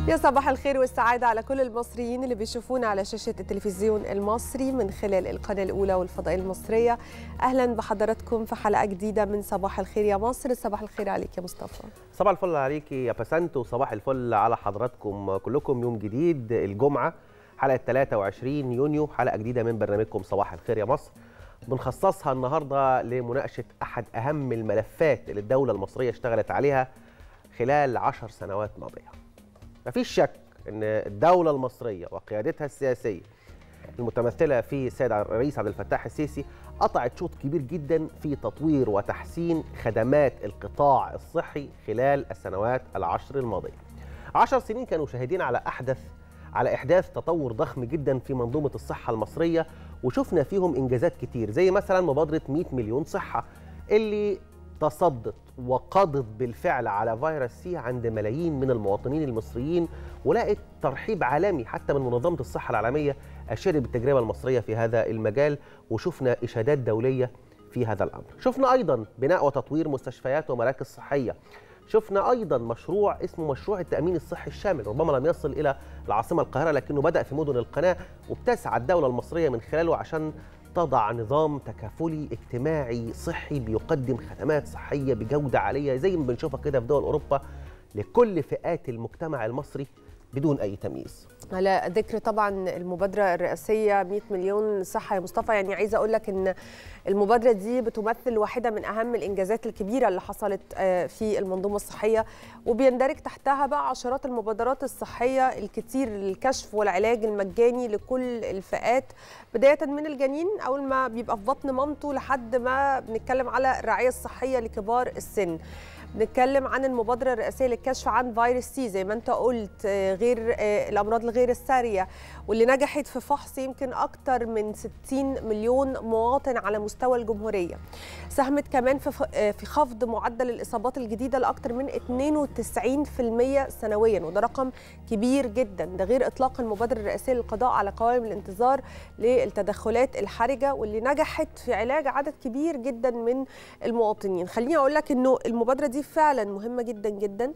يا صباح الخير والسعادة على كل المصريين اللي بيشوفونا على شاشة التلفزيون المصري من خلال القناة الأولى والفضائية المصرية أهلا بحضراتكم في حلقة جديدة من صباح الخير يا مصر صباح الخير عليك يا مصطفى صباح الفل عليك يا بسنت وصباح الفل على حضراتكم كلكم يوم جديد الجمعة حلقة 23 يونيو حلقة جديدة من برنامجكم صباح الخير يا مصر بنخصصها النهاردة لمناقشة أحد أهم الملفات اللي الدولة المصرية اشتغلت عليها خلال عشر سنوات ماضية مفيش شك ان الدوله المصريه وقيادتها السياسيه المتمثله في السيد الرئيس عبد الفتاح السيسي قطعت شوط كبير جدا في تطوير وتحسين خدمات القطاع الصحي خلال السنوات العشر الماضيه. عشر سنين كانوا شاهدين على احدث على احداث تطور ضخم جدا في منظومه الصحه المصريه وشفنا فيهم انجازات كتير زي مثلا مبادره 100 مليون صحه اللي تصدت وقضت بالفعل على فيروس سي عند ملايين من المواطنين المصريين ولقت ترحيب عالمي حتى من منظمه الصحه العالميه اشادت بالتجربه المصريه في هذا المجال وشفنا اشادات دوليه في هذا الامر. شفنا ايضا بناء وتطوير مستشفيات ومراكز صحيه. شفنا ايضا مشروع اسمه مشروع التامين الصحي الشامل ربما لم يصل الى العاصمه القاهره لكنه بدا في مدن القناه وبتسعى الدوله المصريه من خلاله عشان تضع نظام تكافلي اجتماعي صحي بيقدم خدمات صحيه بجوده عاليه زي ما بنشوفها كده في دول اوروبا لكل فئات المجتمع المصري بدون اي تمييز. على ذكر طبعا المبادره الرئاسيه 100 مليون صحه يا مصطفى يعني عايزه اقول لك ان المبادره دي بتمثل واحده من اهم الانجازات الكبيره اللي حصلت في المنظومه الصحيه وبيندرج تحتها بقى عشرات المبادرات الصحيه الكتير للكشف والعلاج المجاني لكل الفئات بدايه من الجنين اول ما بيبقى في بطن مامته لحد ما بنتكلم على الرعايه الصحيه لكبار السن. بنتكلم عن المبادرة الرئاسية للكشف عن فيروس سي زي ما انت قلت غير الأمراض الغير السارية واللي نجحت في فحص يمكن أكثر من 60 مليون مواطن على مستوى الجمهورية ساهمت كمان في خفض معدل الإصابات الجديدة لأكثر من 92% سنويا وده رقم كبير جدا ده غير إطلاق المبادرة الرئاسية للقضاء على قوائم الانتظار للتدخلات الحرجة واللي نجحت في علاج عدد كبير جدا من المواطنين خليني أقول لك أنه المبادرة دي فعلا مهمه جدا جدا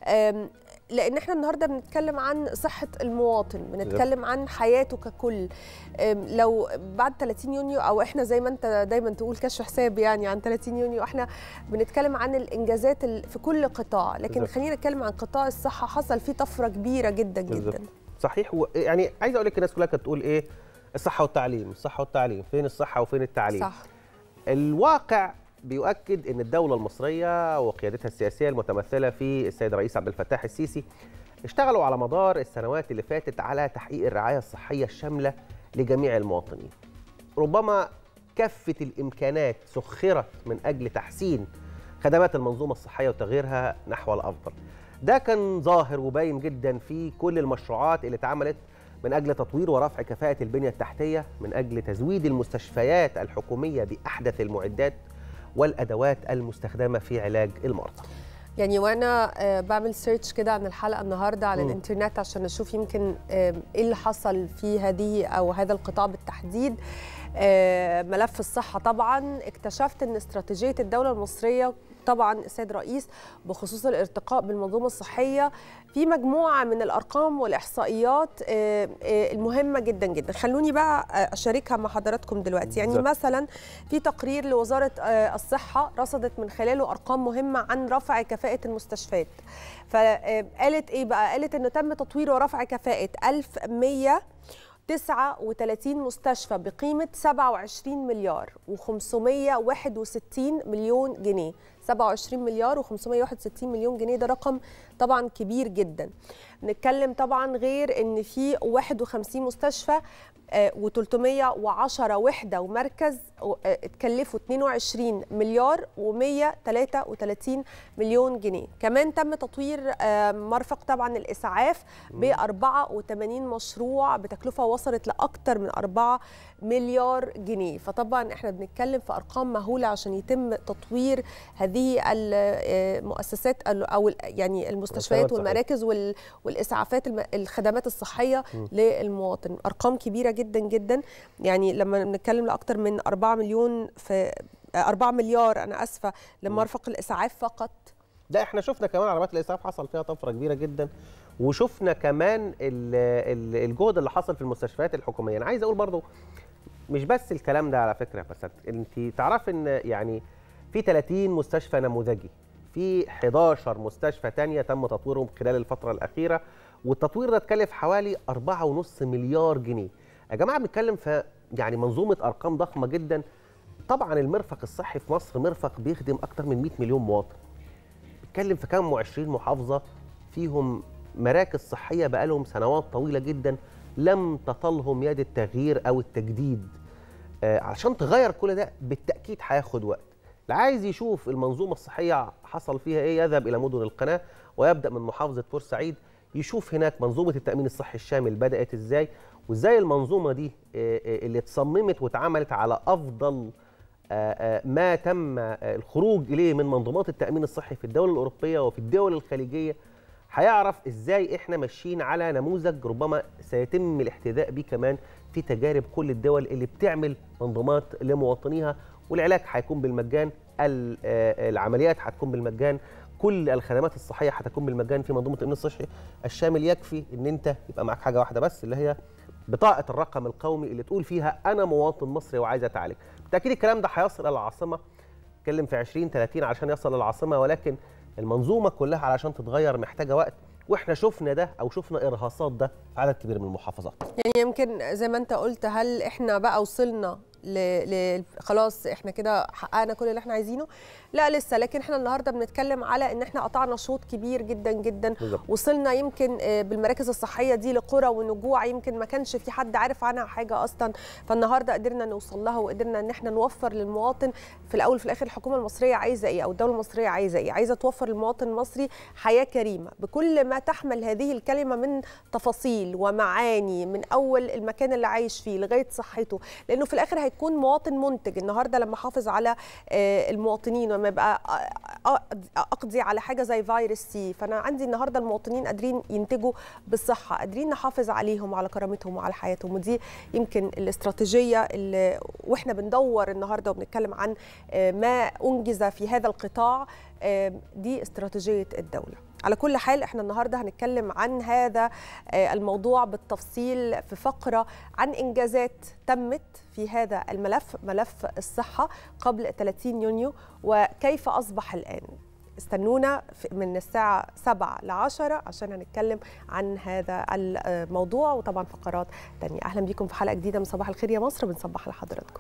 لان احنا النهارده بنتكلم عن صحه المواطن بنتكلم عن حياته ككل لو بعد 30 يونيو او احنا زي ما انت دايما تقول كشف حساب يعني عن 30 يونيو احنا بنتكلم عن الانجازات في كل قطاع لكن خلينا نتكلم عن قطاع الصحه حصل فيه طفره كبيره جدا جدا صحيح و... يعني عايز اقول لك الناس كلها كانت تقول ايه الصحه والتعليم الصحه والتعليم فين الصحه وفين التعليم صح الواقع بيؤكد ان الدوله المصريه وقيادتها السياسيه المتمثله في السيد الرئيس عبد الفتاح السيسي اشتغلوا على مدار السنوات اللي فاتت على تحقيق الرعايه الصحيه الشامله لجميع المواطنين. ربما كافه الامكانات سخرت من اجل تحسين خدمات المنظومه الصحيه وتغييرها نحو الافضل. ده كان ظاهر وباين جدا في كل المشروعات اللي اتعملت من اجل تطوير ورفع كفاءه البنيه التحتيه، من اجل تزويد المستشفيات الحكوميه باحدث المعدات والادوات المستخدمه في علاج المرضى. يعني وانا بعمل سيرش كده عن الحلقه النهارده على م. الانترنت عشان اشوف يمكن ايه اللي حصل في هذه او هذا القطاع بالتحديد ملف الصحه طبعا اكتشفت ان استراتيجيه الدوله المصريه طبعا السيد الرئيس بخصوص الارتقاء بالمنظومه الصحيه في مجموعه من الارقام والاحصائيات المهمه جدا جدا خلوني بقى اشاركها مع حضراتكم دلوقتي يعني بالزبط. مثلا في تقرير لوزاره الصحه رصدت من خلاله ارقام مهمه عن رفع كفاءه المستشفيات فقالت ايه بقى قالت انه تم تطوير ورفع كفاءه 1100 39 مستشفى بقيمة 27 مليار و561 مليون جنيه 27 مليار و561 مليون جنيه ده رقم طبعا كبير جدا نتكلم طبعا غير ان في 51 مستشفى و310 وحده ومركز اتكلفوا 22 مليار و133 مليون جنيه كمان تم تطوير مرفق طبعا الاسعاف ب 84 مشروع بتكلفه وصلت لاكثر من 4 مليار جنيه فطبعا احنا بنتكلم في ارقام مهوله عشان يتم تطوير هذه المؤسسات او يعني المستشفيات والمراكز والاسعافات الخدمات الصحيه للمواطن ارقام كبيره جدا جدا يعني لما بنتكلم لاكثر من 4 مليون في 4 مليار انا اسفه لمرفق الاسعاف فقط ده احنا شفنا كمان عربيات الاسعاف حصل فيها طفره كبيره جدا وشفنا كمان ال- ال- الجهد اللي حصل في المستشفيات الحكوميه انا عايز اقول برضو مش بس الكلام ده على فكره بس انت تعرف ان يعني في 30 مستشفى نموذجي في 11 مستشفى تانية تم تطويرهم خلال الفترة الأخيرة والتطوير ده اتكلف حوالي 4.5 مليار جنيه يا جماعة بنتكلم في يعني منظومة أرقام ضخمة جدا طبعا المرفق الصحي في مصر مرفق بيخدم أكتر من 100 مليون مواطن بنتكلم في كام وعشرين محافظة فيهم مراكز صحية بقالهم سنوات طويلة جدا لم تطلهم يد التغيير أو التجديد آه، علشان تغير كل ده بالتأكيد هياخد وقت اللي عايز يشوف المنظومة الصحية حصل فيها إيه يذهب إلى مدن القناة ويبدأ من محافظة بورسعيد يشوف هناك منظومة التأمين الصحي الشامل بدأت إزاي وإزاي المنظومة دي آه، آه، اللي اتصممت واتعملت على أفضل آه، آه، ما تم آه، الخروج إليه من منظومات التأمين الصحي في الدول الأوروبية وفي الدول الخليجية هيعرف ازاي احنا ماشيين على نموذج ربما سيتم الاحتذاء به كمان في تجارب كل الدول اللي بتعمل منظومات لمواطنيها والعلاج هيكون بالمجان ال- آه، العمليات هتكون بالمجان كل الخدمات الصحيه هتكون بالمجان في منظومه التامين الصحي الشامل يكفي ان انت يبقى معاك حاجه واحده بس اللي هي بطاقه الرقم القومي اللي تقول فيها انا مواطن مصري وعايز اتعالج بالتاكيد الكلام ده هيصل الى العاصمه اتكلم في 20 30 عشان يصل للعاصمه ولكن المنظومه كلها علشان تتغير محتاجه وقت واحنا شفنا ده او شفنا ارهاصات ده في عدد كبير من المحافظات يعني يمكن زي ما انت قلت هل احنا بقى وصلنا ل... ل... خلاص احنا كده حققنا كل اللي احنا عايزينه لا لسه لكن احنا النهارده بنتكلم على ان احنا قطعنا شوط كبير جدا جدا بالظبط. وصلنا يمكن آه، بالمراكز الصحيه دي لقرى ونجوع يمكن ما كانش في حد عارف عنها حاجه اصلا فالنهارده قدرنا نوصل لها وقدرنا ان احنا نوفر للمواطن في الاول وفي الاخر الحكومه المصريه عايزه ايه او الدوله المصريه عايزه ايه عايزه توفر للمواطن المصري حياه كريمه بكل ما تحمل هذه الكلمه من تفاصيل ومعاني من اول المكان اللي عايش فيه لغايه صحته لانه في الاخر هيكون مواطن منتج النهارده لما احافظ على آه، المواطنين وما يبقى أ- أ- اقضي على حاجه زي فيروس سي فانا عندي النهارده المواطنين قادرين ينتجوا بالصحه قادرين نحافظ عليهم وعلى كرامتهم وعلى حياتهم ودي يمكن الاستراتيجيه اللي واحنا بندور النهارده وبنتكلم عن آه، ما انجز في هذا القطاع آه، دي استراتيجيه الدوله على كل حال احنا النهارده هنتكلم عن هذا آه، الموضوع بالتفصيل في فقره عن انجازات تمت في هذا الملف ملف الصحه قبل 30 يونيو وكيف اصبح الان استنونا في- من الساعة 7 ل 10 عشان هنتكلم عن هذا الموضوع وطبعا فقرات تانية أهلا بكم في حلقة جديدة من صباح الخير يا مصر بنصبح لحضراتكم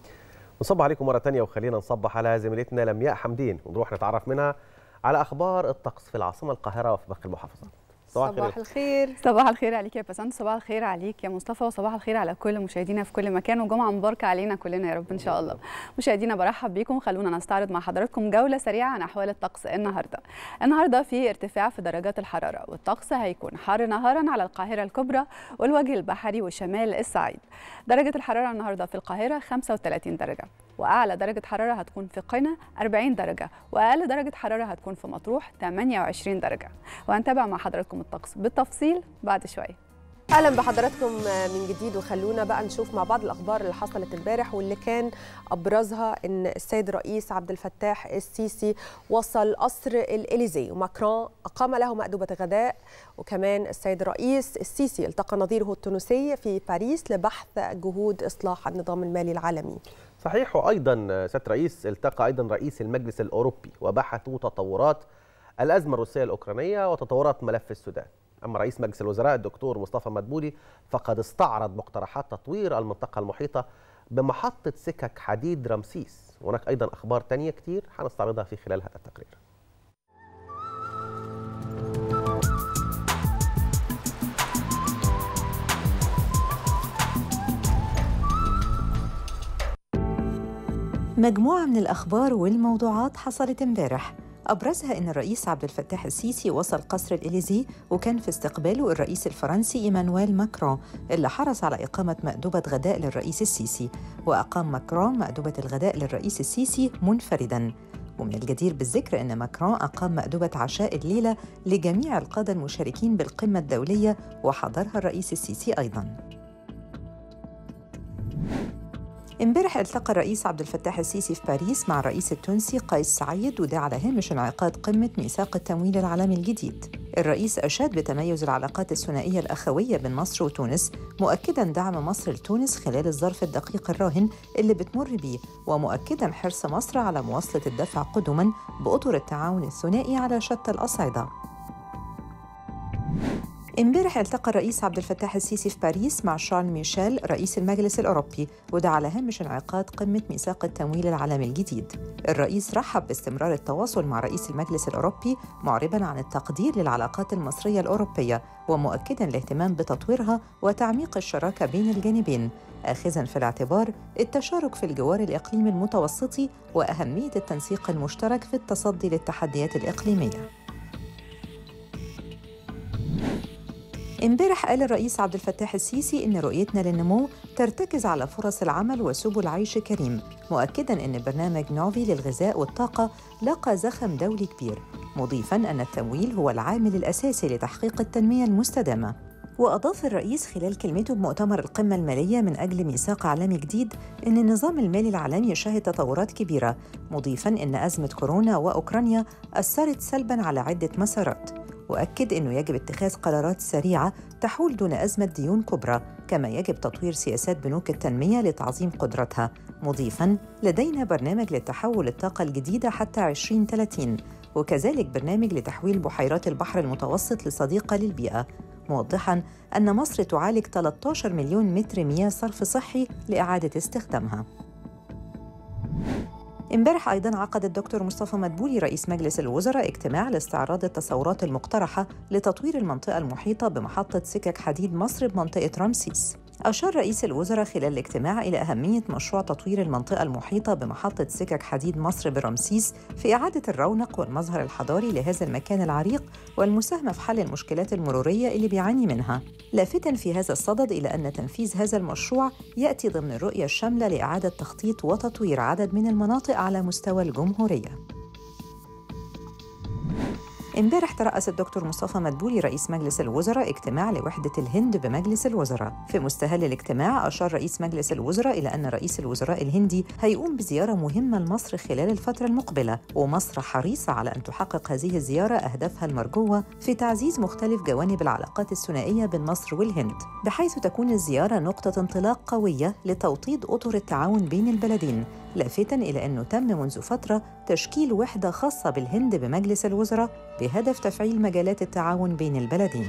نصبح عليكم مرة تانية وخلينا نصبح على زميلتنا لمياء حمدين ونروح نتعرف منها على أخبار الطقس في العاصمة القاهرة وفي باقي المحافظات صباح الخير صباح الخير صباح الخير عليك يا بسنت صباح الخير عليك يا مصطفى وصباح الخير على كل مشاهدينا في كل مكان وجمعه مباركه علينا كلنا يا رب ان شاء الله مشاهدينا برحب بيكم خلونا نستعرض مع حضراتكم جوله سريعه عن احوال الطقس النهارده النهارده في ارتفاع في درجات الحراره والطقس هيكون حار نهارا على القاهره الكبرى والوجه البحري وشمال الصعيد درجه الحراره النهارده في القاهره 35 درجه واعلى درجه حراره هتكون في قنا 40 درجه واقل درجه حراره هتكون في مطروح 28 درجه وهنتابع مع حضراتكم الطقس بالتفصيل بعد شويه اهلا بحضراتكم من جديد وخلونا بقى نشوف مع بعض الاخبار اللي حصلت امبارح واللي كان ابرزها ان السيد الرئيس عبد الفتاح السيسي وصل قصر الاليزيه وماكرون اقام له مأدبه غداء وكمان السيد الرئيس السيسي التقى نظيره التونسي في باريس لبحث جهود اصلاح النظام المالي العالمي صحيح وأيضا سيادة رئيس التقى أيضا رئيس المجلس الأوروبي وبحثوا تطورات الأزمة الروسية الأوكرانية وتطورات ملف السودان أما رئيس مجلس الوزراء الدكتور مصطفى مدبولي فقد استعرض مقترحات تطوير المنطقة المحيطة بمحطة سكك حديد رمسيس هناك أيضا أخبار تانية كتير هنستعرضها في خلال هذا التقرير مجموعة من الأخبار والموضوعات حصلت امبارح أبرزها أن الرئيس عبد الفتاح السيسي وصل قصر الإليزي وكان في استقباله الرئيس الفرنسي إيمانويل ماكرون اللي حرص على إقامة مأدبة غداء للرئيس السيسي وأقام ماكرون مأدبة الغداء للرئيس السيسي منفرداً ومن الجدير بالذكر أن ماكرون أقام مأدبة عشاء الليلة لجميع القادة المشاركين بالقمة الدولية وحضرها الرئيس السيسي أيضاً امبارح التقى الرئيس عبد الفتاح السيسي في باريس مع الرئيس التونسي قيس سعيد وده على هامش انعقاد قمة ميثاق التمويل العالمي الجديد الرئيس أشاد بتميز العلاقات الثنائية الأخوية بين مصر وتونس مؤكدا دعم مصر لتونس خلال الظرف الدقيق الراهن اللي بتمر بيه ومؤكدا حرص مصر على مواصلة الدفع قدما بأطر التعاون الثنائي على شتى الأصعدة امبارح التقى الرئيس عبد الفتاح السيسي في باريس مع شارل ميشيل رئيس المجلس الأوروبي وده على هامش انعقاد قمة ميثاق التمويل العالمي الجديد الرئيس رحب باستمرار التواصل مع رئيس المجلس الأوروبي معربا عن التقدير للعلاقات المصرية الأوروبية ومؤكدا الاهتمام بتطويرها وتعميق الشراكة بين الجانبين آخذا في الاعتبار التشارك في الجوار الإقليمي المتوسطي وأهمية التنسيق المشترك في التصدي للتحديات الإقليمية امبارح قال الرئيس عبد الفتاح السيسي ان رؤيتنا للنمو ترتكز على فرص العمل وسبل عيش كريم مؤكدا ان برنامج نوفي للغذاء والطاقه لاقى زخم دولي كبير مضيفا ان التمويل هو العامل الاساسي لتحقيق التنميه المستدامه وأضاف الرئيس خلال كلمته بمؤتمر القمة المالية من أجل ميثاق عالمي جديد أن النظام المالي العالمي يشهد تطورات كبيرة مضيفا أن أزمة كورونا وأوكرانيا أثرت سلبا على عدة مسارات وأكد أنه يجب اتخاذ قرارات سريعة تحول دون أزمة ديون كبرى كما يجب تطوير سياسات بنوك التنمية لتعظيم قدرتها مضيفاً لدينا برنامج للتحول الطاقة الجديدة حتى 2030 وكذلك برنامج لتحويل بحيرات البحر المتوسط لصديقة للبيئة موضحاً أن مصر تعالج 13 مليون متر مياه صرف صحي لإعادة استخدامها امبارح ايضا عقد الدكتور مصطفى مدبولي رئيس مجلس الوزراء اجتماع لاستعراض التصورات المقترحه لتطوير المنطقه المحيطه بمحطه سكك حديد مصر بمنطقه رمسيس أشار رئيس الوزراء خلال الاجتماع إلى أهمية مشروع تطوير المنطقة المحيطة بمحطة سكك حديد مصر برمسيس في إعادة الرونق والمظهر الحضاري لهذا المكان العريق والمساهمة في حل المشكلات المرورية اللي بيعاني منها لافتا في هذا الصدد إلى أن تنفيذ هذا المشروع يأتي ضمن الرؤية الشاملة لإعادة تخطيط وتطوير عدد من المناطق على مستوى الجمهورية امبارح ترأس الدكتور مصطفى مدبولي رئيس مجلس الوزراء اجتماع لوحدة الهند بمجلس الوزراء في مستهل الاجتماع أشار رئيس مجلس الوزراء إلى أن رئيس الوزراء الهندي هيقوم بزيارة مهمة لمصر خلال الفترة المقبلة ومصر حريصة على أن تحقق هذه الزيارة أهدافها المرجوة في تعزيز مختلف جوانب العلاقات الثنائية بين مصر والهند بحيث تكون الزيارة نقطة انطلاق قوية لتوطيد أطر التعاون بين البلدين لافتا إلى أنه تم منذ فترة تشكيل وحدة خاصة بالهند بمجلس الوزراء بهدف تفعيل مجالات التعاون بين البلدين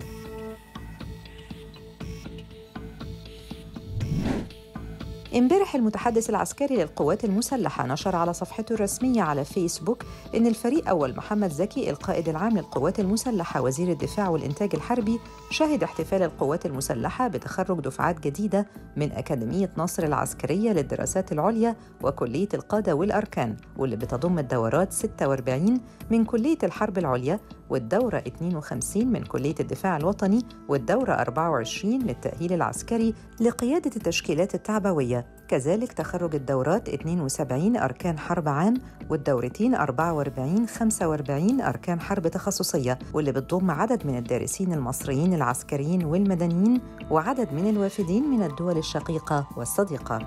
امبارح المتحدث العسكري للقوات المسلحة نشر على صفحته الرسمية على فيسبوك إن الفريق أول محمد زكي القائد العام للقوات المسلحة وزير الدفاع والإنتاج الحربي شهد احتفال القوات المسلحة بتخرج دفعات جديدة من أكاديمية نصر العسكرية للدراسات العليا وكلية القادة والأركان واللي بتضم الدورات 46 من كلية الحرب العليا والدورة 52 من كلية الدفاع الوطني والدورة 24 للتأهيل العسكري لقيادة التشكيلات التعبوية كذلك تخرج الدورات 72 أركان حرب عام والدورتين 44 45 أركان حرب تخصصية واللي بتضم عدد من الدارسين المصريين العسكريين والمدنيين وعدد من الوافدين من الدول الشقيقة والصديقة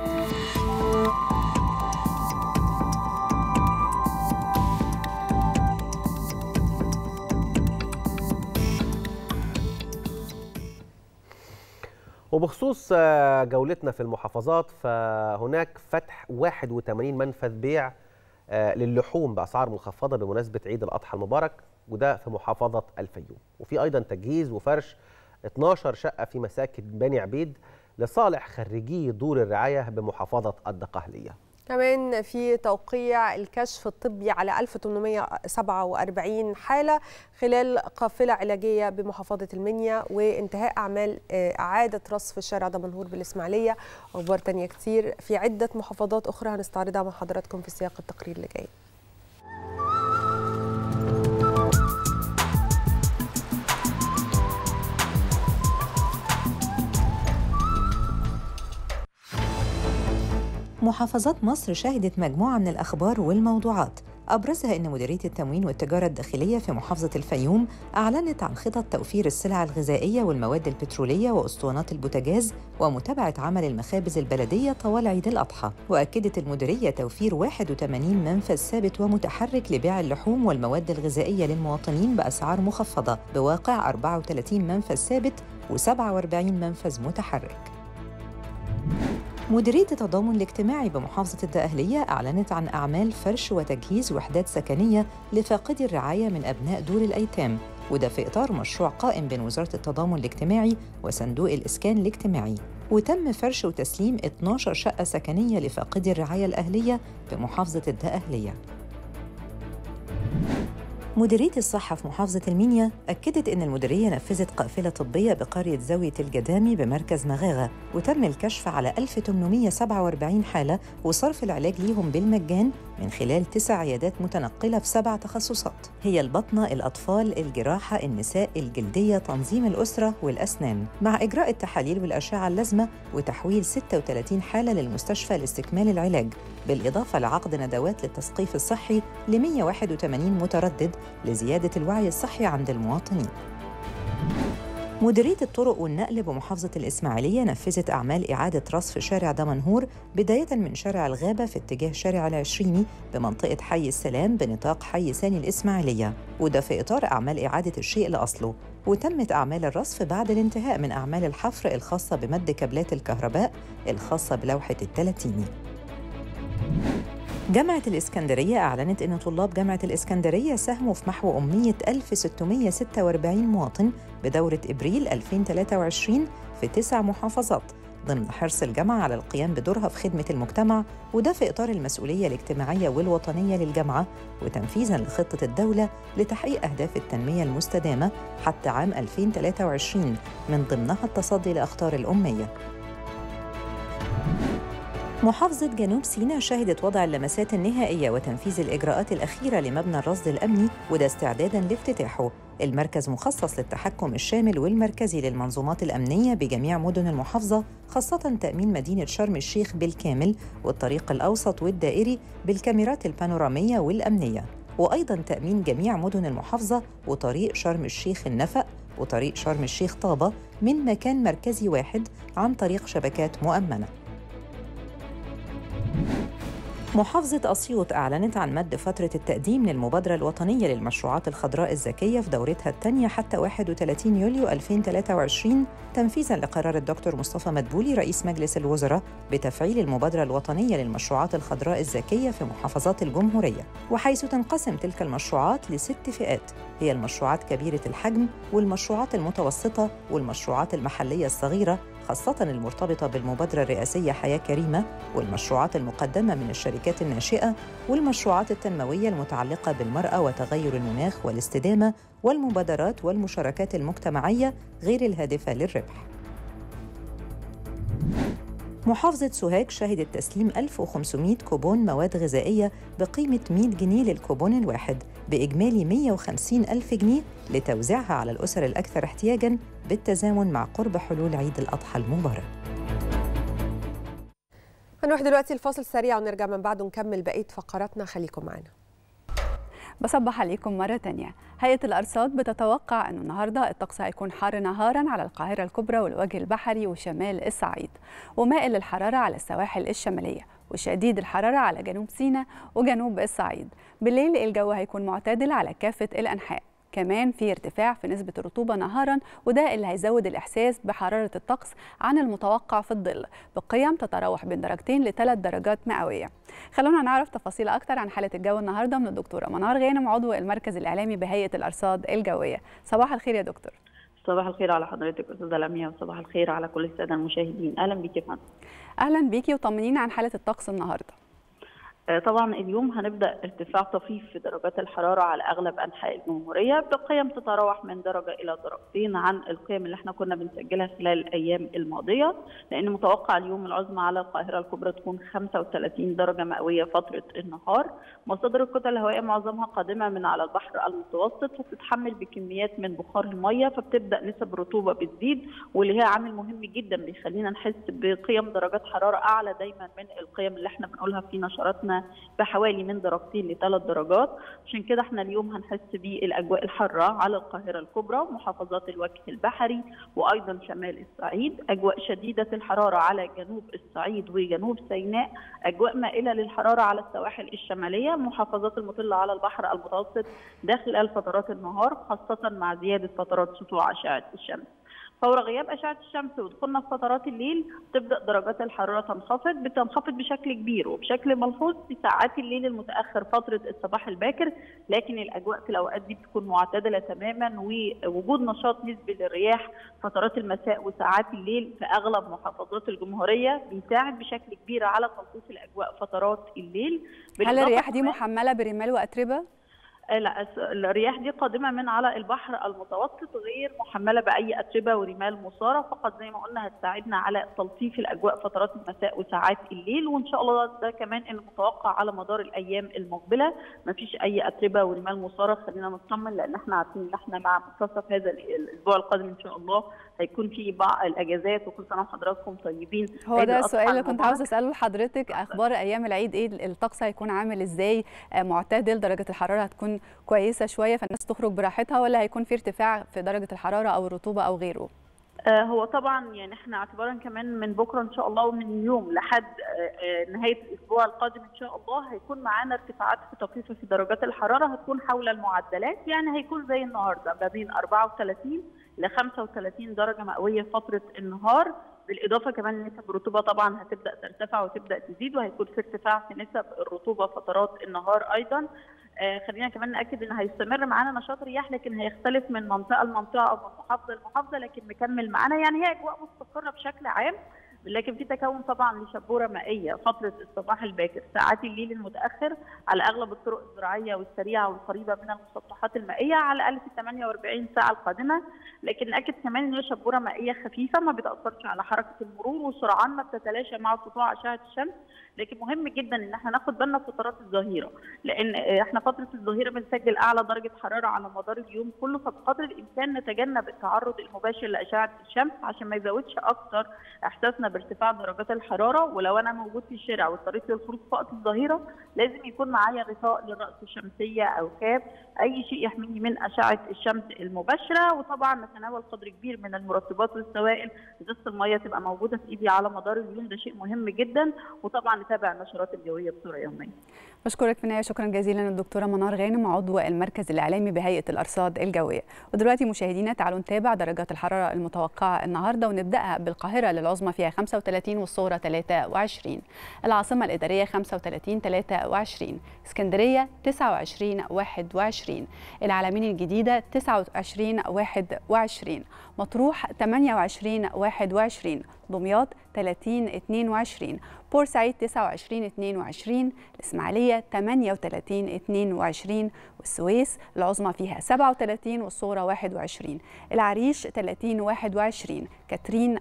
وبخصوص جولتنا في المحافظات فهناك فتح 81 منفذ بيع للحوم باسعار منخفضه بمناسبه عيد الاضحى المبارك وده في محافظه الفيوم وفي ايضا تجهيز وفرش 12 شقه في مساكن بني عبيد لصالح خريجي دور الرعايه بمحافظه الدقهليه كمان في توقيع الكشف الطبي على 1847 حالة خلال قافلة علاجية بمحافظة المنيا وانتهاء أعمال إعادة رصف شارع دمنهور بالإسماعيلية وأخبار تانية كتير في عدة محافظات أخرى هنستعرضها مع حضراتكم في سياق التقرير اللي جاي محافظات مصر شهدت مجموعة من الأخبار والموضوعات أبرزها أن مديرية التموين والتجارة الداخلية في محافظة الفيوم أعلنت عن خطط توفير السلع الغذائية والمواد البترولية وأسطوانات البوتاجاز ومتابعة عمل المخابز البلدية طوال عيد الأضحى وأكدت المديرية توفير 81 منفذ ثابت ومتحرك لبيع اللحوم والمواد الغذائية للمواطنين بأسعار مخفضة بواقع 34 منفذ ثابت و47 منفذ متحرك مديرية التضامن الاجتماعي بمحافظة الدقهلية أعلنت عن أعمال فرش وتجهيز وحدات سكنية لفاقدي الرعاية من أبناء دور الأيتام وده في إطار مشروع قائم بين وزارة التضامن الاجتماعي وصندوق الإسكان الاجتماعي وتم فرش وتسليم 12 شقة سكنية لفاقدي الرعاية الأهلية بمحافظة الدقهلية مديرية الصحة في محافظة المنيا أكدت أن المديرية نفذت قافلة طبية بقرية زاوية الجدامي بمركز مغاغة وتم الكشف على 1847 حالة وصرف العلاج ليهم بالمجان من خلال تسع عيادات متنقلة في سبع تخصصات هي البطنة، الأطفال، الجراحة، النساء، الجلدية، تنظيم الأسرة والأسنان مع إجراء التحاليل والأشعة اللازمة وتحويل 36 حالة للمستشفى لاستكمال العلاج بالإضافة لعقد ندوات للتثقيف الصحي ل 181 متردد لزيادة الوعي الصحي عند المواطنين مديرية الطرق والنقل بمحافظة الإسماعيلية نفذت أعمال إعادة رصف شارع دمنهور بداية من شارع الغابة في اتجاه شارع العشريني بمنطقة حي السلام بنطاق حي ثاني الإسماعيلية وده في إطار أعمال إعادة الشيء لأصله وتمت أعمال الرصف بعد الانتهاء من أعمال الحفر الخاصة بمد كابلات الكهرباء الخاصة بلوحة التلاتيني جامعة الإسكندرية أعلنت أن طلاب جامعة الإسكندرية ساهموا في محو أمية 1646 مواطن بدورة إبريل 2023 في تسع محافظات ضمن حرص الجامعة على القيام بدورها في خدمة المجتمع وده في إطار المسؤولية الاجتماعية والوطنية للجامعة وتنفيذاً لخطة الدولة لتحقيق أهداف التنمية المستدامة حتى عام 2023 من ضمنها التصدي لأخطار الأمية محافظة جنوب سيناء شهدت وضع اللمسات النهائية وتنفيذ الإجراءات الأخيرة لمبنى الرصد الأمني وده استعداداً لافتتاحه المركز مخصص للتحكم الشامل والمركزي للمنظومات الأمنية بجميع مدن المحافظة خاصة تأمين مدينة شرم الشيخ بالكامل والطريق الأوسط والدائري بالكاميرات البانورامية والأمنية وأيضاً تأمين جميع مدن المحافظة وطريق شرم الشيخ النفق وطريق شرم الشيخ طابة من مكان مركزي واحد عن طريق شبكات مؤمنة محافظة أسيوط أعلنت عن مد فترة التقديم للمبادرة الوطنية للمشروعات الخضراء الذكية في دورتها الثانية حتى 31 يوليو 2023 تنفيذاً لقرار الدكتور مصطفى مدبولي رئيس مجلس الوزراء بتفعيل المبادرة الوطنية للمشروعات الخضراء الذكية في محافظات الجمهورية وحيث تنقسم تلك المشروعات لست فئات هي المشروعات كبيرة الحجم والمشروعات المتوسطة والمشروعات المحلية الصغيرة خاصة المرتبطة بالمبادرة الرئاسية حياة كريمة والمشروعات المقدمة من الشركات الناشئة والمشروعات التنموية المتعلقة بالمرأة وتغير المناخ والاستدامة والمبادرات والمشاركات المجتمعية غير الهادفة للربح. محافظة سوهاج شهدت تسليم 1500 كوبون مواد غذائية بقيمة 100 جنيه للكوبون الواحد بإجمالي 150 ألف جنيه لتوزيعها على الأسر الأكثر احتياجاً بالتزامن مع قرب حلول عيد الأضحى المبارك هنروح دلوقتي الفاصل سريع ونرجع من بعده نكمل بقية فقراتنا خليكم معنا بصبح عليكم مرة تانية هيئة الأرصاد بتتوقع أن النهاردة الطقس هيكون حار نهارا على القاهرة الكبرى والوجه البحري وشمال الصعيد ومائل للحرارة على السواحل الشمالية وشديد الحرارة على جنوب سيناء وجنوب الصعيد بالليل الجو هيكون معتدل على كافة الأنحاء كمان في ارتفاع في نسبة الرطوبة نهارا وده اللي هيزود الإحساس بحرارة الطقس عن المتوقع في الظل بقيم تتراوح بين درجتين لثلاث درجات مئوية خلونا نعرف تفاصيل أكتر عن حالة الجو النهاردة من الدكتورة منار غانم عضو المركز الإعلامي بهيئة الأرصاد الجوية صباح الخير يا دكتور صباح الخير على حضرتك استاذه لميا وصباح الخير على كل الساده المشاهدين اهلا بيكي يا فندم أهلا بيكي وطمنينا عن حالة الطقس النهاردة طبعا اليوم هنبدا ارتفاع طفيف في درجات الحراره على اغلب انحاء الجمهوريه بقيم تتراوح من درجه الى درجتين عن القيم اللي احنا كنا بنسجلها خلال الايام الماضيه لان متوقع اليوم العظمى على القاهره الكبرى تكون 35 درجه مئويه فتره النهار مصادر الكتل الهوائيه معظمها قادمه من على البحر المتوسط وبتتحمل بكميات من بخار الميه فبتبدا نسب الرطوبه بتزيد واللي هي عامل مهم جدا بيخلينا نحس بقيم درجات حراره اعلى دايما من القيم اللي احنا بنقولها في نشراتنا عندنا بحوالي من درجتين لثلاث درجات عشان كده احنا اليوم هنحس بالاجواء الحاره على القاهره الكبرى ومحافظات الوجه البحري وايضا شمال الصعيد اجواء شديده الحراره على جنوب الصعيد وجنوب سيناء اجواء مائله للحراره على السواحل الشماليه محافظات المطله على البحر المتوسط داخل فترات النهار خاصه مع زياده فترات سطوع اشعه الشمس فور غياب اشعه الشمس ودخولنا في فترات الليل تبدا درجات الحراره تنخفض بتنخفض بشكل كبير وبشكل ملحوظ في ساعات الليل المتاخر فتره الصباح الباكر لكن الاجواء في الاوقات دي بتكون معتدله تماما ووجود نشاط نسبي للرياح فترات المساء وساعات الليل في اغلب محافظات الجمهوريه بيساعد بشكل كبير على تلطيف الاجواء فترات الليل هل الرياح دي محمله برمال واتربه؟ لا الرياح دي قادمه من على البحر المتوسط غير محمله باي اتربه ورمال مثاره فقط زي ما قلنا هتساعدنا على تلطيف الاجواء فترات المساء وساعات الليل وان شاء الله ده كمان المتوقع على مدار الايام المقبله ما فيش اي اتربه ورمال مثاره خلينا نطمن لان احنا عارفين ان احنا مع منتصف هذا الاسبوع القادم ان شاء الله هيكون في بعض الاجازات وكل سنه وحضراتكم طيبين هو ده السؤال اللي كنت عاوزه اساله لحضرتك اخبار ايام العيد ايه الطقس هيكون عامل ازاي معتدل درجه الحراره هتكون كويسه شويه فالناس تخرج براحتها ولا هيكون في ارتفاع في درجه الحراره او الرطوبه او غيره هو طبعا يعني احنا اعتبارا كمان من بكره ان شاء الله ومن اليوم لحد نهايه الاسبوع القادم ان شاء الله هيكون معانا ارتفاعات طفيفه في درجات الحراره هتكون حول المعدلات يعني هيكون زي النهارده ما بين 34 ل 35 درجه مئويه فتره النهار بالاضافه كمان نسب الرطوبه طبعا هتبدا ترتفع وتبدا تزيد وهيكون في ارتفاع في نسب الرطوبه فترات النهار ايضا آه خلينا كمان ناكد ان هيستمر معانا نشاط رياح لكن هيختلف من منطقه لمنطقه او من محافظه لمحافظه لكن مكمل معانا يعني هي اجواء مستقره بشكل عام لكن في تكون طبعا لشبوره مائيه فتره الصباح الباكر ساعات الليل المتاخر على اغلب الطرق الزراعيه والسريعه والقريبه من المسطحات المائيه على الاقل في 48 ساعه القادمه لكن ناكد كمان ان هي شبوره مائيه خفيفه ما بتاثرش على حركه المرور وسرعان ما بتتلاشى مع سطوع اشعه الشمس لكن مهم جدا ان احنا ناخد بالنا في فترات الظهيره لان احنا فتره الظهيره بنسجل اعلى درجه حراره على مدار اليوم كله فبقدر الامكان نتجنب التعرض المباشر لاشعه الشمس عشان ما يزودش اكتر احساسنا بارتفاع درجات الحراره ولو انا موجود في الشارع واضطريت للخروج في وقت الظهيره لازم يكون معايا غطاء للراس الشمسيه او كاب اي شيء يحميني من اشعه الشمس المباشره وطبعا نتناول قدر كبير من المرطبات والسوائل ازازه الميه تبقى موجوده في ايدي على مدار اليوم ده شيء مهم جدا وطبعا نتابع النشرات الجويه بصوره يوميه. بشكرك في النهايه شكرا جزيلا الدكتوره منار غانم عضو المركز الاعلامي بهيئه الارصاد الجويه ودلوقتي مشاهدينا تعالوا نتابع درجات الحراره المتوقعه النهارده ونبداها بالقاهره للعظمى فيها 35 والصغرى 23 العاصمه الاداريه 35 23 اسكندريه 29 21 العلمين الجديده 29 21 مطروح 28 21 دمياط 30 22 بورسعيد 29 22 الإسماعيلية 38 22 والسويس العظمى فيها 37 والصغرى 21 العريش 30 21 كاترين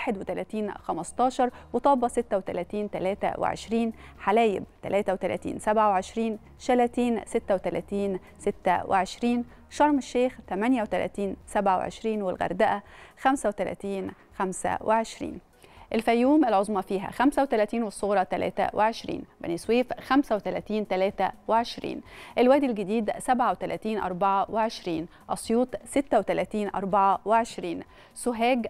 31 15 وطابة 36 23 حلايب 33 27 شلاتين 36 26 شرم الشيخ 38 27 والغردقة 35 25 الفيوم العظمى فيها 35 والصغرى 23 بني سويف 35 23 الوادي الجديد 37 24 أسيوط 36 24 سوهاج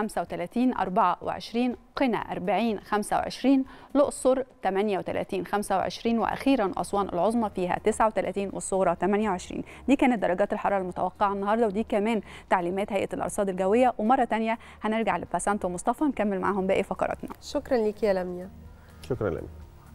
35 24 قنا 40 25 الأقصر 38 25 وأخيرا أسوان العظمى فيها 39 والصغرى 28 دي كانت درجات الحرارة المتوقعة النهاردة ودي كمان تعليمات هيئة الأرصاد الجوية ومرة تانية هنرجع لباسانت ومصطفى نكمل معاهم باقي فقراتنا شكرا ليك يا لميا شكرا لميا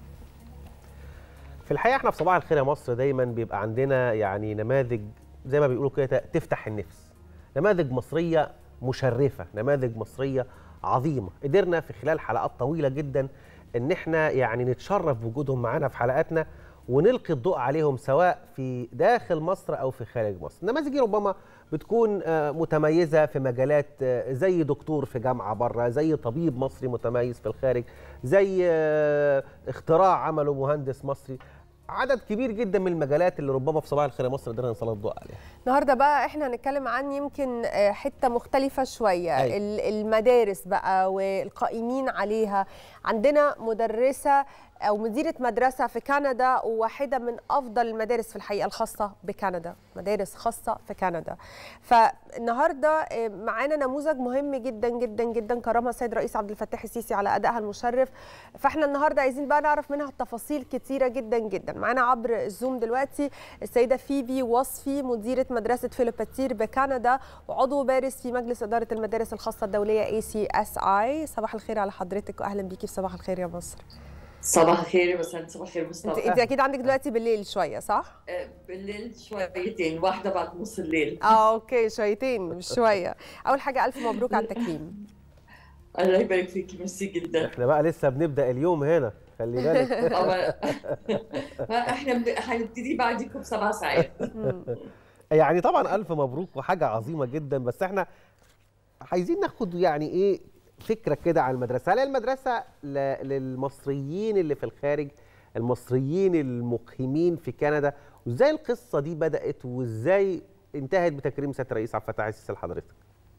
في الحقيقة احنا في صباح الخير يا مصر دايما بيبقى عندنا يعني نماذج زي ما بيقولوا كده تفتح النفس نماذج مصرية مشرفه نماذج مصريه عظيمه قدرنا في خلال حلقات طويله جدا ان احنا يعني نتشرف بوجودهم معانا في حلقاتنا ونلقي الضوء عليهم سواء في داخل مصر او في خارج مصر النماذج دي ربما بتكون متميزه في مجالات زي دكتور في جامعه بره زي طبيب مصري متميز في الخارج زي اختراع عمله مهندس مصري عدد كبير جدا من المجالات اللي ربما في صباح الخير يا مصر قدرنا نسلط الضوء عليها. النهارده بقى احنا هنتكلم عن يمكن حته مختلفه شويه أي. المدارس بقى والقائمين عليها عندنا مدرسه او مديره مدرسه في كندا وواحده من افضل المدارس في الحقيقه الخاصه بكندا مدارس خاصه في كندا فالنهارده معانا نموذج مهم جدا جدا جدا كرمها السيد رئيس عبد الفتاح السيسي على ادائها المشرف فاحنا النهارده عايزين بقى نعرف منها التفاصيل كتيره جدا جدا معانا عبر الزوم دلوقتي السيده فيبي وصفي مديره مدرسه فيلوباتير بكندا وعضو بارز في مجلس اداره المدارس الخاصه الدوليه اي سي اس اي صباح الخير على حضرتك واهلا بيكي في صباح الخير يا مصر صباح الخير بس صباح الخير انت, مصطفى انت اكيد عندك دلوقتي بالليل شويه صح آه، بالليل شويتين واحده بعد نص الليل اه اوكي شويتين مش شويه اول حاجه الف مبروك على التكريم الله يبارك فيكي ميرسي جدا احنا بقى لسه بنبدا اليوم هنا خلي بالك أما- احنا بن- هنبتدي بعدكم بسبع ساعات يعني طبعا الف مبروك وحاجه عظيمه جدا بس احنا عايزين ناخد يعني ايه فكره كده عن المدرسه هل المدرسه ل- للمصريين اللي في الخارج المصريين المقيمين في كندا وازاي القصه دي بدات وازاي انتهت بتكريم سياده الرئيس عبد الفتاح السيسي لحضرتك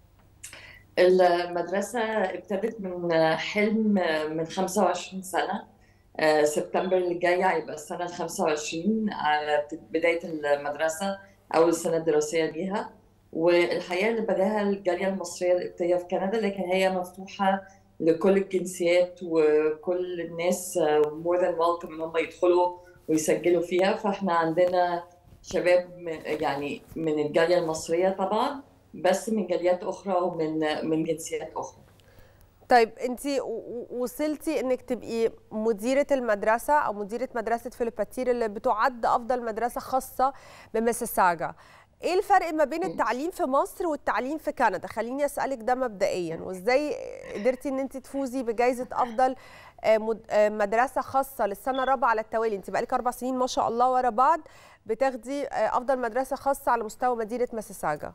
المدرسه ابتدت من حلم من 25 سنه آه، سبتمبر اللي جاي هيبقى السنه ال 25 على بدايه المدرسه اول سنه دراسيه ليها والحقيقه اللي بداها الجاليه المصريه القبطيه في كندا لكن هي مفتوحه لكل الجنسيات وكل الناس مور ذان ويلكم ان هم يدخلوا ويسجلوا فيها فاحنا عندنا شباب م- يعني من الجاليه المصريه طبعا بس من جاليات اخرى ومن من جنسيات اخرى طيب انت وصلتي انك تبقي مديره المدرسه او مديره مدرسه فيلوباتير اللي بتعد افضل مدرسه خاصه بمسيساجا ايه الفرق ما بين التعليم في مصر والتعليم في كندا خليني اسالك ده مبدئيا وازاي قدرتي ان انت تفوزي بجائزه افضل آه، مد- آه، مدرسه خاصه للسنه الرابعه على التوالي انت بقالك اربع سنين ما شاء الله ورا بعض بتاخدي آه، افضل مدرسه خاصه على مستوى مدينه مسيساجا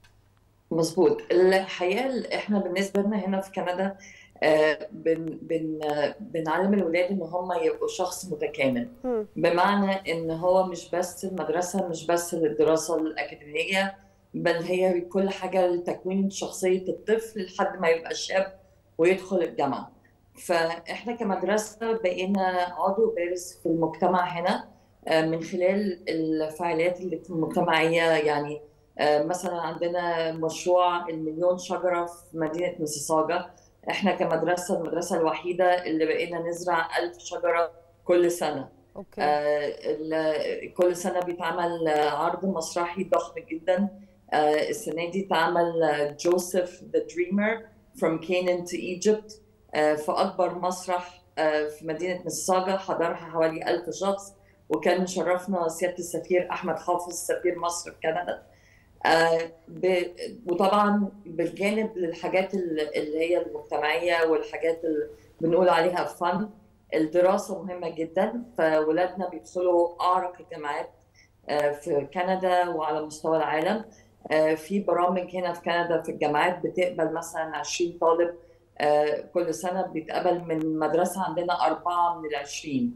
مظبوط الحقيقه احنا بالنسبه لنا هنا في كندا آه، بن بن آه، بنعلم الولاد ان هم يبقوا شخص متكامل هم. بمعنى ان هو مش بس المدرسه مش بس للدراسه الاكاديميه بل هي كل حاجه لتكوين شخصيه الطفل لحد ما يبقى شاب ويدخل الجامعه فاحنا كمدرسه بقينا عضو بارز في المجتمع هنا آه، من خلال الفعاليات المجتمعيه يعني آه، مثلا عندنا مشروع المليون شجره في مدينه مسيساجا احنا كمدرسه المدرسه الوحيده اللي بقينا نزرع ألف شجره كل سنه اوكي آه، ال- كل سنة بيتعمل آه، عرض مسرحي ضخم جدا آه، السنة دي اتعمل آه، جوزيف ذا دريمر from Canaan to Egypt آه، في أكبر مسرح آه، في مدينة مساجا حضرها حوالي ألف شخص وكان مشرفنا سيادة السفير أحمد حافظ سفير مصر في كندا آه، ب- وطبعا بالجانب للحاجات ال- اللي هي المجتمعية والحاجات اللي بنقول عليها فن الدراسة مهمة جدا فولادنا بيدخلوا أعرق الجامعات آه، في كندا وعلى مستوى العالم آه، في برامج هنا في كندا في الجامعات بتقبل مثلا 20 طالب آه، كل سنة بيتقبل من مدرسة عندنا أربعة من العشرين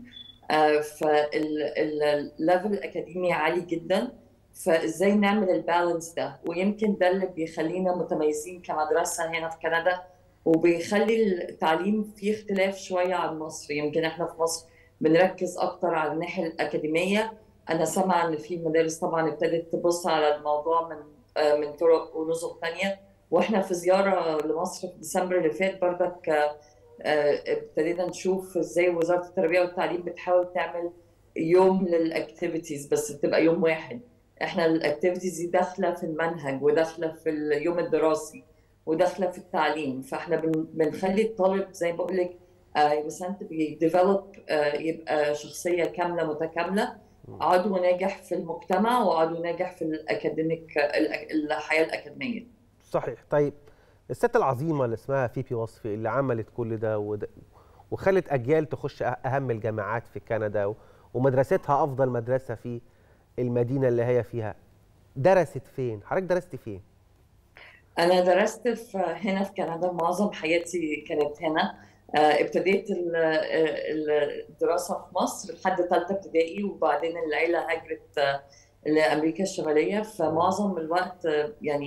فالليفل الأكاديمي عالي جدا فإزاي نعمل البالانس ده ويمكن ده اللي بيخلينا متميزين كمدرسة هنا في كندا وبيخلي التعليم فيه اختلاف شوية عن مصر يمكن احنا في مصر بنركز أكتر على الناحية الأكاديمية أنا سامعة إن في مدارس طبعا ابتدت تبص على الموضوع من آه، من طرق ونظم تانية واحنا في زيارة لمصر في ديسمبر اللي فات بردك آه، آه، ابتدينا نشوف ازاي وزارة التربية والتعليم بتحاول تعمل يوم للاكتيفيتيز بس بتبقى يوم واحد احنا الاكتيفيتيز دي داخلة في المنهج وداخلة في اليوم الدراسي وداخله في التعليم فاحنا بن- بنخلي الطالب زي ما بقول لك بس انت بيديفلوب يبقى شخصيه كامله متكامله عضو ناجح في المجتمع وعضو ناجح في الاكاديميك الأك- الحياه الاكاديميه صحيح طيب الست العظيمه اللي اسمها فيبي وصفي اللي عملت كل ده وده وخلت اجيال تخش أه- اهم الجامعات في كندا و- ومدرستها افضل مدرسه في المدينه اللي هي فيها درست فين حضرتك درست فين انا درست في هنا في كندا معظم حياتي كانت هنا آه، ابتديت ال- ال- الدراسه في مصر لحد ثالثه ابتدائي وبعدين العيله هاجرت آه، لامريكا الشماليه فمعظم الوقت آه، يعني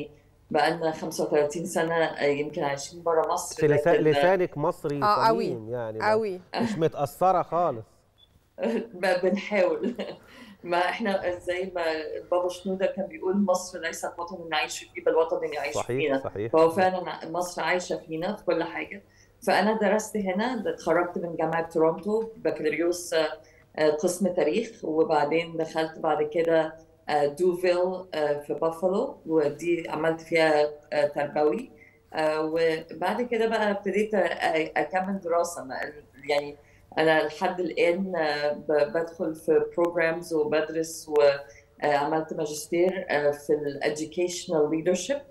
بقالنا 35 سنه آه، يمكن عايشين بره مصر في لسا- لكن- لسانك مصري اه قوي صميم يعني ما- قوي مش متاثره خالص ب- بنحاول ما احنا زي ما بابا شنودة كان بيقول مصر ليست وطن نعيش فيه بل وطن يعيش صحيح فينا صحيح فهو فعلا مصر عايشه فينا في كل حاجه فانا درست هنا اتخرجت من جامعه تورونتو بكالوريوس آه، آه، قسم تاريخ وبعدين دخلت بعد كده آه، دوفيل آه، في بافالو ودي عملت فيها آه، تربوي آه، وبعد كده بقى ابتديت أ- اكمل دراسه ما- يعني انا لحد الان آه، ب- بدخل في بروجرامز وبدرس وعملت ماجستير آه، في الاديوكيشنال ليدرشيب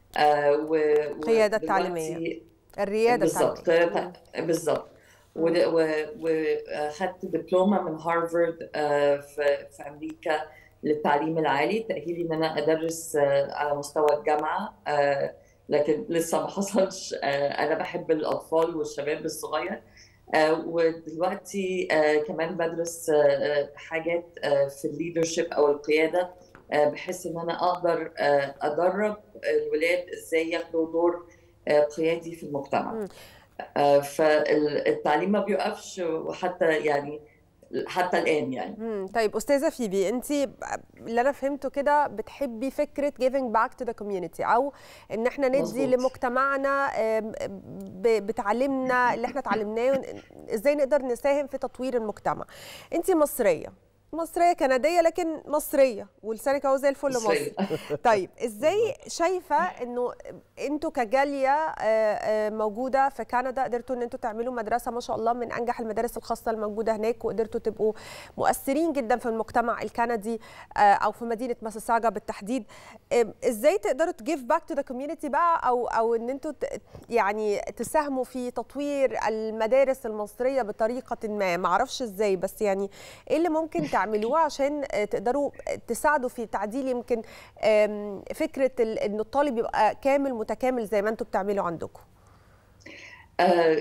قيادة تعليمية. الرياده بالظبط التعليمية. قيادة- بالظبط ود- و- واخدت دبلومه من هارفارد آه، في في امريكا للتعليم العالي تاهيلي ان انا ادرس آه، على مستوى الجامعه آه، لكن لسه ما حصلش آه، انا بحب الاطفال والشباب الصغير آه، ودلوقتي آه، كمان بدرس آه، آه، حاجات آه، في الليدرشيب او القياده آه، بحيث ان انا اقدر آه، ادرب الولاد ازاي ياخدوا دور آه، قيادي في المجتمع مم. آه، فالتعليم ما بيوقفش وحتى يعني حتى الان يعني مم. طيب استاذه فيبي انت اللي انا فهمته كده بتحبي فكره giving back to the community او ان احنا ندي مظبوط. لمجتمعنا آم، ب- بتعلمنا اللي احنا اتعلمناه ازاي نقدر نساهم في تطوير المجتمع انت مصريه مصريه كنديه لكن مصريه ولسانك اهو زي الفل مصري مصرية. طيب ازاي شايفه انه انتوا كجاليه آه، آه، موجوده في كندا قدرتوا ان انتوا تعملوا مدرسه ما شاء الله من انجح المدارس الخاصه الموجوده هناك وقدرتوا تبقوا مؤثرين جدا في المجتمع الكندي آه، او في مدينه ماساساجا بالتحديد آه، ازاي تقدروا تجيف باك تو ذا كوميونتي بقى او او ان انتوا ت- يعني تساهموا في تطوير المدارس المصريه بطريقه ما ما اعرفش ازاي بس يعني ايه اللي ممكن تعملوه عشان آه، تقدروا تساعدوا في تعديل يمكن آم، فكره ال- ان الطالب يبقى كامل متكامل زي ما انتوا بتعملوا عندكم آه،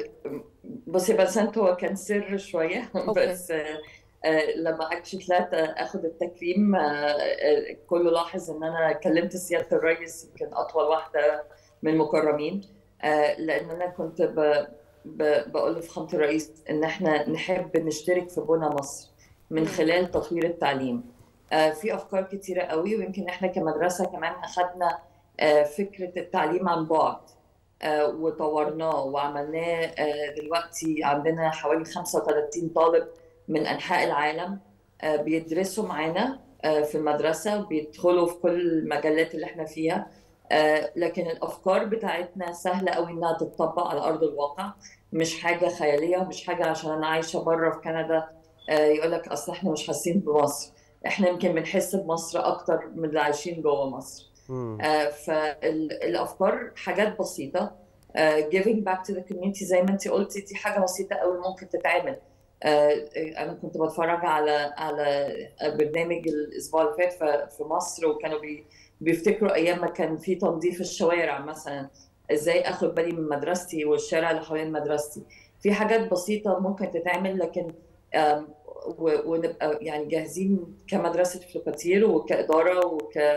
بصي بس انت هو كان سر شويه أوكي. بس آه، آه، لما اكشلي طلعت اخد التكريم آه، آه، كله لاحظ ان انا كلمت سياده الرئيس يمكن اطول واحده من المكرمين آه، لان انا كنت ب- ب- بقول لفخامه الرئيس ان احنا نحب نشترك في بنى مصر من خلال تطوير التعليم آه، في افكار كتيره قوي ويمكن احنا كمدرسه كمان اخذنا آه، فكره التعليم عن بعد آه، وطورناه وعملناه آه، دلوقتي عندنا حوالي 35 طالب من انحاء العالم آه، بيدرسوا معانا آه، في المدرسه بيدخلوا في كل المجالات اللي احنا فيها آه، لكن الافكار بتاعتنا سهله قوي انها تتطبق على ارض الواقع مش حاجه خياليه ومش حاجه عشان انا عايشه بره في كندا يقول لك اصل احنا مش حاسين بمصر احنا يمكن بنحس بمصر اكتر من اللي عايشين جوه مصر مم. آه، فالافكار حاجات بسيطه آه، giving back to the community زي ما انت قلتي دي حاجه بسيطه قوي ممكن تتعمل آه، انا كنت بتفرج على على برنامج الاسبوع اللي فات ف- في مصر وكانوا بي بيفتكروا ايام ما كان في تنظيف الشوارع مثلا ازاي اخد بالي من مدرستي والشارع اللي حوالين مدرستي في حاجات بسيطه ممكن تتعمل لكن آم، و- ونبقى يعني جاهزين كمدرسه فلوكاتير وكاداره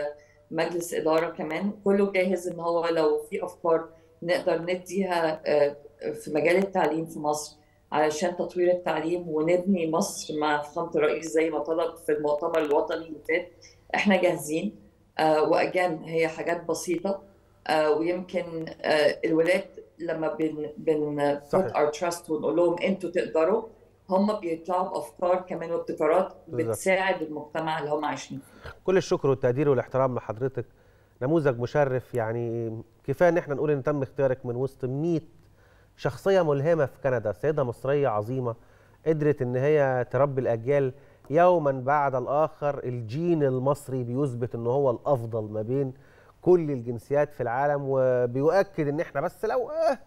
وكمجلس اداره كمان كله جاهز ان هو لو في افكار نقدر نديها آه، في مجال التعليم في مصر علشان تطوير التعليم ونبني مصر مع فخامه الرئيس زي ما طلب في المؤتمر الوطني اللي فات احنا جاهزين آه، واجان هي حاجات بسيطه آه، ويمكن آه، الولاد لما بن بن صحيح. put our trust ونقول لهم انتوا تقدروا هم بيطلعوا بافكار كمان وابتكارات بالظبط. بتساعد المجتمع اللي هم عايشين فيه كل الشكر والتقدير والاحترام لحضرتك نموذج مشرف يعني كفايه ان احنا نقول ان تم اختيارك من وسط 100 شخصيه ملهمه في كندا سيده مصريه عظيمه قدرت ان هي تربي الاجيال يوما بعد الاخر الجين المصري بيثبت ان هو الافضل ما بين كل الجنسيات في العالم وبيؤكد ان احنا بس لو آه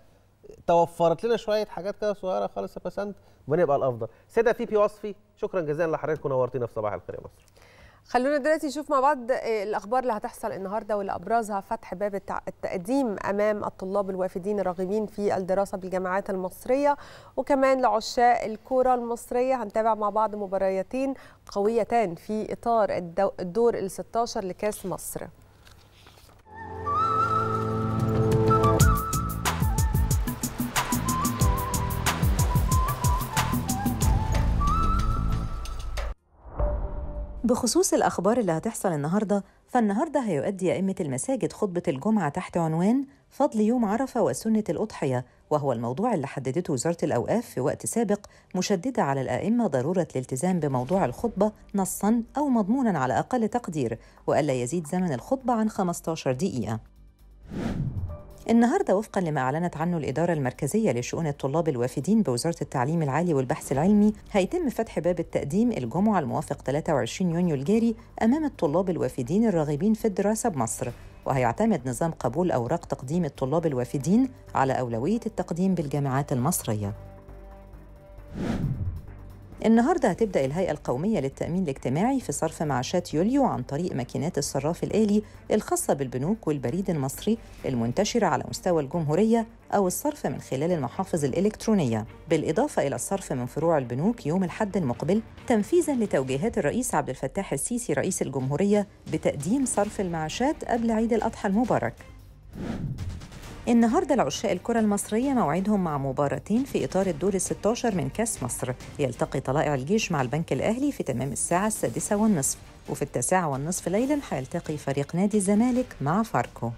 توفرت لنا شويه حاجات كده صغيره خالص يا بسنت بنبقى الافضل سيده في بي وصفي شكرا جزيلا لحضرتك ونورتينا في صباح الخير يا مصر خلونا دلوقتي نشوف مع بعض آه، الاخبار اللي هتحصل النهارده واللي ابرزها فتح باب التع- التقديم امام الطلاب الوافدين الراغبين في الدراسه بالجامعات المصريه وكمان لعشاق الكره المصريه هنتابع مع بعض مباريتين قويتان في اطار الدو- الدور ال 16 لكاس مصر بخصوص الأخبار اللي هتحصل النهاردة فالنهاردة هيؤدي أئمة المساجد خطبة الجمعة تحت عنوان فضل يوم عرفة وسنة الأضحية وهو الموضوع اللي حددته وزارة الأوقاف في وقت سابق مشددة على الأئمة ضرورة الالتزام بموضوع الخطبة نصاً أو مضموناً على أقل تقدير وألا يزيد زمن الخطبة عن 15 دقيقة النهارده وفقا لما اعلنت عنه الاداره المركزيه لشؤون الطلاب الوافدين بوزاره التعليم العالي والبحث العلمي هيتم فتح باب التقديم الجمعه الموافق 23 يونيو الجاري امام الطلاب الوافدين الراغبين في الدراسه بمصر وهيعتمد نظام قبول اوراق تقديم الطلاب الوافدين على اولويه التقديم بالجامعات المصريه النهارده هتبدا الهيئه القوميه للتامين الاجتماعي في صرف معاشات يوليو عن طريق ماكينات الصراف الالي الخاصه بالبنوك والبريد المصري المنتشره على مستوى الجمهوريه او الصرف من خلال المحافظ الالكترونيه بالاضافه الى الصرف من فروع البنوك يوم الحد المقبل تنفيذا لتوجيهات الرئيس عبد الفتاح السيسي رئيس الجمهوريه بتقديم صرف المعاشات قبل عيد الاضحى المبارك النهارده العشاء الكرة المصرية موعدهم مع مباراتين في إطار الدور ال 16 من كأس مصر، يلتقي طلائع الجيش مع البنك الأهلي في تمام الساعة السادسة والنصف، وفي التاسعة والنصف ليلا هيلتقي فريق نادي الزمالك مع فاركو.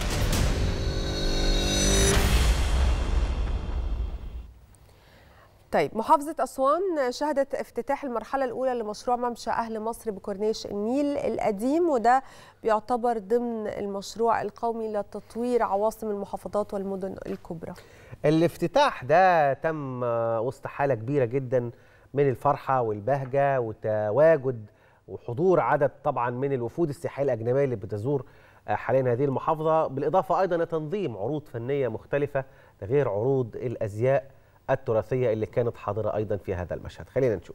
طيب محافظة أسوان شهدت افتتاح المرحلة الأولى لمشروع ممشى أهل مصر بكورنيش النيل القديم وده بيعتبر ضمن المشروع القومي لتطوير عواصم المحافظات والمدن الكبرى الافتتاح ده تم وسط حالة كبيرة جدا من الفرحة والبهجة وتواجد وحضور عدد طبعا من الوفود السياحية الأجنبية اللي بتزور حاليا هذه المحافظة بالإضافة أيضا لتنظيم عروض فنية مختلفة غير عروض الأزياء التراثية اللي كانت حاضرة أيضا في هذا المشهد خلينا نشوف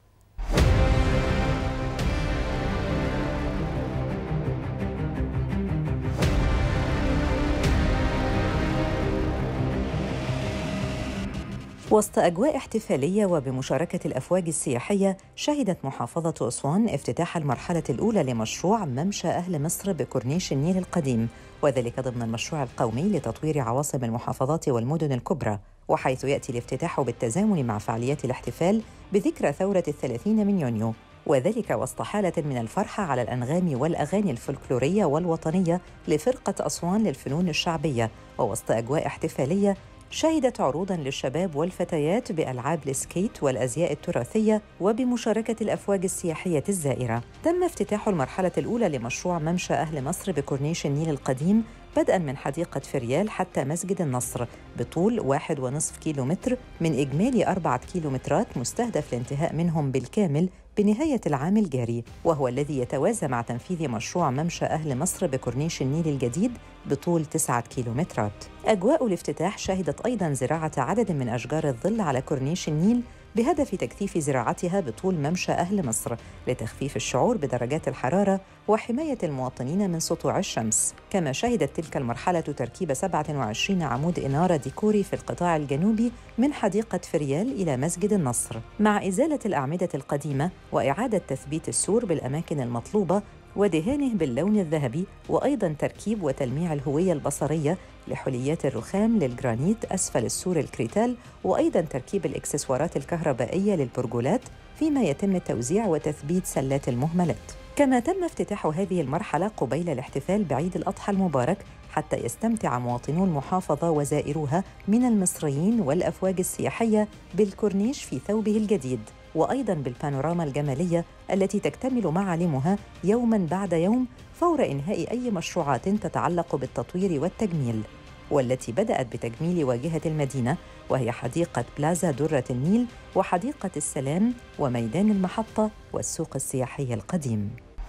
وسط أجواء احتفالية وبمشاركة الأفواج السياحية شهدت محافظة أسوان افتتاح المرحلة الأولى لمشروع ممشى أهل مصر بكورنيش النيل القديم وذلك ضمن المشروع القومي لتطوير عواصم المحافظات والمدن الكبرى وحيث يأتي الافتتاح بالتزامن مع فعاليات الاحتفال بذكرى ثورة الثلاثين من يونيو وذلك وسط حالة من الفرحة على الأنغام والأغاني الفلكلورية والوطنية لفرقة أسوان للفنون الشعبية ووسط أجواء احتفالية شهدت عروضا للشباب والفتيات بألعاب السكيت والأزياء التراثية وبمشاركة الأفواج السياحية الزائرة تم افتتاح المرحلة الأولى لمشروع ممشى أهل مصر بكورنيش النيل القديم بدءا من حديقة فريال حتى مسجد النصر بطول واحد ونصف كيلو متر من إجمالي أربعة كيلومترات مستهدف الانتهاء منهم بالكامل بنهاية العام الجاري وهو الذي يتوازى مع تنفيذ مشروع ممشى أهل مصر بكورنيش النيل الجديد بطول تسعة كيلومترات أجواء الافتتاح شهدت أيضا زراعة عدد من أشجار الظل على كورنيش النيل بهدف تكثيف زراعتها بطول ممشى أهل مصر لتخفيف الشعور بدرجات الحرارة وحماية المواطنين من سطوع الشمس كما شهدت تلك المرحلة تركيب 27 عمود إنارة ديكوري في القطاع الجنوبي من حديقة فريال إلى مسجد النصر مع إزالة الأعمدة القديمة وإعادة تثبيت السور بالأماكن المطلوبة ودهانه باللون الذهبي وأيضا تركيب وتلميع الهوية البصرية لحليات الرخام للجرانيت أسفل السور الكريتال وأيضا تركيب الإكسسوارات الكهربائية للبرجولات فيما يتم توزيع وتثبيت سلات المهملات كما تم افتتاح هذه المرحلة قبيل الاحتفال بعيد الأضحى المبارك حتى يستمتع مواطنو المحافظة وزائروها من المصريين والأفواج السياحية بالكورنيش في ثوبه الجديد وايضا بالبانوراما الجماليه التي تكتمل معالمها يوما بعد يوم فور انهاء اي مشروعات تتعلق بالتطوير والتجميل والتي بدات بتجميل واجهه المدينه وهي حديقه بلازا دره النيل وحديقه السلام وميدان المحطه والسوق السياحي القديم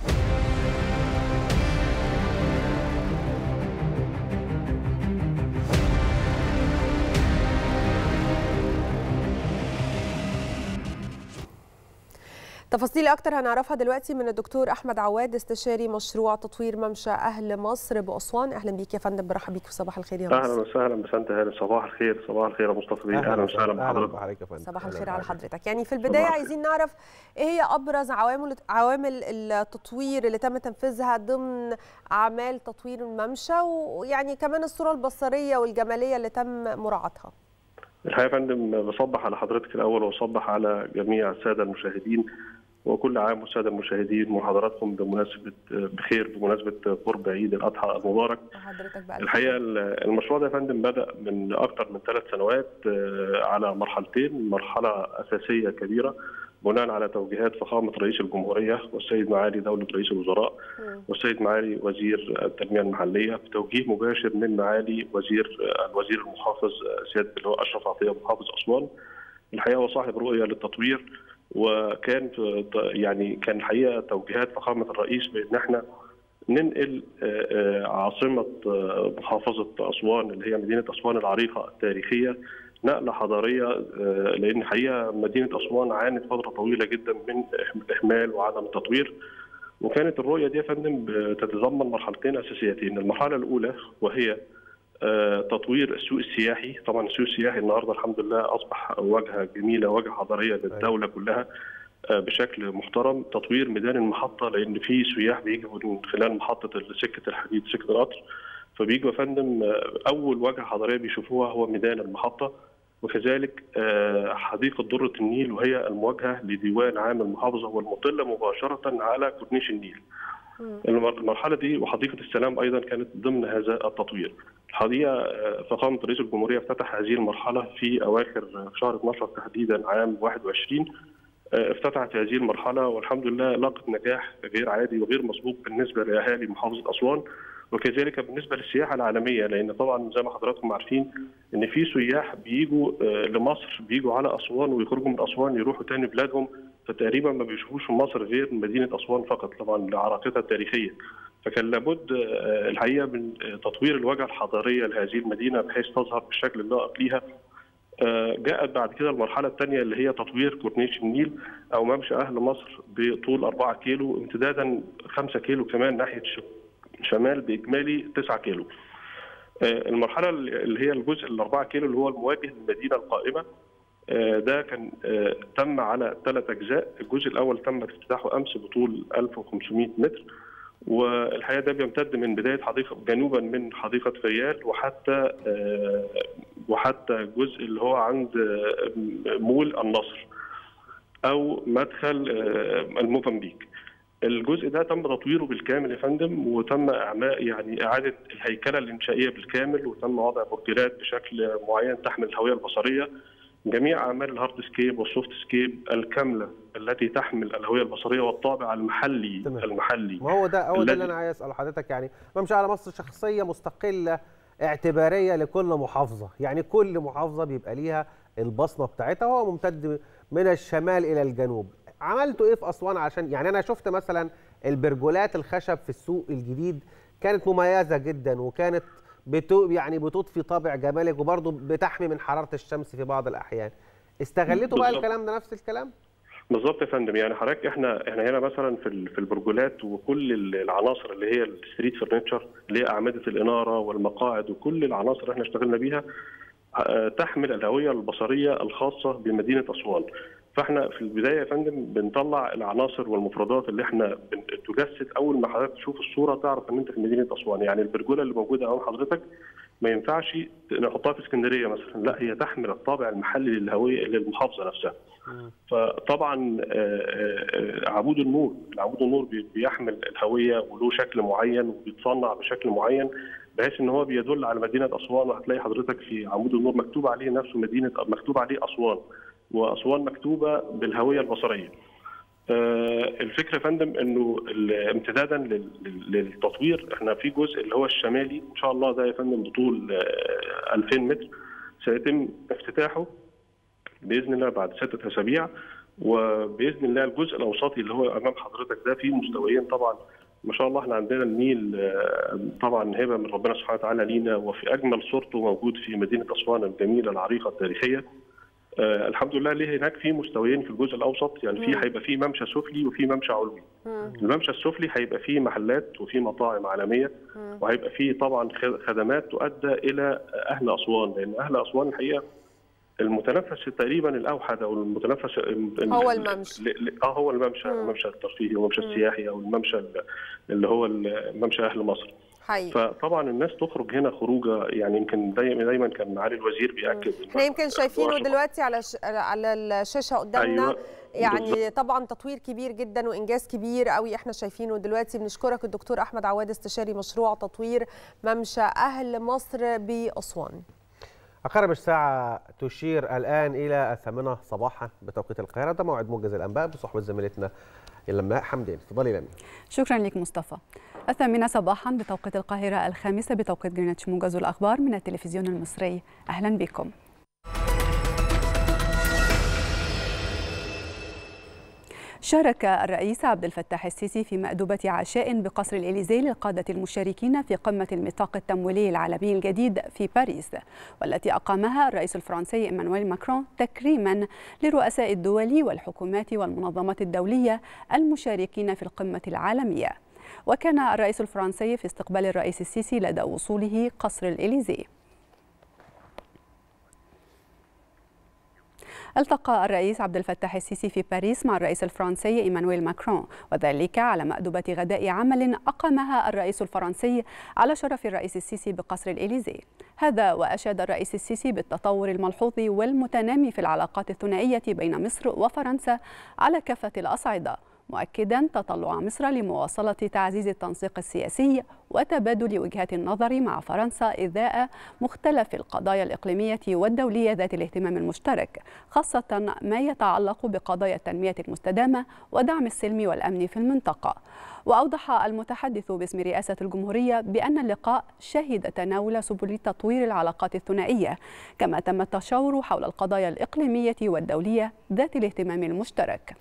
تفاصيل اكتر هنعرفها دلوقتي من الدكتور احمد عواد استشاري مشروع تطوير ممشى اهل مصر باسوان اهلا بيك يا فندم برحب بيك في صباح الخير يا مصر اهلا وسهلا بسنت هانم صباح الخير صباح الخير يا مصطفى بيه اهلا وسهلا بحضرتك صباح الخير على حضرتك يعني في البدايه عايزين نعرف ايه هي ابرز عوامل عوامل التطوير اللي تم تنفيذها ضمن اعمال تطوير الممشى ويعني كمان الصوره البصريه والجماليه اللي تم مراعاتها الحقيقه يا فندم بصبح على حضرتك الاول واصبح على جميع الساده المشاهدين وكل عام والساده المشاهدين وحضراتكم بمناسبه بخير بمناسبه قرب عيد الاضحى المبارك. الحقيقه المشروع ده يا فندم بدا من اكثر من ثلاث سنوات على مرحلتين، مرحله اساسيه كبيره بناء على توجيهات فخامه رئيس الجمهوريه والسيد معالي دوله رئيس الوزراء والسيد معالي وزير التنميه المحليه بتوجيه مباشر من معالي وزير الوزير المحافظ سياده اللي هو اشرف عطيه محافظ اسوان. الحقيقه هو صاحب رؤيه للتطوير وكان يعني كان الحقيقه توجيهات فخامه الرئيس بان احنا ننقل عاصمه محافظه اسوان اللي هي مدينه اسوان العريقه التاريخيه نقله حضاريه لان الحقيقه مدينه اسوان عانت فتره طويله جدا من الاهمال وعدم التطوير وكانت الرؤيه دي يا فندم بتتضمن مرحلتين اساسيتين، المرحله الاولى وهي تطوير السوق السياحي، طبعا السوق السياحي النهارده الحمد لله اصبح واجهه جميله واجهه حضاريه للدوله كلها بشكل محترم، تطوير ميدان المحطه لان في سياح بيجوا من خلال محطه سكه الحديد سكه القطر فبيجوا يا فندم اول واجهه حضاريه بيشوفوها هو ميدان المحطه وكذلك حديقه دره النيل وهي المواجهه لديوان عام المحافظه والمطله مباشره على كورنيش النيل. المرحله دي وحديقه السلام ايضا كانت ضمن هذا التطوير. الحقيقه فخامه رئيس الجمهوريه افتتح هذه المرحله في اواخر شهر 12 تحديدا عام 21 افتتحت هذه المرحله والحمد لله لاقت نجاح غير عادي وغير مسبوق بالنسبه لاهالي محافظه اسوان وكذلك بالنسبه للسياحه العالميه لان طبعا زي ما حضراتكم عارفين ان في سياح بيجوا لمصر بيجوا على اسوان ويخرجوا من اسوان يروحوا تاني بلادهم فتقريبا ما بيشوفوش في مصر غير مدينه اسوان فقط طبعا لعراقتها التاريخيه فكان لابد الحقيقه من تطوير الواجهه الحضاريه لهذه المدينه بحيث تظهر بالشكل اللائق ليها جاءت بعد كده المرحله الثانيه اللي هي تطوير كورنيش النيل او ممشى اهل مصر بطول 4 كيلو امتدادا 5 كيلو كمان ناحيه شمال باجمالي 9 كيلو. المرحله اللي هي الجزء ال 4 كيلو اللي هو المواجه للمدينه القائمه ده كان تم على ثلاث اجزاء، الجزء الاول تم افتتاحه امس بطول 1500 متر والحقيقه ده بيمتد من بدايه حديقه جنوبا من حديقه فيال وحتى وحتى الجزء اللي هو عند مول النصر او مدخل الموزمبيق. الجزء ده تم تطويره بالكامل يا فندم وتم اعماء يعني اعاده الهيكله الانشائيه بالكامل وتم وضع بورتيرات بشكل معين تحمل الهويه البصريه جميع اعمال الهارد سكيب والسوفت سكيب الكامله التي تحمل الهويه البصريه والطابع المحلي تمام. المحلي ما هو ده هو ده الذي- اللي انا عايز اسال حضرتك يعني ممشى على مصر شخصيه مستقله اعتباريه لكل محافظه يعني كل محافظه بيبقى ليها البصمه بتاعتها وهو ممتد من الشمال الى الجنوب عملتوا ايه في اسوان عشان يعني انا شفت مثلا البرجولات الخشب في السوق الجديد كانت مميزه جدا وكانت بتو يعني بتضفي طابع جمالي وبرضه بتحمي من حراره الشمس في بعض الاحيان استغلتوا بقى بالظبط. الكلام ده نفس الكلام بالظبط يا فندم يعني حضرتك احنا احنا هنا مثلا في ال- في البرجولات وكل ال- العناصر اللي هي الستريت فرنتشر اللي هي اعمده الاناره والمقاعد وكل العناصر اللي احنا اشتغلنا بيها آه، تحمل الهويه البصريه الخاصه بمدينه اسوان فاحنا في البدايه يا فندم بنطلع العناصر والمفردات اللي احنا بن- تجسد اول ما حضرتك تشوف الصوره تعرف ان انت في مدينه اسوان يعني البرجوله اللي موجوده امام حضرتك ما ينفعش نحطها في اسكندريه مثلا لا هي تحمل الطابع المحلي للهويه للمحافظه نفسها فطبعا آه، آه، عمود النور العمود النور بي- بيحمل الهويه وله شكل معين وبيتصنع بشكل معين بحيث ان هو بيدل على مدينه اسوان وهتلاقي حضرتك في عمود النور مكتوب عليه نفسه مدينه مكتوب عليه اسوان واسوان مكتوبه بالهويه البصريه. آه، الفكره يا فندم انه ال- امتدادا لل- لل- للتطوير احنا في جزء اللي هو الشمالي ان شاء الله ده يا فندم بطول آه، 2000 متر سيتم افتتاحه باذن الله بعد سته اسابيع وباذن الله الجزء الاوسطي اللي هو امام حضرتك ده فيه مستويين طبعا ما شاء الله احنا عندنا النيل آه، طبعا هبه من ربنا سبحانه وتعالى لينا وفي اجمل صورته موجود في مدينه اسوان الجميله العريقه التاريخيه. آه الحمد لله ليه هناك في مستويين في الجزء الاوسط يعني في مم. هيبقى في ممشى سفلي وفي ممشى علوي. مم. الممشى السفلي هيبقى فيه محلات وفيه مطاعم عالميه مم. وهيبقى فيه طبعا خ- خدمات تؤدى الى اهل اسوان لان اهل اسوان الحقيقه المتنفس تقريبا الاوحد او المتنفس ال- هو ال- الممشى. ل- ل- اه هو الممشى مم. الممشى الترفيهي والممشى مم. السياحي او الممشى ال- اللي هو ال- ممشى اهل مصر حقيقي فطبعا الناس تخرج هنا خروجه يعني يمكن دايما دايما كان معالي الوزير بياكد احنا يمكن شايفينه واحد- دلوقتي على ش... على الشاشه قدامنا أيوة. يعني طبعا تطوير كبير جدا وانجاز كبير قوي احنا شايفينه دلوقتي بنشكرك الدكتور احمد عواد استشاري مشروع تطوير ممشى اهل مصر باسوان عقارب الساعة تشير الآن إلى الثامنة صباحا بتوقيت القاهرة ده موعد موجز الأنباء بصحبة زميلتنا اللماء حمدين تفضلي لمي شكرا لك مصطفى الثامنة صباحا بتوقيت القاهرة الخامسة بتوقيت جرينتش موجز الأخبار من التلفزيون المصري أهلا بكم شارك الرئيس عبد الفتاح السيسي في مأدبة عشاء بقصر الإليزيه للقادة المشاركين في قمة الميثاق التمويلي العالمي الجديد في باريس والتي أقامها الرئيس الفرنسي إيمانويل ماكرون تكريما لرؤساء الدول والحكومات والمنظمات الدولية المشاركين في القمة العالمية وكان الرئيس الفرنسي في استقبال الرئيس السيسي لدى وصوله قصر الإليزيه التقى الرئيس عبد الفتاح السيسي في باريس مع الرئيس الفرنسي ايمانويل ماكرون وذلك على مأدبة غداء عمل أقامها الرئيس الفرنسي على شرف الرئيس السيسي بقصر الإليزيه هذا وأشاد الرئيس السيسي بالتطور الملحوظ والمتنامي في العلاقات الثنائية بين مصر وفرنسا على كافة الأصعدة مؤكدا تطلع مصر لمواصلة تعزيز التنسيق السياسي وتبادل وجهات النظر مع فرنسا إذاء مختلف القضايا الإقليمية والدولية ذات الاهتمام المشترك خاصة ما يتعلق بقضايا التنمية المستدامة ودعم السلم والأمن في المنطقة وأوضح المتحدث باسم رئاسة الجمهورية بأن اللقاء شهد تناول سبل تطوير العلاقات الثنائية كما تم التشاور حول القضايا الإقليمية والدولية ذات الاهتمام المشترك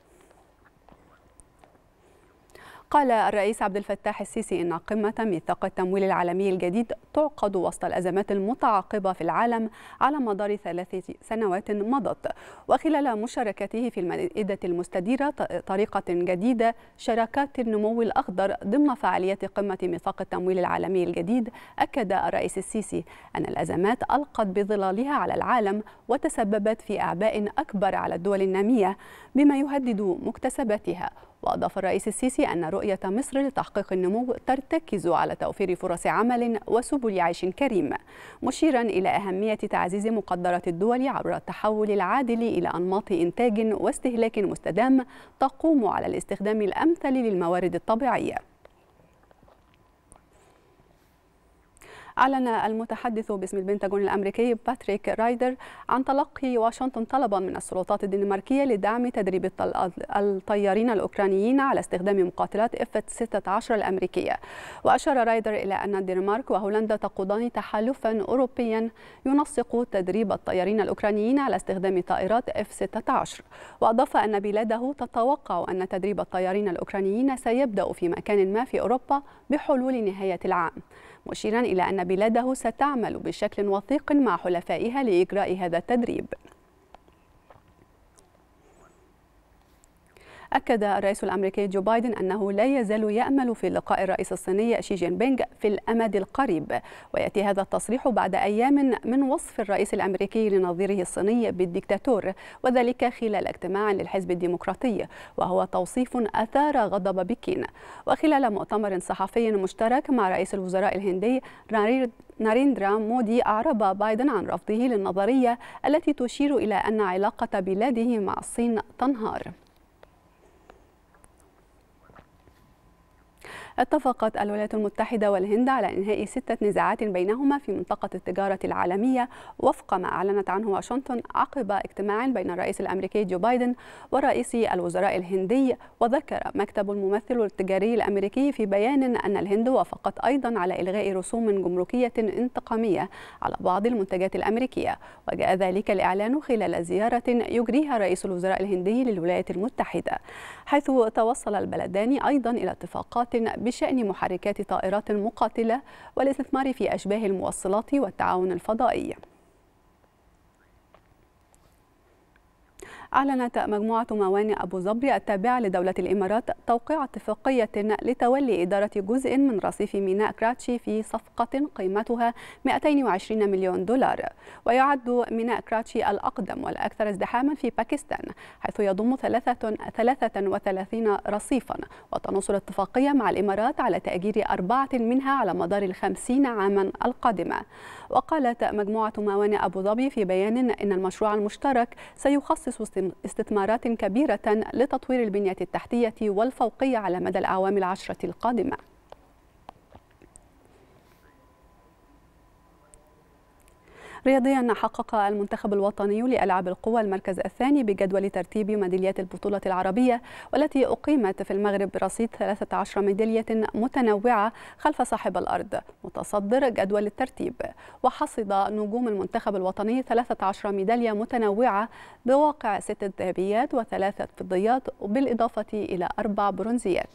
قال الرئيس عبد الفتاح السيسي ان قمه ميثاق التمويل العالمي الجديد تعقد وسط الازمات المتعاقبه في العالم على مدار ثلاث سنوات مضت وخلال مشاركته في المائده المستديره طريقه جديده شراكات النمو الاخضر ضمن فعاليات قمه ميثاق التمويل العالمي الجديد اكد الرئيس السيسي ان الازمات القت بظلالها على العالم وتسببت في اعباء اكبر على الدول الناميه بما يهدد مكتسباتها وأضاف الرئيس السيسي أن رؤية مصر لتحقيق النمو ترتكز على توفير فرص عمل وسبل عيش كريم مشيرا إلى أهمية تعزيز مقدرات الدول عبر التحول العادل إلى أنماط إنتاج واستهلاك مستدام تقوم على الاستخدام الأمثل للموارد الطبيعية أعلن المتحدث باسم البنتاغون الأمريكي باتريك رايدر عن تلقي واشنطن طلبا من السلطات الدنماركية لدعم تدريب الطيارين الأوكرانيين على استخدام مقاتلات اف 16 الأمريكية وأشار رايدر إلى أن الدنمارك وهولندا تقودان تحالفا أوروبيا ينسق تدريب الطيارين الأوكرانيين على استخدام طائرات اف 16 وأضاف أن بلاده تتوقع أن تدريب الطيارين الأوكرانيين سيبدأ في مكان ما في أوروبا بحلول نهاية العام مشيرا إلى أن بلاده ستعمل بشكل وثيق مع حلفائها لإجراء هذا التدريب أكد الرئيس الأمريكي جو بايدن أنه لا يزال يأمل في لقاء الرئيس الصيني شي جين بينغ في الأمد القريب ويأتي هذا التصريح بعد أيام من وصف الرئيس الأمريكي لنظيره الصيني بالديكتاتور وذلك خلال اجتماع للحزب الديمقراطي وهو توصيف أثار غضب بكين وخلال مؤتمر صحفي مشترك مع رئيس الوزراء الهندي ناريندرا مودي أعرب بايدن عن رفضه للنظرية التي تشير إلى أن علاقة بلاده مع الصين تنهار اتفقت الولايات المتحدة والهند على إنهاء ستة نزاعات بينهما في منطقة التجارة العالمية وفق ما أعلنت عنه واشنطن عقب اجتماع بين الرئيس الأمريكي جو بايدن ورئيس الوزراء الهندي وذكر مكتب الممثل التجاري الأمريكي في بيان أن الهند وافقت أيضا على إلغاء رسوم جمركية انتقامية على بعض المنتجات الأمريكية وجاء ذلك الإعلان خلال زيارة يجريها رئيس الوزراء الهندي للولايات المتحدة حيث توصل البلدان أيضا إلى اتفاقات بشأن محركات طائرات مقاتلة والاستثمار في أشباه الموصلات والتعاون الفضائي أعلنت مجموعة موانئ أبو ظبي التابعة لدولة الإمارات توقيع اتفاقية لتولي إدارة جزء من رصيف ميناء كراتشي في صفقة قيمتها 220 مليون دولار ويعد ميناء كراتشي الأقدم والأكثر ازدحاما في باكستان حيث يضم 33 رصيفا وتنص الاتفاقية مع الإمارات على تأجير أربعة منها على مدار الخمسين عاما القادمة وقالت مجموعة موانئ أبو ظبي في بيان إن المشروع المشترك سيخصص استثمارات كبيرة لتطوير البنية التحتية والفوقية على مدى الأعوام العشرة القادمة رياضيا حقق المنتخب الوطني لألعاب القوى المركز الثاني بجدول ترتيب ميداليات البطولة العربية والتي أقيمت في المغرب برصيد 13 ميدالية متنوعة خلف صاحب الأرض متصدر جدول الترتيب وحصد نجوم المنتخب الوطني 13 ميدالية متنوعة بواقع ست ذهبيات وثلاثة فضيات بالإضافة إلى أربع برونزيات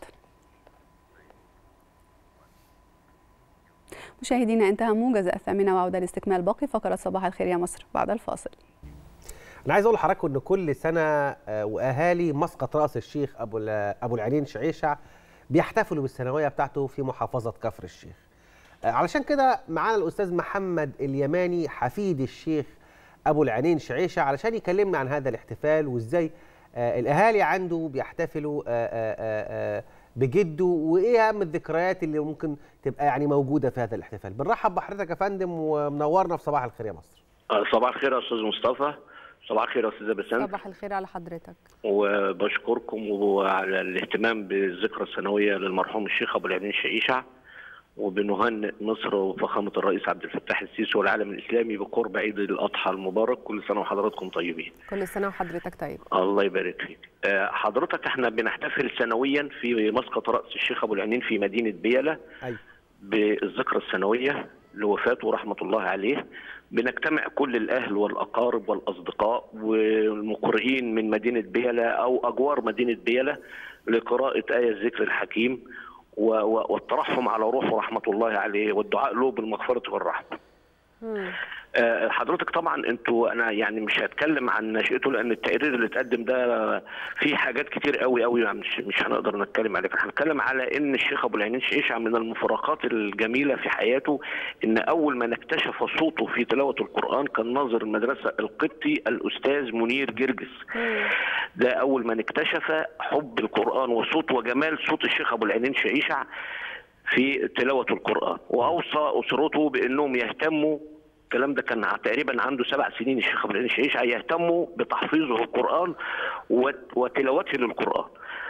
مشاهدينا انتهى موجز الثامنة وعودة لاستكمال باقي فقرة صباح الخير يا مصر بعد الفاصل انا عايز اقول لحضراتكم ان كل سنه واهالي مسقط راس الشيخ ابو ابو العينين شعيشع بيحتفلوا بالسنويه بتاعته في محافظه كفر الشيخ علشان كده معانا الاستاذ محمد اليماني حفيد الشيخ ابو العينين شعيشع علشان يكلمنا عن هذا الاحتفال وازاي الاهالي عنده بيحتفلوا بجده وايه اهم الذكريات اللي ممكن تبقى يعني موجوده في هذا الاحتفال بنرحب بحضرتك يا فندم ومنورنا في صباح الخير يا مصر صباح الخير يا استاذ مصطفى صباح الخير يا استاذه بسنت صباح الخير على حضرتك وبشكركم وعلى الاهتمام بالذكرى السنويه للمرحوم الشيخ ابو العينين شعيشه وبنهنئ مصر وفخامه الرئيس عبد الفتاح السيسي والعالم الاسلامي بقرب عيد الاضحى المبارك كل سنه وحضراتكم طيبين. كل سنه وحضرتك طيب. الله يبارك فيك. حضرتك احنا بنحتفل سنويا في مسقط راس الشيخ ابو العينين في مدينه بيله أي. بالذكرى السنويه لوفاته رحمه الله عليه. بنجتمع كل الاهل والاقارب والاصدقاء والمقرئين من مدينه بيله او اجوار مدينه بيله لقراءه ايه الذكر الحكيم والترحم على روحه رحمه الله عليه والدعاء له بالمغفره والرحمه. آه حضرتك طبعا انتوا انا يعني مش هتكلم عن نشأته لان التقرير اللي اتقدم ده فيه حاجات كتير قوي قوي يعني مش مش هنقدر نتكلم عليه هنتكلم على ان الشيخ ابو العينين شيشع من المفارقات الجميله في حياته ان اول من اكتشف صوته في تلاوه القران كان ناظر المدرسه القبطي الاستاذ منير جرجس. ده اول من اكتشف حب القران وصوت وجمال صوت الشيخ ابو العينين شيشع في تلاوه القران واوصى اسرته بانهم يهتموا الكلام ده كان تقريبا عنده سبع سنين الشيخ ابو العينين شيشع يهتموا بتحفيظه القران وتلاوته للقران.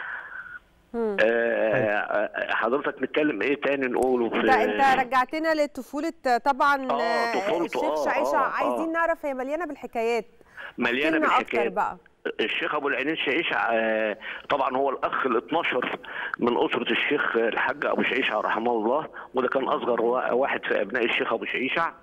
آه حضرتك نتكلم ايه تاني نقوله في انت انت رجعتنا لطفوله طبعا آه طفولته الشيخ شعيشه آه عايزين آه نعرف هي مليانه بالحكايات مليانه اكتر بالحكايات بقى الشيخ ابو العينين شعيشع طبعا هو الاخ ال 12 من اسره الشيخ الحاج ابو شعيشع رحمه الله وده كان اصغر واحد في ابناء الشيخ ابو شعيشع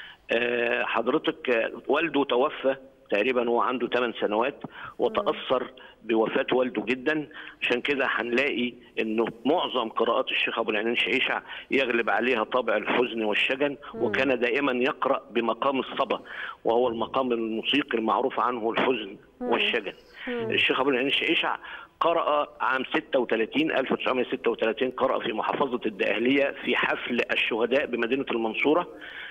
حضرتك والده توفى تقريبا هو عنده 8 سنوات وتاثر بوفاه والده جدا عشان كده هنلاقي انه معظم قراءات الشيخ ابو العينين شعيشع يغلب عليها طابع الحزن والشجن وكان دائما يقرا بمقام الصبا وهو المقام الموسيقي المعروف عنه الحزن والشجن الشيخ ابو العينين شعيشع قرأ عام 36 1936 قرأ في محافظة الدقهلية في حفل الشهداء بمدينة المنصورة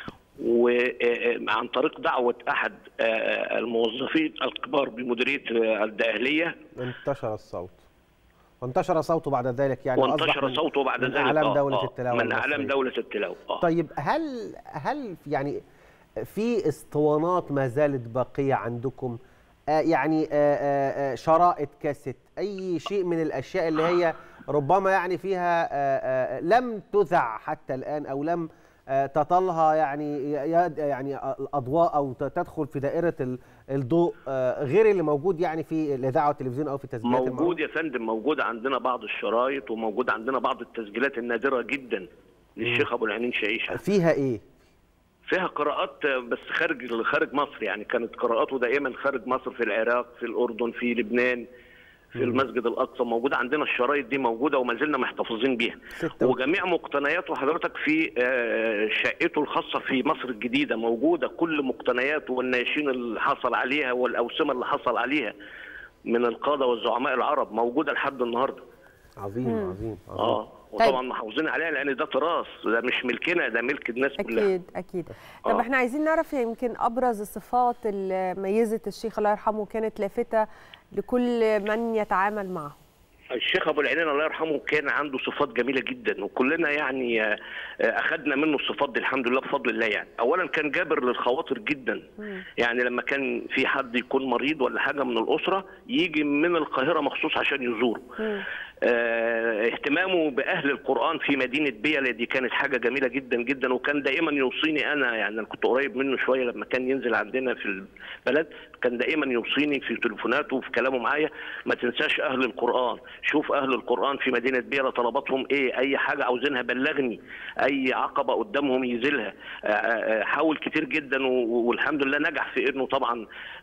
وعن طريق دعوة أحد الموظفين الكبار بمديرية الدقهلية انتشر الصوت وانتشر صوته بعد ذلك يعني وانتشر صوته بعد من ذلك أعلام آه دولة آه التلاوة من أعلام المصرية. دولة التلاوة آه. طيب هل هل يعني في اسطوانات ما زالت باقية عندكم آه يعني آه آه آه شرائط كاسيت أي شيء من الأشياء اللي هي ربما يعني فيها آه آه لم تذع حتى الآن أو لم آه تطلها يعني يد- يعني الأضواء أو ت- تدخل في دائرة ال- الضوء آه غير اللي موجود يعني في الإذاعة والتلفزيون أو في تسجيلات موجود المعروضة؟ يا فندم موجود عندنا بعض الشرايط وموجود عندنا بعض التسجيلات النادرة جدا للشيخ أبو العينين شعيشة فيها إيه؟ فيها قراءات بس خارج خارج مصر يعني كانت قراءاته دائما خارج مصر في العراق في الأردن في لبنان في المسجد الأقصى موجودة عندنا الشرايط دي موجودة وما زلنا محتفظين بيها ستة و- وجميع مقتنياته حضرتك في آه، شقته الخاصة في مصر الجديدة موجودة كل مقتنياته والناشين اللي حصل عليها والأوسمة اللي حصل عليها من القادة والزعماء العرب موجودة لحد النهاردة عظيم عظيم عظيم اه وطبعا محافظين عليها لأن ده تراث ده مش ملكنا ده ملك الناس كلها اكيد اكيد طب آه. احنا عايزين نعرف يمكن ابرز الصفات اللي ميزت الشيخ الله يرحمه كانت لافته لكل من يتعامل معه الشيخ ابو العينين الله يرحمه كان عنده صفات جميله جدا وكلنا يعني اخذنا منه الصفات دي الحمد لله بفضل الله يعني اولا كان جابر للخواطر جدا يعني لما كان في حد يكون مريض ولا حاجه من الاسره يجي من القاهره مخصوص عشان يزوره اه اهتمامه باهل القران في مدينه بيلا دي كانت حاجه جميله جدا جدا وكان دائما يوصيني انا يعني انا كنت قريب منه شويه لما كان ينزل عندنا في البلد كان دائما يوصيني في تليفوناته وفي كلامه معايا ما تنساش اهل القران شوف اهل القران في مدينه بيلا طلباتهم ايه اي حاجه عاوزينها بلغني اي عقبه قدامهم يزيلها حاول كتير جدا والحمد لله نجح في انه طبعا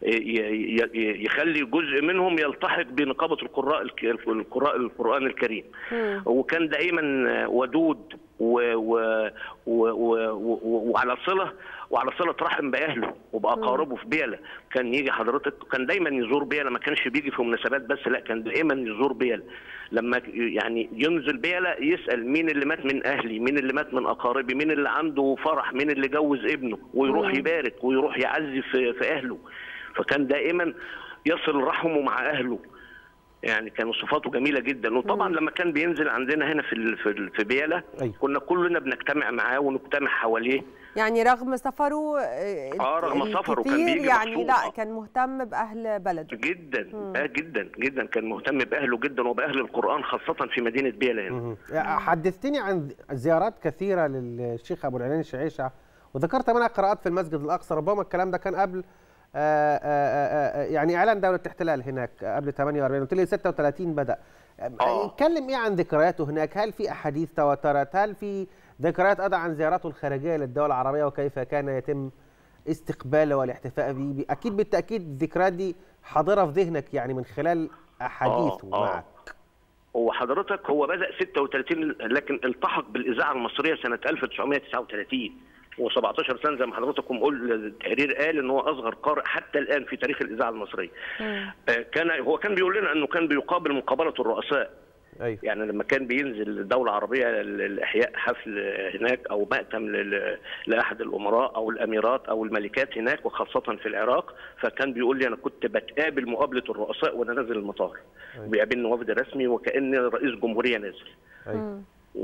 يخلي جزء منهم يلتحق بنقابه القراء القراء القران الكريم وكان دائما ودود و و و و وعلى صله وعلى صله رحم باهله وباقاربه في بيلا كان يجي حضرتك كان دايما يزور بيلا ما كانش بيجي في مناسبات بس لا كان دائما يزور بيلا لما يعني ينزل بيلا يسال مين اللي مات من اهلي مين اللي مات من اقاربي مين اللي عنده فرح مين اللي جوز ابنه ويروح يبارك ويروح يعزي في, في اهله فكان دائما يصل رحمه مع اهله يعني كان صفاته جميله جدا وطبعا مم. لما كان بينزل عندنا هنا في في في بيلا أي. كنا كلنا بنجتمع معاه ونجتمع حواليه يعني رغم سفره اه رغم سفره كان بيجي يعني لا كان مهتم باهل بلده جدا مم. اه جدا جدا كان مهتم باهله جدا وباهل القران خاصه في مدينه بيلا هنا حدثتني عن زيارات كثيره للشيخ ابو العينين الشعيشه وذكرت منها قراءات في المسجد الاقصى ربما الكلام ده كان قبل آآ آآ يعني اعلان دوله الاحتلال هناك قبل 48 قلت لي 36 بدا اتكلم ايه عن ذكرياته هناك هل في احاديث تواترت هل في ذكريات ايضا عن زياراته الخارجيه للدول العربيه وكيف كان يتم استقباله والاحتفاء به اكيد بالتاكيد الذكريات دي حاضره في ذهنك يعني من خلال احاديثه معك هو حضرتك هو بدا 36 لكن التحق بالاذاعه المصريه سنه 1939 و17 سنه زي ما حضراتكم قلت التقرير قال ان هو اصغر قارئ حتى الان في تاريخ الاذاعه المصريه. آه كان هو كان بيقول لنا انه كان بيقابل مقابله الرؤساء. أيوه. يعني لما كان بينزل دوله عربيه لاحياء حفل هناك او مأتم لاحد الامراء او الاميرات او الملكات هناك وخاصه في العراق فكان بيقول لي انا كنت بتقابل مقابله الرؤساء وانا نازل المطار. أيوه. بيقابلني وفد رسمي وكان رئيس جمهوريه نازل. أيوه.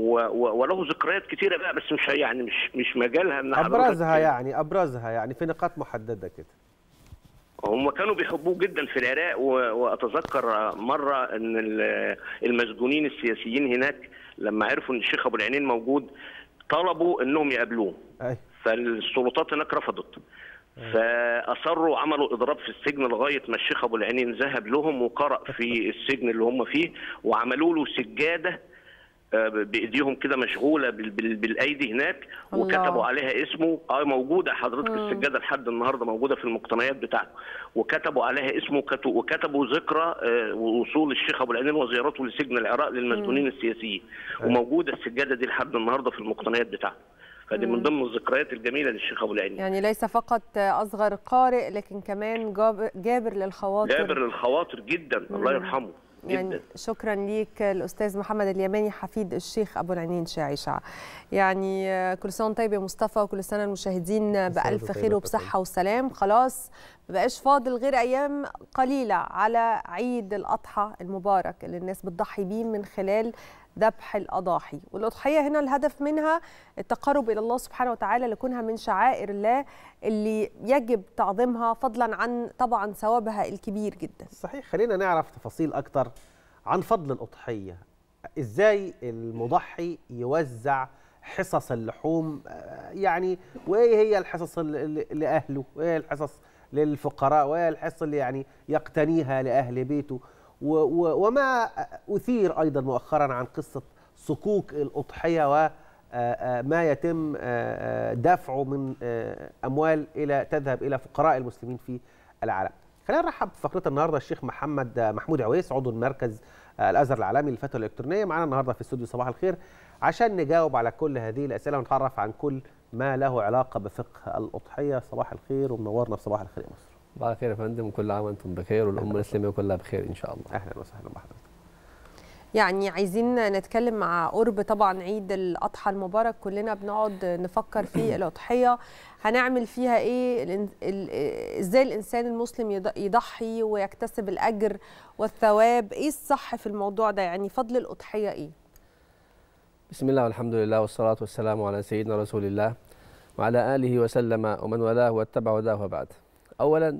وله ذكريات كتيره بقى بس مش يعني مش مش مجالها ان ابرزها يعني ابرزها يعني في نقاط محدده كده هم كانوا بيحبوه جدا في العراق واتذكر مره ان المسجونين السياسيين هناك لما عرفوا ان الشيخ ابو العينين موجود طلبوا انهم يقابلوه أي. فالسلطات هناك رفضت فاصروا عملوا اضراب في السجن لغايه ما الشيخ ابو العينين ذهب لهم وقرأ في السجن اللي هم فيه وعملوا له سجاده بايديهم كده مشغوله بالايدي هناك الله. وكتبوا عليها اسمه اه موجوده حضرتك السجاده لحد النهارده موجوده في المقتنيات بتاعته وكتبوا عليها اسمه وكتبوا ذكرى وصول الشيخ ابو العينين وزيارته لسجن العراق للمسجونين السياسيين وموجوده السجاده دي لحد النهارده في المقتنيات بتاعته فدي من ضمن الذكريات الجميله للشيخ ابو العينين يعني ليس فقط اصغر قارئ لكن كمان جابر للخواطر جابر للخواطر جدا مم. الله يرحمه يعني جدا. شكرا ليك الاستاذ محمد اليماني حفيد الشيخ ابو العينين شاعشع يعني كل سنه طيب يا مصطفى وكل سنه المشاهدين بالف خير وبصحه وسلام خلاص ما بقاش فاضل غير ايام قليله على عيد الاضحى المبارك اللي الناس بتضحي بيه من خلال ذبح الاضاحي والاضحيه هنا الهدف منها التقرب الى الله سبحانه وتعالى لكونها من شعائر الله اللي يجب تعظيمها فضلا عن طبعا ثوابها الكبير جدا صحيح خلينا نعرف تفاصيل اكتر عن فضل الاضحيه ازاي المضحي يوزع حصص اللحوم يعني وايه هي الحصص لاهله وايه الحصص للفقراء وايه الحصص اللي يعني يقتنيها لاهل بيته وما أثير أيضا مؤخرا عن قصة صكوك الأضحية وما يتم دفعه من أموال إلى تذهب إلى فقراء المسلمين في العالم خلينا نرحب في فقرة النهاردة الشيخ محمد محمود عويس عضو المركز الأزهر العالمي للفتوى الإلكترونية معنا النهاردة في استوديو صباح الخير عشان نجاوب على كل هذه الأسئلة ونتعرف عن كل ما له علاقة بفقه الأضحية صباح الخير ومنورنا في صباح الخير يا مصر صباح الخير يا فندم وكل عام وانتم بخير والامه الاسلاميه كلها بخير ان شاء الله اهلا وسهلا بحضرتك يعني عايزين نتكلم مع قرب طبعا عيد الاضحى المبارك كلنا بنقعد نفكر في الاضحيه هنعمل فيها ايه ازاي الانسان المسلم يضحي ويكتسب الاجر والثواب ايه الصح في الموضوع ده يعني فضل الاضحيه ايه بسم الله والحمد لله والصلاه والسلام على سيدنا رسول الله وعلى اله وسلم ومن والاه واتبع هداه وبعد اولا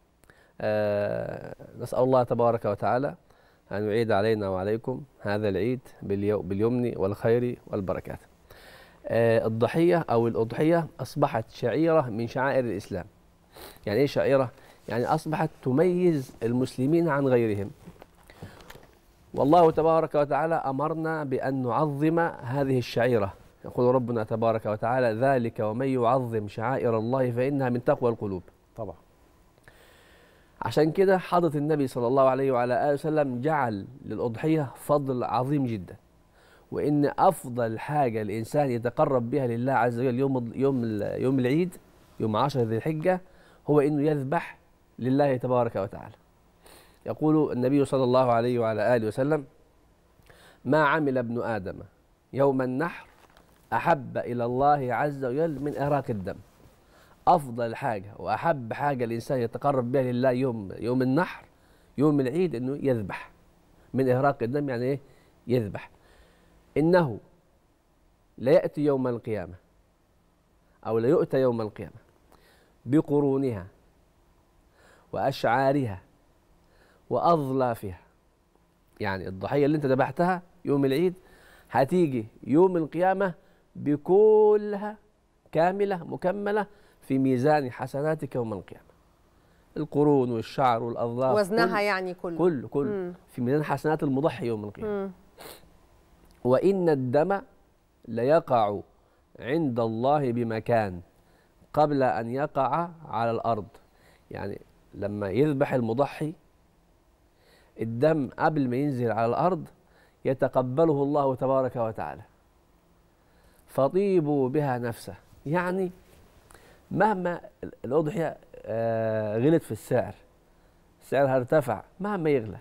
آه نسال الله تبارك وتعالى أن يعيد علينا وعليكم هذا العيد باليمن والخير والبركات آه الضحية أو الأضحية أصبحت شعيرة من شعائر الإسلام يعني إيه شعيرة؟ يعني أصبحت تميز المسلمين عن غيرهم والله تبارك وتعالى أمرنا بأن نعظم هذه الشعيرة يقول ربنا تبارك وتعالى ذلك ومن يعظم شعائر الله فإنها من تقوى القلوب طبعا عشان كده حضرة النبي صلى الله عليه وعلى آله وسلم جعل للأضحية فضل عظيم جدا وإن أفضل حاجة الإنسان يتقرب بها لله عز وجل يوم يوم يوم العيد يوم 10 ذي الحجة هو إنه يذبح لله تبارك وتعالى يقول النبي صلى الله عليه وعلى آله وسلم ما عمل ابن آدم يوم النحر أحب إلى الله عز وجل من إهراق الدم افضل حاجه واحب حاجه الانسان يتقرب بها لله يوم يوم النحر يوم العيد انه يذبح من اهراق الدم يعني ايه يذبح انه لياتي يوم القيامه او ليؤتى يوم القيامه بقرونها واشعارها واظلافها يعني الضحيه اللي انت ذبحتها يوم العيد هتيجي يوم القيامه بكلها كامله مكمله في ميزان حسناتك يوم القيامة القرون والشعر والأظلاف وزنها يعني كله كله كله في ميزان حسنات المضحي يوم القيامة مم. وإن الدم ليقع عند الله بمكان قبل أن يقع على الأرض يعني لما يذبح المضحي الدم قبل ما ينزل على الأرض يتقبله الله تبارك وتعالى فطيبوا بها نفسه يعني مهما الأضحية آه غلت في السعر سعرها ارتفع مهما يغلى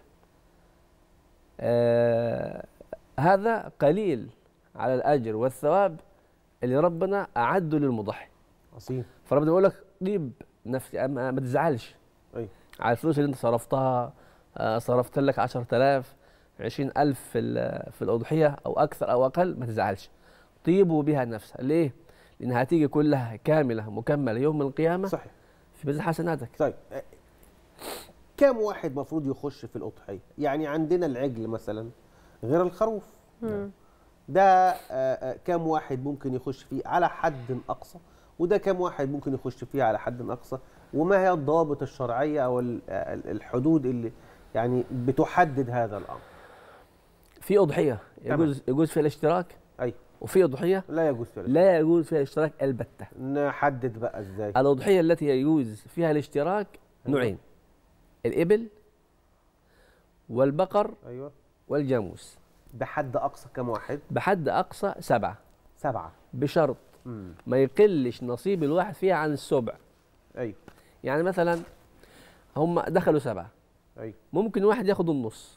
آه هذا قليل على الأجر والثواب اللي ربنا أعده للمضحي عظيم فربنا يقول لك طيب نفسي ما تزعلش أي. على الفلوس اللي انت صرفتها آه صرفت لك 10000 20000 في في الأضحية أو أكثر أو أقل ما تزعلش طيبوا بها نفسها ليه؟ لانها هتيجي كلها كامله مكمله يوم القيامه صحيح في ميزان حسناتك طيب كم واحد المفروض يخش في الاضحيه يعني عندنا العجل مثلا غير الخروف مم. ده كم واحد ممكن يخش فيه على حد اقصى وده كم واحد ممكن يخش فيه على حد اقصى وما هي الضوابط الشرعيه او الحدود اللي يعني بتحدد هذا الامر في اضحيه يجوز يجوز فيها الاشتراك ايوه وفي أضحية لا يجوز فيها لا يجوز فيها الاشتراك البتة نحدد بقى ازاي الأضحية التي يجوز فيها الاشتراك نوعين الإبل والبقر أيوة والجاموس بحد أقصى كم واحد؟ بحد أقصى سبعة سبعة بشرط مم. ما يقلش نصيب الواحد فيها عن السبع أيوة يعني مثلا هم دخلوا سبعة أيوة ممكن واحد ياخد النص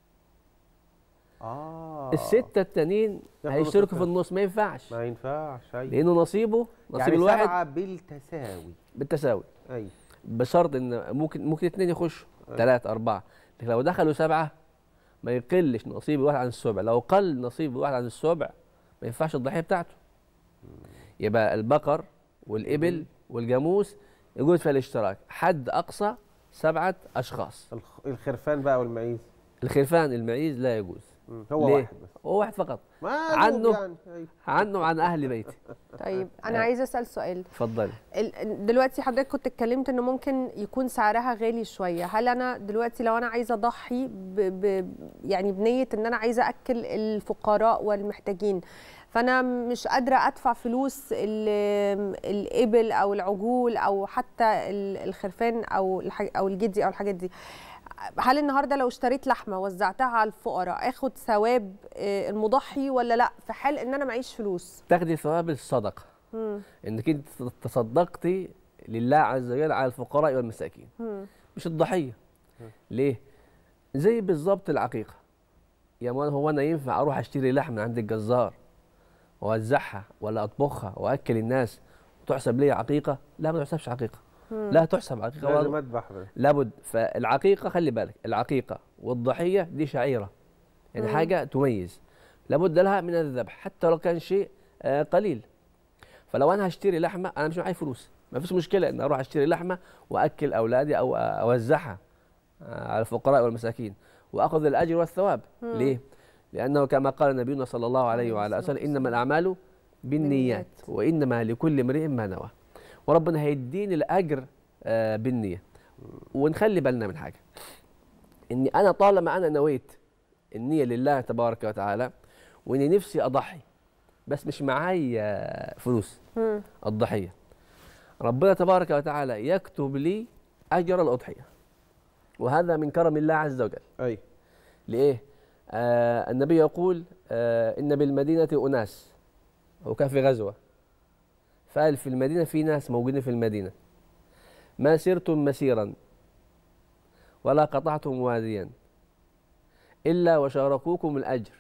آه الستة التانيين هيشتركوا في النص ما ينفعش ما ينفعش أيوة لأنه نصيبه نصيب يعني الواحد سبعة بالتساوي بالتساوي أيوة بشرط ان ممكن ممكن اثنين يخشوا ثلاثة أربعة لكن لو دخلوا سبعة ما يقلش نصيب الواحد عن السبع لو قل نصيب الواحد عن السبع ما ينفعش الضحية بتاعته يبقى البقر والإبل والجاموس يجوز فيها الاشتراك حد أقصى سبعة أشخاص الخرفان بقى والمعيز الخرفان المعيز لا يجوز هو ليه؟ واحد بس هو واحد فقط ما عنه يعني. أيوة. عنه وعن أهل بيته طيب انا عايزه اسال سؤال اتفضلي ال- دلوقتي حضرتك كنت اتكلمت انه ممكن يكون سعرها غالي شويه هل انا دلوقتي لو انا عايزه اضحي ب... ب... يعني بنيه ان انا عايزه اكل الفقراء والمحتاجين فانا مش قادره ادفع فلوس ال- الابل او العجول او حتى ال- الخرفان او الح... او الجدي او الحاجات دي هل النهارده لو اشتريت لحمه وزعتها على الفقراء اخد ثواب آه، المضحي ولا لا في حال ان انا معيش فلوس تاخدي ثواب الصدقة مم. انك انت تصدقتي لله عز وجل على الفقراء والمساكين مم. مش الضحيه ليه زي بالظبط العقيقه يا مان هو انا ينفع اروح اشتري لحم من عند الجزار واوزعها ولا اطبخها واكل الناس وتحسب لي عقيقه لا ما تحسبش عقيقه لا تحسب عقيقه لازم اذبح لابد فالعقيقه خلي بالك العقيقه والضحيه دي شعيره يعني مم. حاجه تميز لابد لها من الذبح حتى لو كان شيء آه قليل فلو انا هشتري لحمه انا مش معي فلوس ما فيش مشكله ان اروح اشتري لحمه واكل اولادي او اوزعها على الفقراء والمساكين واخذ الاجر والثواب مم. ليه لانه كما قال نبينا صلى الله عليه وعلى اله وسلم انما الاعمال بالنيات وانما لكل امرئ ما نوى وربنا هيديني الاجر آه بالنيه ونخلي بالنا من حاجه اني انا طالما انا نويت النيه لله تبارك وتعالى واني نفسي اضحي بس مش معايا فلوس الضحيه ربنا تبارك وتعالى يكتب لي اجر الاضحيه وهذا من كرم الله عز وجل اي ليه آه النبي يقول آه ان بالمدينه اناس وكان في غزوه فقال في المدينه في ناس موجودين في المدينه ما سرتم مسيرا ولا قطعتم واديا الا وشاركوكم الاجر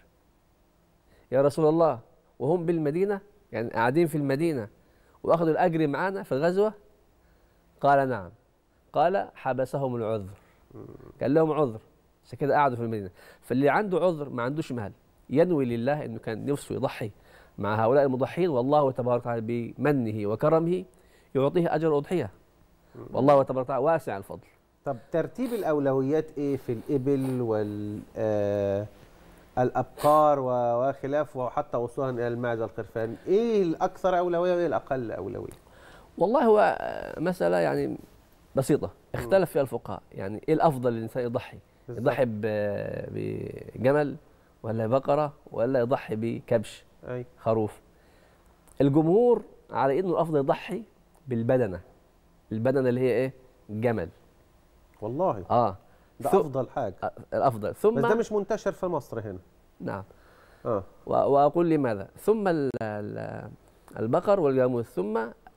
يا رسول الله وهم بالمدينه يعني قاعدين في المدينه واخذوا الاجر معانا في الغزوه قال نعم قال حبسهم العذر كان لهم عذر عشان كده قعدوا في المدينه فاللي عنده عذر ما عندوش مال ينوي لله انه كان نفسه يضحي مع هؤلاء المضحين والله تبارك وتعالى بمنه وكرمه يعطيه اجر اضحيه والله تبارك وتعالى واسع الفضل طب ترتيب الاولويات ايه في الابل وال آه الابقار وخلافه وحتى وصولا الى الماعز والخرفان ايه الاكثر اولويه وايه الاقل اولويه والله هو مساله يعني بسيطه اختلف فيها الفقهاء يعني ايه الافضل للانسان يضحي يضحي بجمل ولا بقره ولا يضحي بكبش أي. خروف الجمهور على انه الافضل يضحي بالبدنه البدنه اللي هي ايه جمل والله اه ده ثم افضل حاجه الافضل ثم بس ده مش منتشر في مصر هنا نعم اه واقول لماذا ثم البقر والجاموس ثم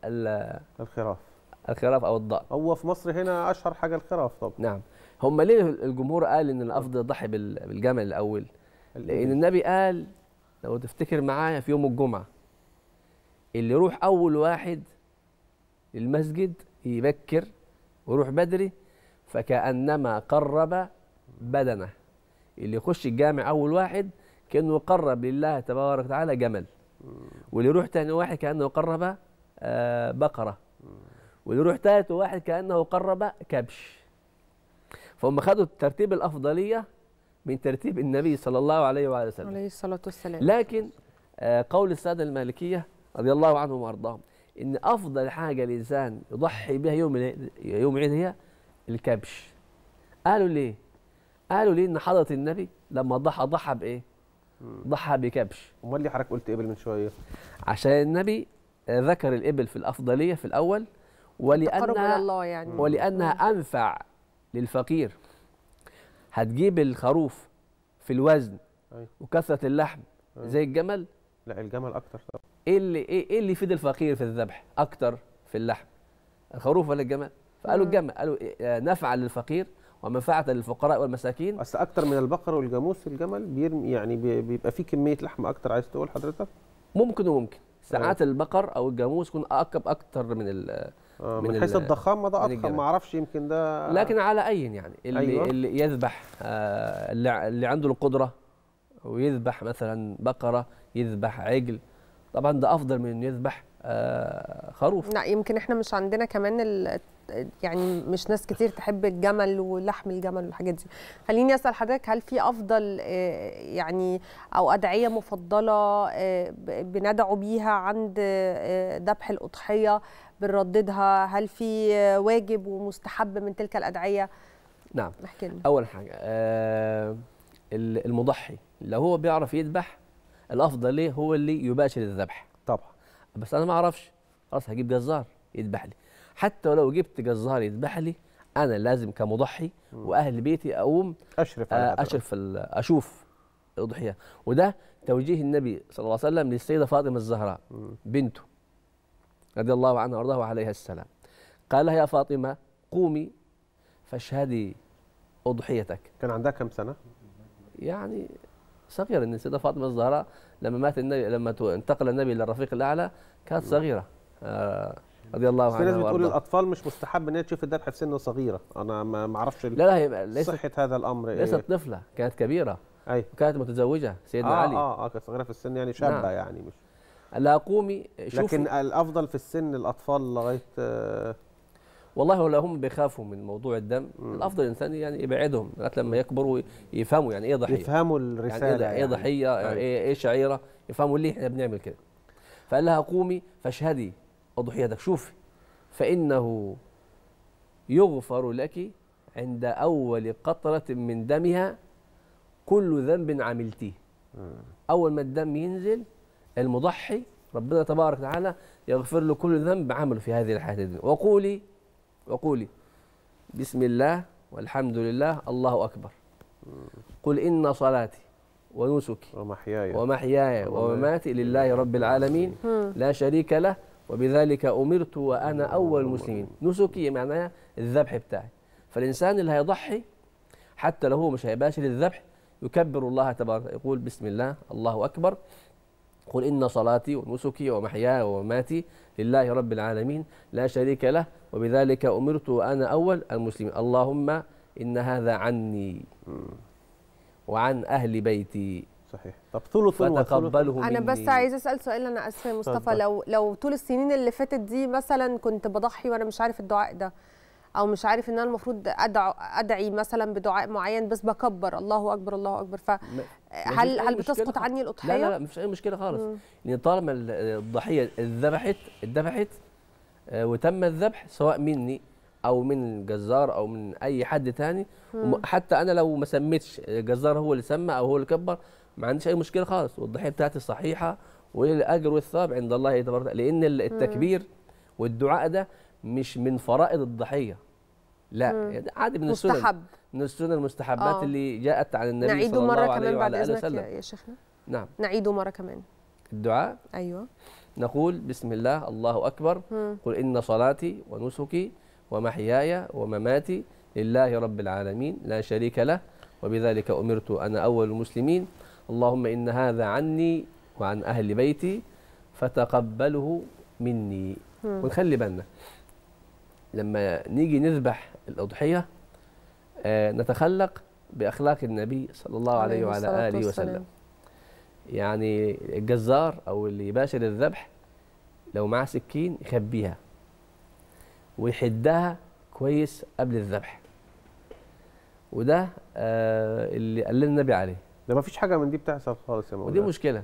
الخراف الخراف او الضأن هو في مصر هنا اشهر حاجه الخراف طبعا نعم هم ليه الجمهور قال ان الافضل يضحي بالجمل الاول لان النبي قال لو تفتكر معايا في يوم الجمعه اللي يروح اول واحد المسجد يبكر ويروح بدري فكانما قرب بدنه اللي يخش الجامع اول واحد كانه قرب لله تبارك وتعالى جمل واللي يروح تاني واحد كانه قرب آه بقره واللي يروح ثالث واحد كانه قرب كبش فهم خدوا ترتيب الافضليه من ترتيب النبي صلى الله عليه وعلى وسلم عليه الصلاه والسلام لكن آه قول الساده المالكيه رضي الله عنهم وارضاهم ان افضل حاجه الانسان يضحي بها يوم يوم العيد هي الكبش قالوا ليه قالوا ليه ان حضره النبي لما ضحى ضحى بايه ضحى بكبش امال ليه حضرتك قلت ابل من شويه عشان النبي ذكر الابل في الافضلية في الاول ولانها الله يعني. ولانها انفع للفقير هتجيب الخروف في الوزن أي. وكثره اللحم أي. زي الجمل لا الجمل اكتر طبعا ايه اللي ايه, إيه اللي يفيد الفقير في الذبح اكتر في اللحم الخروف ولا الجمل فقالوا الجمل قالوا إيه نفعا للفقير ومنفعه للفقراء والمساكين بس اكتر من البقر والجاموس الجمل بيرمي يعني بيبقى فيه كميه لحم اكتر عايز تقول حضرتك ممكن وممكن ساعات البقر او الجاموس يكون اكب اكتر من ال آه من, من حيث الضخامه ده اضخم ما اعرفش يمكن ده لكن على اي يعني اللي أيوة. اللي يذبح آه اللي, اللي عنده القدره ويذبح مثلا بقره يذبح عجل طبعا ده افضل من انه يذبح آه خروف لا يمكن احنا مش عندنا كمان ال يعني مش ناس كتير تحب الجمل ولحم الجمل والحاجات دي خليني اسال حضرتك هل في افضل يعني او ادعيه مفضله بندعو بيها عند ذبح الاضحيه بنرددها هل في واجب ومستحب من تلك الادعيه نعم احكي لنا اول حاجه آه المضحي لو هو بيعرف يذبح الافضل ليه هو اللي يباشر الذبح طبعا بس انا ما اعرفش خلاص هجيب جزار يذبح لي حتى ولو جبت جزار يذبح لي انا لازم كمضحي واهل بيتي اقوم اشرف على اشرف اشوف الاضحيه وده توجيه النبي صلى الله عليه وسلم للسيده فاطمه الزهراء بنته رضي الله عنها وارضاها وعليها السلام قال لها يا فاطمه قومي فاشهدي اضحيتك كان عندها كم سنه يعني صغيره ان السيده فاطمه الزهراء لما مات النبي لما انتقل النبي الى الرفيق الاعلى كانت صغيره آه رضي الله عنها في ناس بتقول الاطفال مش مستحب ان هي تشوف الذبح في سن صغيره انا ما اعرفش لا لا هي ليست صحه هذا الامر ليست إيه؟ طفله كانت كبيره اي كانت متزوجه سيدنا آه علي اه اه كانت صغيره في السن يعني شابه نعم. يعني مش لا قومي شوفي لكن الافضل في السن الاطفال لغايه آه والله ولا هم بيخافوا من موضوع الدم مم. الافضل الانسان يعني يبعدهم لغايه لما يكبروا يفهموا يعني ايه ضحيه يفهموا الرساله يعني ايه, يعني. ضحيه يعني ايه ايه شعيره يفهموا ليه احنا بنعمل كده فقال لها قومي فاشهدي اضحيتك شوفي فانه يغفر لك عند اول قطره من دمها كل ذنب عملتيه اول ما الدم ينزل المضحي ربنا تبارك وتعالى يغفر له كل ذنب عمله في هذه الحياه الدنيا وقولي وقولي بسم الله والحمد لله الله أكبر قل إن صلاتي ونسكي ومحياي ومحياي ومماتي لله رب العالمين لا شريك له وبذلك أمرت وأنا أول المسلمين نسكي معناها الذبح بتاعي فالإنسان اللي هيضحي حتى لو هو مش هيباشر الذبح يكبر الله تبارك يقول بسم الله الله أكبر قل إن صلاتي ونسكي ومحياي ومماتي لله رب العالمين لا شريك له وبذلك أمرت وأنا أول المسلمين اللهم إن هذا عني وعن أهل بيتي صحيح طب ثلث فتقبله انا بس عايزه اسال سؤال انا اسفه يا مصطفى لو لو طول السنين اللي فاتت دي مثلا كنت بضحي وانا مش عارف الدعاء ده او مش عارف ان انا المفروض ادعو ادعي مثلا بدعاء معين بس بكبر الله اكبر الله اكبر فهل هل بتسقط عني الاضحيه لا لا, لا مفيش اي مشكله خالص لان طالما الضحيه اتذبحت اتذبحت وتم الذبح سواء مني او من الجزار او من اي حد تاني حتى انا لو ما سميتش الجزار هو اللي سمى او هو اللي كبر ما عنديش اي مشكله خالص والضحيه بتاعتي صحيحه والاجر والثواب عند الله تبارك لان التكبير والدعاء ده مش من فرائض الضحيه لا يعني عادي من السنن مستحب من السنن المستحبات آه. اللي جاءت عن النبي صلى الله عليه وعلى اله وسلم يا شيخنا نعم نعيده مره كمان الدعاء ايوه نقول بسم الله الله اكبر مم. قل ان صلاتي ونسكي ومحياي ومماتي لله رب العالمين لا شريك له وبذلك امرت انا اول المسلمين اللهم ان هذا عني وعن اهل بيتي فتقبله مني مم. ونخلي بالنا لما نيجي نذبح الأضحية آه نتخلق بأخلاق النبي صلى الله عليه وعلى آله وسلم يعني الجزار أو اللي يباشر الذبح لو معاه سكين يخبيها ويحدها كويس قبل الذبح وده آه اللي قال لنا النبي عليه ده ما فيش حاجة من دي بتحصل خالص يا مولانا ودي مشكلة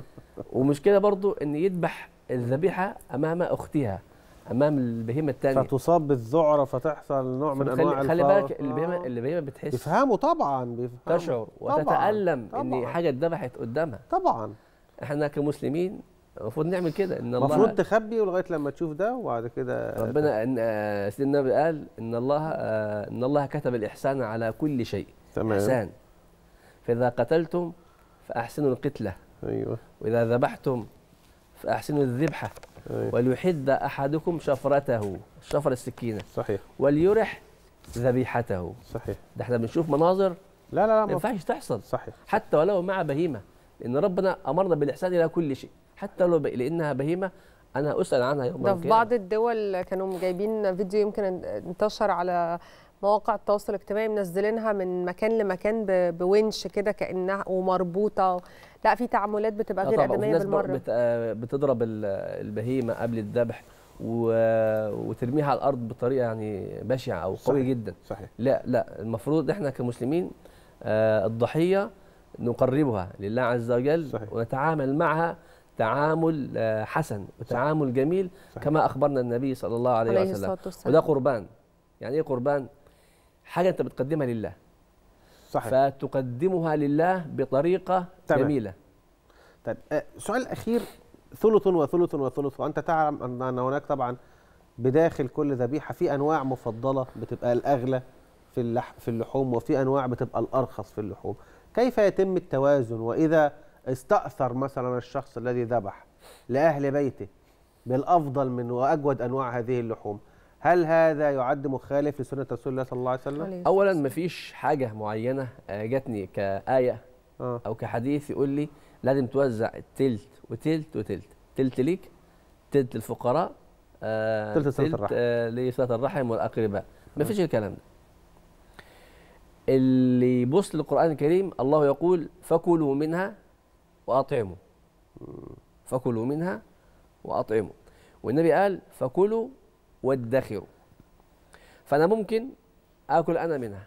ومشكلة برضو ان يذبح الذبيحة أمام أختها امام البهيمه الثانيه فتصاب بالذعره فتحصل نوع من انواع خلي بالك البهيمه البهيمه بتحس بيفهموا طبعا بيفهموا تشعر وتتالم طبعًا ان حاجه اتذبحت قدامها طبعا احنا كمسلمين المفروض نعمل كده ان الله المفروض تخبي ولغايه لما تشوف ده وبعد كده ربنا ان سيدنا النبي قال ان الله ان الله كتب الاحسان على كل شيء تمام احسان فاذا قتلتم فاحسنوا القتله ايوه واذا ذبحتم فاحسنوا الذبحه أيوة. وليحد احدكم شفرته شفر السكينه صحيح وليرح ذبيحته صحيح ده احنا بنشوف مناظر لا لا لا ما ينفعش تحصل صحيح حتى ولو مع بهيمه لان ربنا امرنا بالاحسان الى كل شيء حتى لو ب... لانها بهيمه انا اسال عنها يوم ده في بعض الدول كانوا جايبين فيديو يمكن انتشر على مواقع التواصل الاجتماعي منزلينها من مكان لمكان بونش كده كانها ومربوطه لا في تعاملات بتبقى غير ادميه بالمره بت... بتضرب البهيمه قبل الذبح و... وترميها على الارض بطريقه يعني بشعه او قويه جدا صحيح لا لا المفروض احنا كمسلمين آه الضحيه نقربها لله عز وجل صحيح. ونتعامل معها تعامل آه حسن وتعامل جميل صحيح. كما اخبرنا النبي صلى الله عليه, عليه وسلم والسلام. وده قربان يعني ايه قربان حاجه انت بتقدمها لله صحيح فتقدمها لله بطريقه تمام. جميله طيب آه، سؤال اخير ثلث وثلث وثلث وانت تعلم ان هناك طبعا بداخل كل ذبيحه في انواع مفضله بتبقى الاغلى في اللح في اللحوم وفي انواع بتبقى الارخص في اللحوم كيف يتم التوازن واذا استاثر مثلا الشخص الذي ذبح لاهل بيته بالافضل من واجود انواع هذه اللحوم هل هذا يعد مخالف لسنه رسول الله صلى الله عليه وسلم اولا ما فيش حاجه معينه آه، جاتني كايه آه. او كحديث يقول لي لازم توزع تلت وتلت وتلت تلت ليك تلت للفقراء آه تلت لصله الرحم آه لصله الرحم والاقرباء ما فيش الكلام ده اللي يبص للقران الكريم الله يقول فكلوا منها واطعموا فكلوا منها واطعموا والنبي قال فكلوا وادخروا فانا ممكن اكل انا منها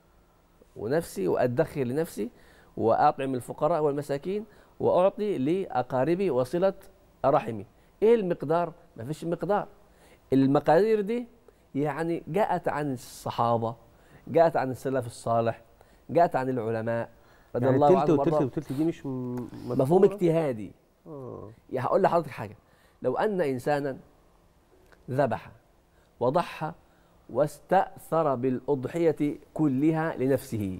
ونفسي وادخر لنفسي واطعم الفقراء والمساكين واعطي لاقاربي وصله رحمي ايه المقدار ما فيش مقدار المقادير دي يعني جاءت عن الصحابه جاءت عن السلف الصالح جاءت عن العلماء رضي يعني الله عنهم وتلت وتلت دي مش مفهوم اجتهادي اه يعني هقول لحضرتك حاجه لو ان انسانا ذبح وضحى واستأثر بالأضحية كلها لنفسه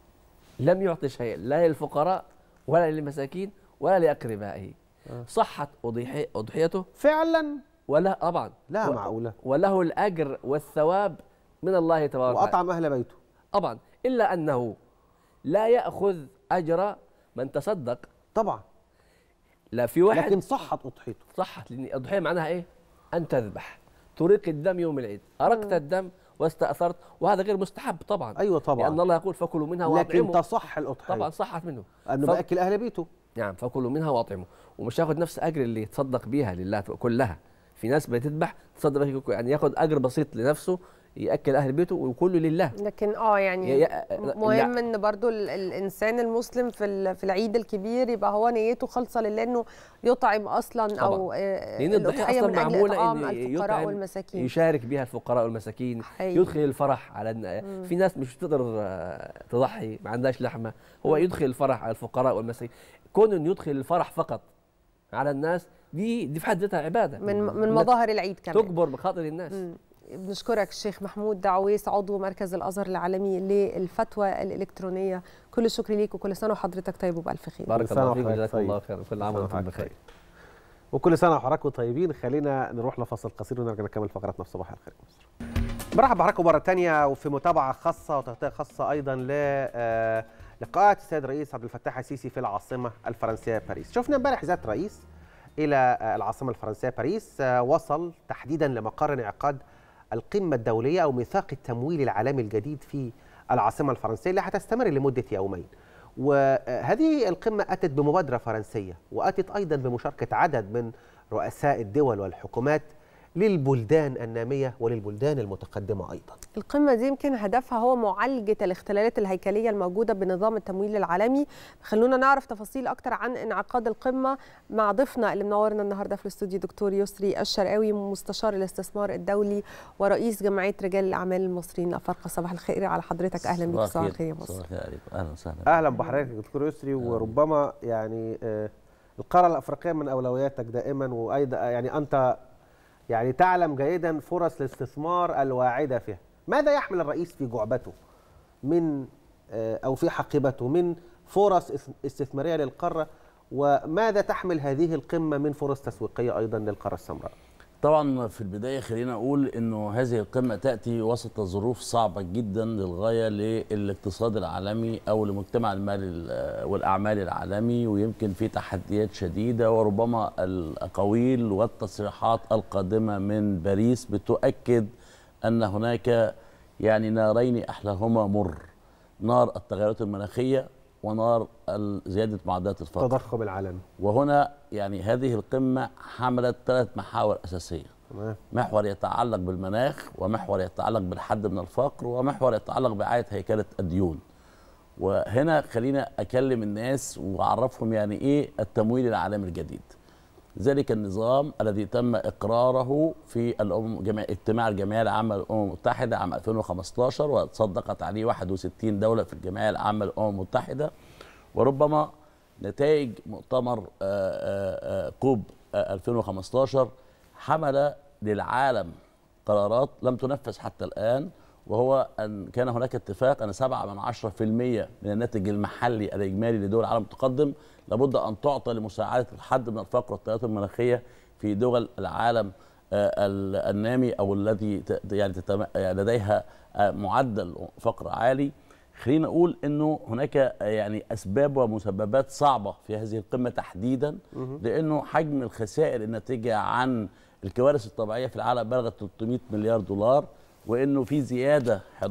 لم يعطي شيئا لا للفقراء ولا للمساكين ولا لأقربائه آه. صحت أضحيته فعلا ولا طبعا لا و... معقولة وله الأجر والثواب من الله تبارك وأطعم وأطعم أهل بيته طبعا إلا أنه لا يأخذ أجر من تصدق طبعا لا في واحد لكن صحت أضحيته صحت لأن الأضحية معناها إيه؟ أن تذبح تريق الدم يوم العيد أرقت الدم واستأثرت وهذا غير مستحب طبعا أيوة طبعا لأن الله يقول فكلوا منها وأطعموا لكن تصح الأضحية طبعا صحت منه أنه ف... بأكل أهل بيته نعم فكلوا منها وأطعموا ومش هياخد نفس أجر اللي يتصدق بيها لله كلها في ناس بتذبح تصدق يعني ياخد أجر بسيط لنفسه ياكل اهل بيته وكله لله لكن اه يعني مهم ان برضو الانسان المسلم في في العيد الكبير يبقى هو نيته خالصه لله انه يطعم اصلا طبعا. او لان الضحيه اصلا معموله ان الفقراء والمساكين يشارك بها الفقراء والمساكين حقيقي. يدخل الفرح على مم. في ناس مش بتقدر تضحي ما عندهاش لحمه هو يدخل الفرح على الفقراء والمساكين كون انه يدخل الفرح فقط على الناس دي دي في حد ذاتها عباده من من مظاهر العيد كمان تكبر بخاطر الناس مم. بنشكرك الشيخ محمود دعويس عضو مركز الازهر العالمي للفتوى الالكترونيه كل الشكر ليك وكل سنه وحضرتك طيب وبالف خير بارك الله فيك وجزاك الله خير كل عام وانتم بخير وكل سنه وحضراتكم طيبين خلينا نروح لفصل قصير ونرجع نكمل فقراتنا في صباح الخير مصر برحب بحضراتكم مره ثانيه وفي متابعه خاصه وتغطيه خاصه ايضا ل لقاءات السيد الرئيس عبد الفتاح السيسي في العاصمه الفرنسيه باريس شفنا امبارح ذات رئيس الى العاصمه الفرنسيه باريس وصل تحديدا لمقر انعقاد القمة الدولية أو ميثاق التمويل العالمي الجديد في العاصمة الفرنسية اللي هتستمر لمدة يومين وهذه القمة أتت بمبادرة فرنسية وأتت أيضا بمشاركة عدد من رؤساء الدول والحكومات للبلدان النامية وللبلدان المتقدمة أيضا القمة دي يمكن هدفها هو معالجة الاختلالات الهيكلية الموجودة بنظام التمويل العالمي خلونا نعرف تفاصيل أكتر عن انعقاد القمة مع ضيفنا اللي منورنا النهاردة في الاستوديو دكتور يسري الشرقاوي مستشار الاستثمار الدولي ورئيس جمعية رجال الأعمال المصريين الأفارقة صباح الخير على حضرتك أهلا بك صباح الخير يا مصر أهلا وسهلا أهلا بحضرتك دكتور يسري وربما يعني آه القارة الأفريقية من أولوياتك دائما وأيضا يعني أنت يعني تعلم جيدا فرص الاستثمار الواعده فيها ماذا يحمل الرئيس في جعبته من او في حقيبته من فرص استثماريه للقاره وماذا تحمل هذه القمه من فرص تسويقيه ايضا للقاره السمراء طبعا في البدايه خلينا اقول انه هذه القمه تاتي وسط ظروف صعبه جدا للغايه للاقتصاد العالمي او لمجتمع المال والاعمال العالمي ويمكن في تحديات شديده وربما الاقاويل والتصريحات القادمه من باريس بتؤكد ان هناك يعني نارين احلاهما مر نار التغيرات المناخيه ونار زياده معدلات الفقر التضخم العالمي وهنا يعني هذه القمه حملت ثلاث محاور اساسيه تمام محور يتعلق بالمناخ ومحور يتعلق بالحد من الفقر ومحور يتعلق باعاده هيكله الديون وهنا خلينا اكلم الناس واعرفهم يعني ايه التمويل العالمي الجديد ذلك النظام الذي تم اقراره في الأمم جميع اجتماع الجمعيه العامه للامم المتحده عام 2015 وصدقت عليه 61 دوله في الجمعيه العامه للامم المتحده وربما نتائج مؤتمر كوب 2015 حمل للعالم قرارات لم تنفذ حتى الان وهو ان كان هناك اتفاق ان 7 من 10% من الناتج المحلي الاجمالي لدول العالم المتقدم لابد ان تعطى لمساعده الحد من الفقر والتغيرات المناخيه في دول العالم النامي او الذي يعني لديها معدل فقر عالي خلينا اقول انه هناك يعني اسباب ومسببات صعبه في هذه القمه تحديدا لانه حجم الخسائر الناتجه عن الكوارث الطبيعيه في العالم بلغت 300 مليار دولار وانه في زياده 11%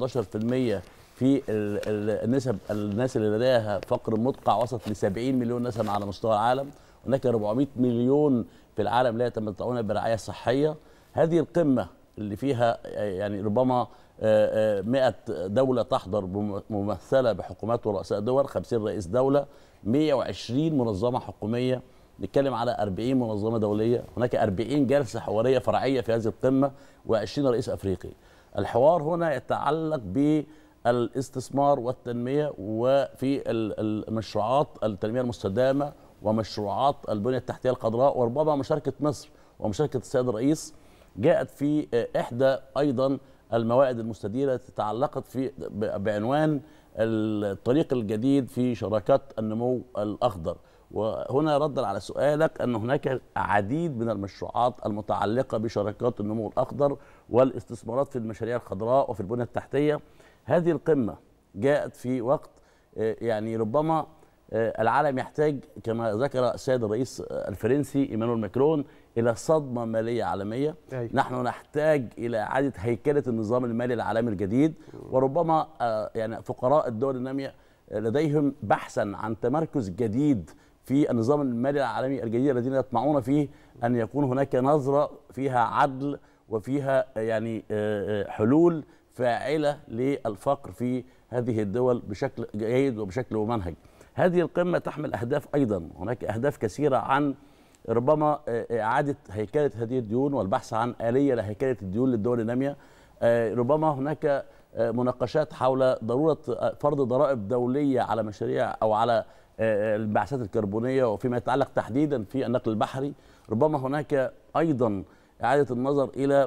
في النسب الناس اللي لديها فقر مدقع وصلت ل 70 مليون نسمه على مستوى العالم هناك 400 مليون في العالم لا يتمتعون برعايه صحيه هذه القمه اللي فيها يعني ربما 100 دولة تحضر ممثلة بحكومات ورؤساء دول 50 رئيس دولة 120 منظمة حكومية نتكلم على 40 منظمة دولية هناك 40 جلسة حوارية فرعية في هذه القمة و20 رئيس أفريقي الحوار هنا يتعلق بالاستثمار والتنمية وفي المشروعات التنمية المستدامة ومشروعات البنية التحتية الخضراء وربما مشاركة مصر ومشاركة السيد الرئيس جاءت في إحدى أيضا الموائد المستديرة تعلقت في بعنوان الطريق الجديد في شراكات النمو الأخضر وهنا ردا على سؤالك أن هناك عديد من المشروعات المتعلقة بشراكات النمو الأخضر والاستثمارات في المشاريع الخضراء وفي البنية التحتية هذه القمة جاءت في وقت يعني ربما العالم يحتاج كما ذكر السيد الرئيس الفرنسي ايمانويل ماكرون الى صدمه ماليه عالميه أي. نحن نحتاج الى اعاده هيكله النظام المالي العالمي الجديد وربما يعني فقراء الدول الناميه لديهم بحثا عن تمركز جديد في النظام المالي العالمي الجديد الذين يطمعون فيه ان يكون هناك نظره فيها عدل وفيها يعني حلول فاعله للفقر في هذه الدول بشكل جيد وبشكل ممنهج. هذه القمه تحمل اهداف ايضا هناك اهداف كثيره عن ربما اعاده هيكله هذه الديون والبحث عن اليه لهيكله الديون للدول الناميه ربما هناك مناقشات حول ضروره فرض ضرائب دوليه على مشاريع او على الانبعاثات الكربونيه وفيما يتعلق تحديدا في النقل البحري ربما هناك ايضا اعاده النظر الى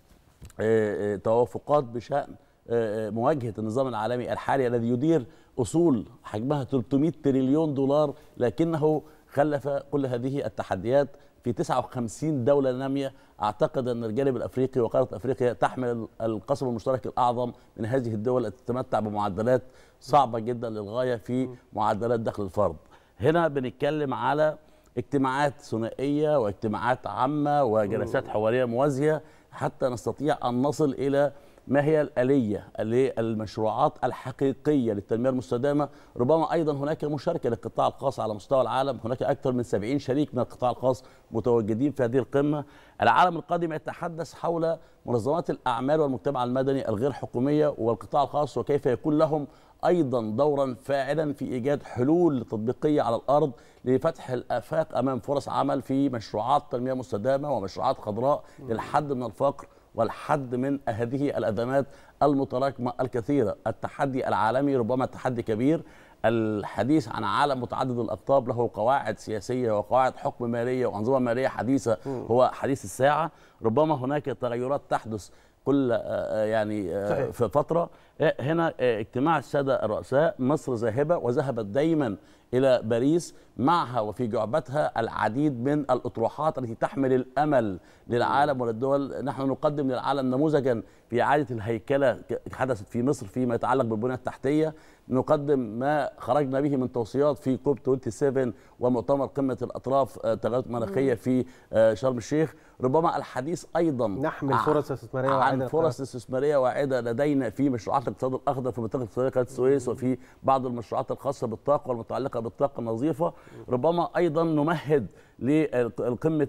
توافقات بشان مواجهه النظام العالمي الحالي الذي يدير اصول حجمها 300 تريليون دولار لكنه خلف كل هذه التحديات في 59 دوله ناميه اعتقد ان الجانب الافريقي وقاره افريقيا تحمل القسم المشترك الاعظم من هذه الدول التي تتمتع بمعدلات صعبه جدا للغايه في معدلات دخل الفرد. هنا بنتكلم على اجتماعات ثنائيه واجتماعات عامه وجلسات حواريه موازيه حتى نستطيع ان نصل الى ما هي الآلية للمشروعات الحقيقية للتنمية المستدامة ربما أيضا هناك مشاركة للقطاع الخاص على مستوى العالم هناك أكثر من 70 شريك من القطاع الخاص متواجدين في هذه القمة العالم القادم يتحدث حول منظمات الأعمال والمجتمع المدني الغير حكومية والقطاع الخاص وكيف يكون لهم ايضا دورا فاعلا في ايجاد حلول تطبيقيه على الارض لفتح الافاق امام فرص عمل في مشروعات تنميه مستدامه ومشروعات خضراء للحد من الفقر والحد من هذه الازمات المتراكمه الكثيره، التحدي العالمي ربما تحدي كبير، الحديث عن عالم متعدد الاقطاب له قواعد سياسيه وقواعد حكم ماليه وانظمه ماليه حديثه هو حديث الساعه، ربما هناك تغيرات تحدث كل يعني في فتره هنا اجتماع الساده الرؤساء مصر ذاهبه وذهبت دايما الى باريس معها وفي جعبتها العديد من الاطروحات التي تحمل الامل للعالم وللدول نحن نقدم للعالم نموذجا في اعاده الهيكله حدثت في مصر فيما يتعلق بالبنيه التحتيه نقدم ما خرجنا به من توصيات في كوب 27 ومؤتمر قمه الاطراف التغيرات المناخيه في شرم الشيخ ربما الحديث ايضا نحمل فرص استثماريه واعده عن فرص استثماريه واعده لدينا في مشروعات الاقتصاد الاخضر في منطقه اقتصاديه قناه السويس وفي بعض المشروعات الخاصه بالطاقه والمتعلقه بالطاقه النظيفه ربما ايضا نمهد لقمه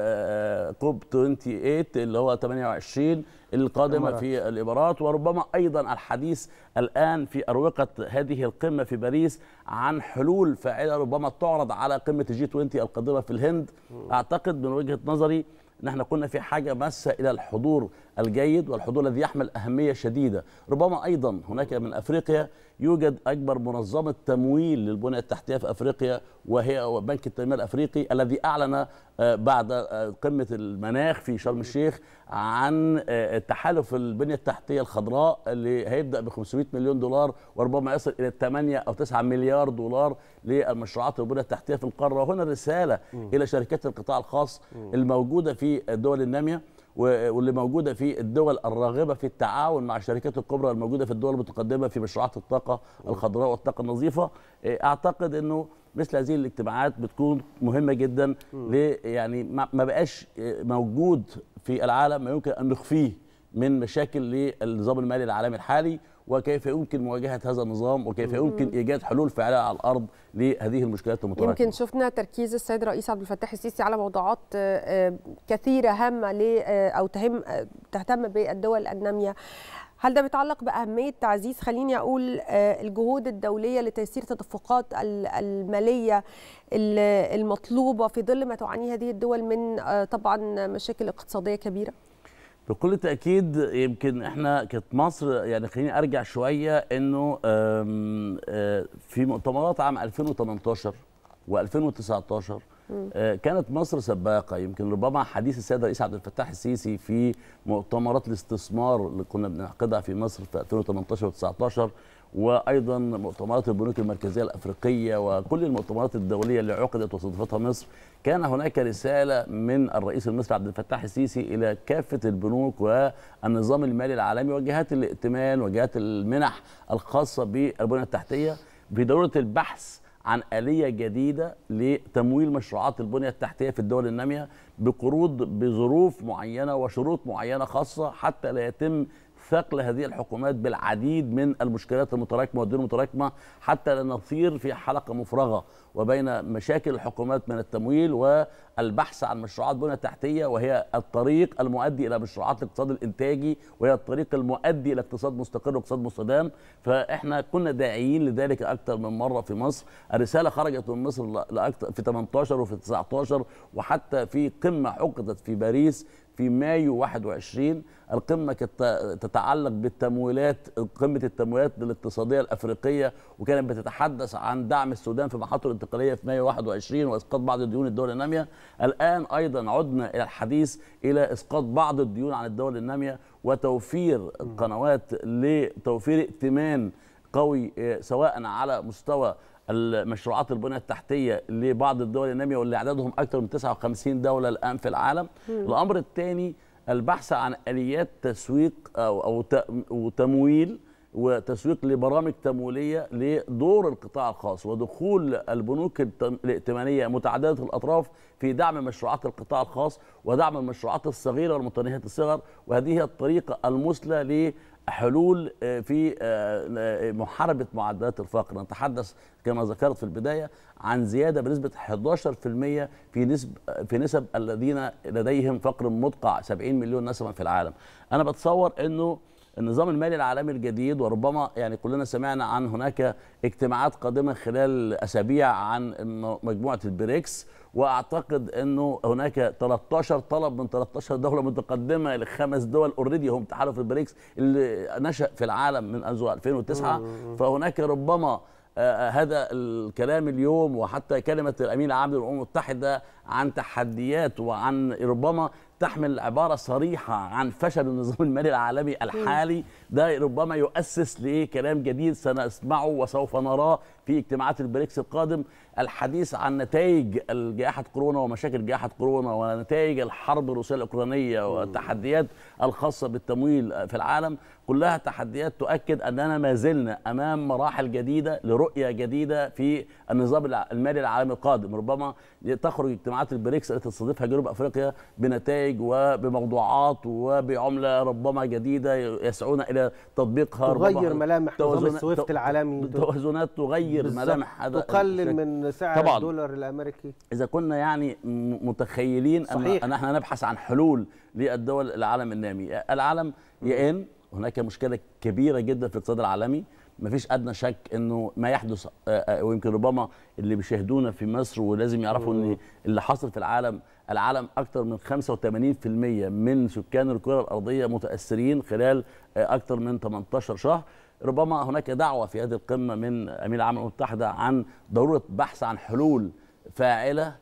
كوب 28 اللي هو 28 القادمه في الامارات وربما ايضا الحديث الان في اروقه هذه القمه في باريس عن حلول فاعله ربما تعرض على قمه الجي 20 القادمه في الهند اعتقد من وجهه نظري ان احنا كنا في حاجه ماسه الى الحضور الجيد والحضور الذي يحمل اهميه شديده، ربما ايضا هناك من افريقيا يوجد اكبر منظمه تمويل للبنيه التحتيه في افريقيا وهي بنك التنميه الافريقي الذي اعلن بعد قمه المناخ في شرم الشيخ عن تحالف البنيه التحتيه الخضراء اللي هيبدا ب 500 مليون دولار وربما يصل الى 8 او 9 مليار دولار للمشروعات البنيه التحتيه في القاره وهنا رساله الى شركات القطاع الخاص الموجوده في الدول الناميه واللي موجوده في الدول الراغبه في التعاون مع الشركات الكبرى الموجوده في الدول المتقدمه في مشروعات الطاقه الخضراء والطاقه النظيفه اعتقد انه مثل هذه الاجتماعات بتكون مهمه جدا يعني ما بقاش موجود في العالم ما يمكن ان نخفيه من مشاكل للنظام المالي العالمي الحالي وكيف يمكن مواجهه هذا النظام وكيف يمكن ايجاد حلول فعاله على الارض لهذه المشكلات المتراكمه. يمكن شفنا تركيز السيد الرئيس عبد الفتاح السيسي على موضوعات كثيره هامه ل او تهم تهتم بالدول الناميه. هل ده بيتعلق باهميه تعزيز خليني اقول الجهود الدوليه لتيسير التدفقات الماليه المطلوبه في ظل ما تعانيه هذه الدول من طبعا مشاكل اقتصاديه كبيره؟ بكل تاكيد يمكن احنا كانت مصر يعني خليني ارجع شويه انه في مؤتمرات عام 2018 و2019 كانت مصر سباقه يمكن ربما حديث السيد الرئيس عبد الفتاح السيسي في مؤتمرات الاستثمار اللي كنا بنعقدها في مصر في 2018 و19 وايضا مؤتمرات البنوك المركزيه الافريقيه وكل المؤتمرات الدوليه اللي عقدت واستضافتها مصر كان هناك رساله من الرئيس المصري عبد الفتاح السيسي الى كافه البنوك والنظام المالي العالمي وجهات الائتمان وجهات المنح الخاصه بالبنيه التحتيه بضروره البحث عن آلية جديدة لتمويل مشروعات البنية التحتية في الدول النامية بقروض بظروف معينة وشروط معينة خاصة حتى لا يتم ثقل هذه الحكومات بالعديد من المشكلات المتراكمه والديون المتراكمه حتى لا نصير في حلقه مفرغه وبين مشاكل الحكومات من التمويل والبحث عن مشروعات بنى تحتيه وهي الطريق المؤدي الى مشروعات الاقتصاد الانتاجي وهي الطريق المؤدي الى اقتصاد مستقر واقتصاد مستدام فاحنا كنا داعيين لذلك اكثر من مره في مصر الرساله خرجت من مصر لأكثر في 18 وفي 19 وحتى في قمه عقدت في باريس في مايو 21 القمه كانت تتعلق بالتمويلات قمه التمويلات الاقتصاديه الافريقيه وكانت بتتحدث عن دعم السودان في محطه الانتقاليه في مايو 21 واسقاط بعض الديون الدول الناميه الان ايضا عدنا الى الحديث الى اسقاط بعض الديون عن الدول الناميه وتوفير قنوات لتوفير ائتمان قوي سواء على مستوى المشروعات البنيه التحتيه لبعض الدول الناميه واللي عددهم اكثر من 59 دوله الان في العالم مم. الامر الثاني البحث عن اليات تسويق او او تمويل وتسويق لبرامج تمويليه لدور القطاع الخاص ودخول البنوك الائتمانيه متعدده الاطراف في دعم مشروعات القطاع الخاص ودعم المشروعات الصغيره والمتناهيه الصغر وهذه هي الطريقه المثلى حلول في محاربة معدلات الفقر نتحدث كما ذكرت في البداية عن زيادة بنسبة 11% في نسب في نسب الذين لديهم فقر مدقع 70 مليون نسمة في العالم أنا بتصور أنه النظام المالي العالمي الجديد وربما يعني كلنا سمعنا عن هناك اجتماعات قادمه خلال اسابيع عن مجموعه البريكس واعتقد انه هناك 13 طلب من 13 دوله متقدمه لخمس دول اوريدي هم تحالف البريكس اللي نشا في العالم من منذ 2009 فهناك ربما آه هذا الكلام اليوم وحتى كلمه الامين العام للامم المتحده عن تحديات وعن ربما تحمل عبارة صريحة عن فشل النظام المالي العالمي الحالي ده ربما يؤسس لكلام جديد سنسمعه وسوف نراه في اجتماعات البريكس القادم الحديث عن نتائج جائحة كورونا ومشاكل جائحة كورونا ونتائج الحرب الروسية الأوكرانية والتحديات الخاصة بالتمويل في العالم كلها تحديات تؤكد أننا ما زلنا أمام مراحل جديدة لرؤية جديدة في النظام المالي العالمي القادم ربما تخرج اجتماعات البريكس التي تستضيفها جنوب أفريقيا بنتائج وبموضوعات وبعملة ربما جديدة يسعون إلى تطبيقها تغير ملامح نظام السويفت العالمي توازنات تغير ملامح هذا تقلل من سعر طبعًا الدولار الامريكي اذا كنا يعني متخيلين صحيح. ان احنا نبحث عن حلول للدول العالم النامي العالم يئن هناك مشكله كبيره جدا في الاقتصاد العالمي ما فيش ادنى شك انه ما يحدث ويمكن ربما اللي بيشاهدونا في مصر ولازم يعرفوا ان اللي حصل في العالم العالم اكثر من 85% من سكان الكره الارضيه متاثرين خلال اكثر من 18 شهر ربما هناك دعوه في هذه القمه من امين العام المتحده عن ضروره بحث عن حلول فاعله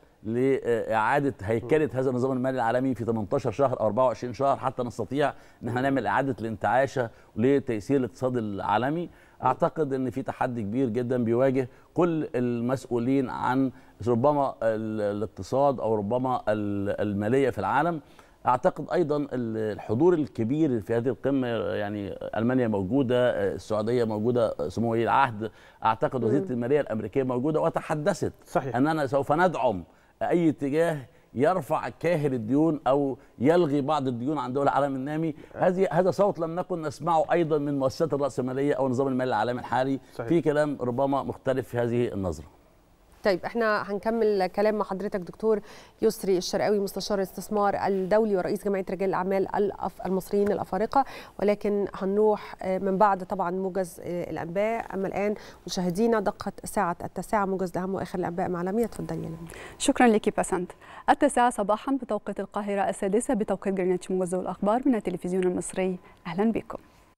لاعاده هيكله هذا النظام المالي العالمي في 18 شهر او 24 شهر حتى نستطيع ان احنا نعمل اعاده الانتعاشه لتيسير الاقتصاد العالمي اعتقد ان في تحدي كبير جدا بيواجه كل المسؤولين عن ربما الاقتصاد او ربما الماليه في العالم اعتقد ايضا الحضور الكبير في هذه القمه يعني المانيا موجوده السعوديه موجوده سمو ولي العهد اعتقد وزيره الماليه الامريكيه موجوده وتحدثت صحيح. اننا سوف ندعم اي اتجاه يرفع كاهل الديون او يلغي بعض الديون عن دول العالم النامي هذه هذا صوت لم نكن نسمعه ايضا من مؤسسات الراسماليه او النظام المالي العالمي الحالي صحيح. في كلام ربما مختلف في هذه النظره طيب احنا هنكمل كلام مع حضرتك دكتور يسري الشرقاوي مستشار الاستثمار الدولي ورئيس جمعيه رجال الاعمال المصريين الافارقه ولكن هنروح من بعد طبعا موجز الانباء اما الان مشاهدينا دقت ساعه التاسعه موجز لاهم واخر الانباء مع لميا تفضلي يا لميا شكرا لك بسنت التاسعه صباحا بتوقيت القاهره السادسه بتوقيت جرينتش موجز الاخبار من التلفزيون المصري اهلا بكم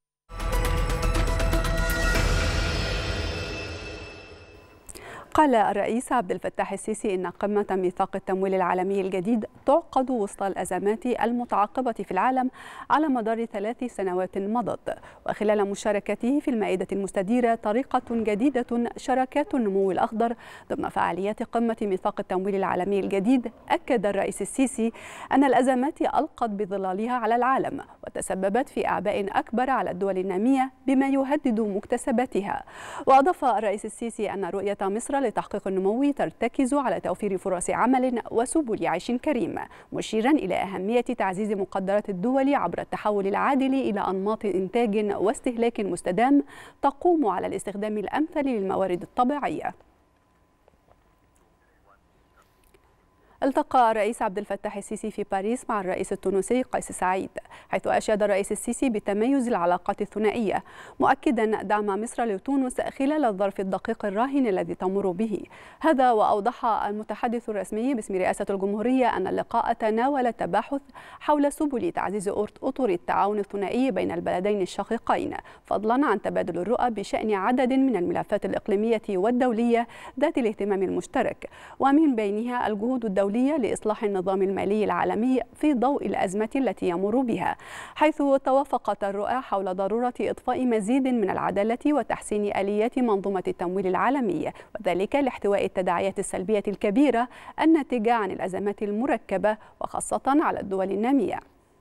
قال الرئيس عبد الفتاح السيسي إن قمة ميثاق التمويل العالمي الجديد تعقد وسط الأزمات المتعاقبة في العالم على مدار ثلاث سنوات مضت وخلال مشاركته في المائدة المستديرة طريقة جديدة شراكات النمو الأخضر ضمن فعاليات قمة ميثاق التمويل العالمي الجديد أكد الرئيس السيسي أن الأزمات ألقت بظلالها على العالم وتسببت في أعباء أكبر على الدول النامية بما يهدد مكتسباتها وأضاف الرئيس السيسي أن رؤية مصر لتحقيق النمو ترتكز على توفير فرص عمل وسبل عيش كريم مشيرا إلى أهمية تعزيز مقدرات الدول عبر التحول العادل إلى أنماط إنتاج واستهلاك مستدام تقوم على الاستخدام الأمثل للموارد الطبيعية التقى الرئيس عبد الفتاح السيسي في باريس مع الرئيس التونسي قيس سعيد حيث أشاد الرئيس السيسي بتميز العلاقات الثنائية مؤكدا دعم مصر لتونس خلال الظرف الدقيق الراهن الذي تمر به هذا وأوضح المتحدث الرسمي باسم رئاسة الجمهورية أن اللقاء تناول التباحث حول سبل تعزيز أطر التعاون الثنائي بين البلدين الشقيقين فضلا عن تبادل الرؤى بشأن عدد من الملفات الإقليمية والدولية ذات الاهتمام المشترك ومن بينها الجهود الدولية الدولية لإصلاح النظام المالي العالمي في ضوء الأزمة التي يمر بها حيث توافقت الرؤى حول ضرورة إضفاء مزيد من العدالة وتحسين آليات منظومة التمويل العالمي وذلك لاحتواء التداعيات السلبية الكبيرة الناتجة عن الأزمات المركبة وخاصة على الدول النامية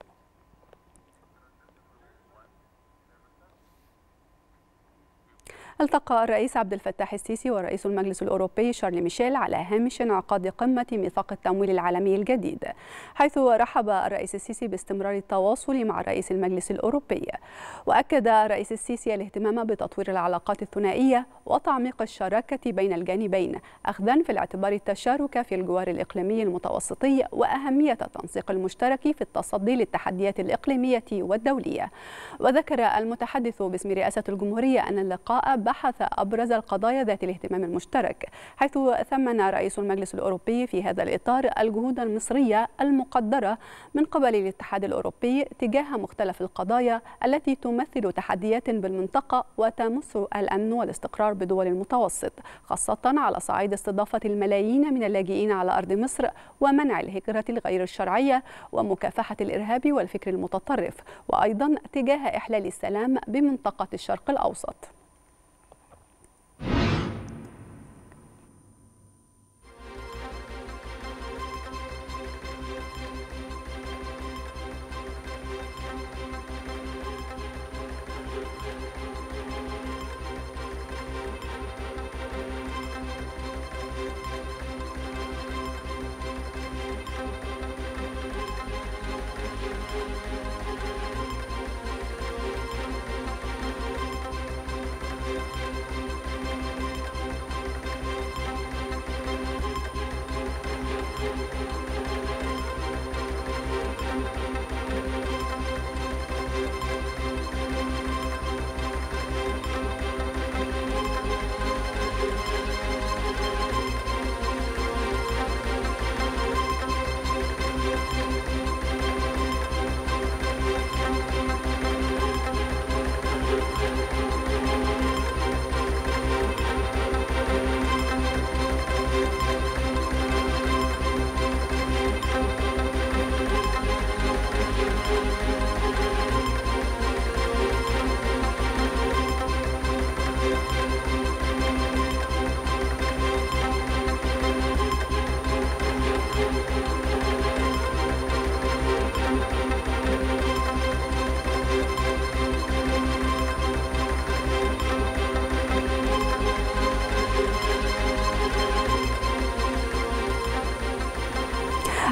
التقى الرئيس عبد الفتاح السيسي ورئيس المجلس الأوروبي شارل ميشيل على هامش انعقاد قمة ميثاق التمويل العالمي الجديد حيث رحب الرئيس السيسي باستمرار التواصل مع رئيس المجلس الأوروبي وأكد الرئيس السيسي الاهتمام بتطوير العلاقات الثنائية وتعميق الشراكة بين الجانبين أخذا في الاعتبار التشارك في الجوار الإقليمي المتوسطي وأهمية التنسيق المشترك في التصدي للتحديات الإقليمية والدولية وذكر المتحدث باسم رئاسة الجمهورية أن اللقاء بحث أبرز القضايا ذات الاهتمام المشترك حيث ثمن رئيس المجلس الأوروبي في هذا الإطار الجهود المصرية المقدرة من قبل الاتحاد الأوروبي تجاه مختلف القضايا التي تمثل تحديات بالمنطقة وتمس الأمن والاستقرار بدول المتوسط خاصة على صعيد استضافة الملايين من اللاجئين على أرض مصر ومنع الهجرة الغير الشرعية ومكافحة الإرهاب والفكر المتطرف وأيضا تجاه إحلال السلام بمنطقة الشرق الأوسط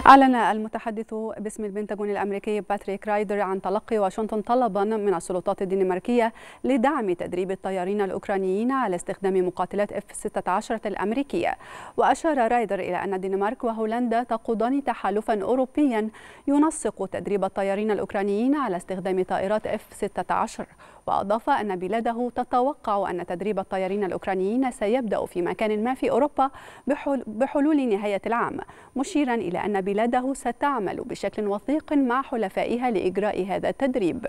أعلن المتحدث باسم البنتاغون الأمريكي باتريك رايدر عن تلقي واشنطن طلبا من السلطات الدنماركية لدعم تدريب الطيارين الأوكرانيين على استخدام مقاتلات F-16 الأمريكية وأشار رايدر إلى أن الدنمارك وهولندا تقودان تحالفا أوروبيا ينسق تدريب الطيارين الأوكرانيين على استخدام طائرات F-16 وأضاف أن بلاده تتوقع أن تدريب الطيارين الأوكرانيين سيبدأ في مكان ما في أوروبا بحلول نهاية العام مشيرا إلى أن بلاده ستعمل بشكل وثيق مع حلفائها لإجراء هذا التدريب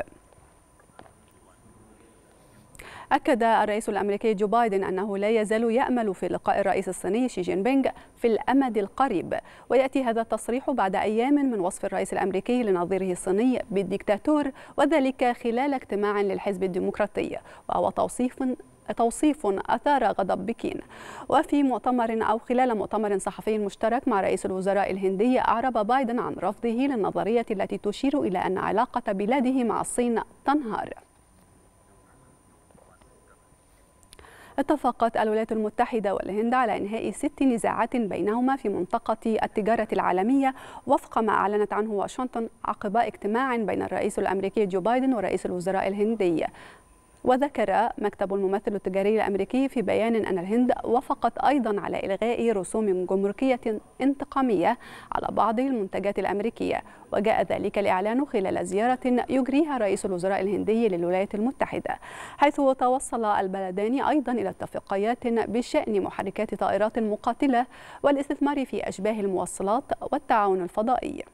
أكد الرئيس الأمريكي جو بايدن أنه لا يزال يأمل في لقاء الرئيس الصيني شي جين بينغ في الأمد القريب ويأتي هذا التصريح بعد أيام من وصف الرئيس الأمريكي لنظيره الصيني بالديكتاتور وذلك خلال اجتماع للحزب الديمقراطي وهو توصيف توصيف أثار غضب بكين وفي مؤتمر أو خلال مؤتمر صحفي مشترك مع رئيس الوزراء الهندي أعرب بايدن عن رفضه للنظرية التي تشير إلى أن علاقة بلاده مع الصين تنهار اتفقت الولايات المتحدة والهند على إنهاء ست نزاعات بينهما في منطقة التجارة العالمية وفق ما أعلنت عنه واشنطن عقب اجتماع بين الرئيس الأمريكي جو بايدن ورئيس الوزراء الهندي وذكر مكتب الممثل التجاري الامريكي في بيان ان الهند وافقت ايضا على الغاء رسوم جمركيه انتقاميه على بعض المنتجات الامريكيه وجاء ذلك الاعلان خلال زياره يجريها رئيس الوزراء الهندي للولايات المتحده حيث توصل البلدان ايضا الى اتفاقيات بشان محركات طائرات مقاتله والاستثمار في اشباه الموصلات والتعاون الفضائي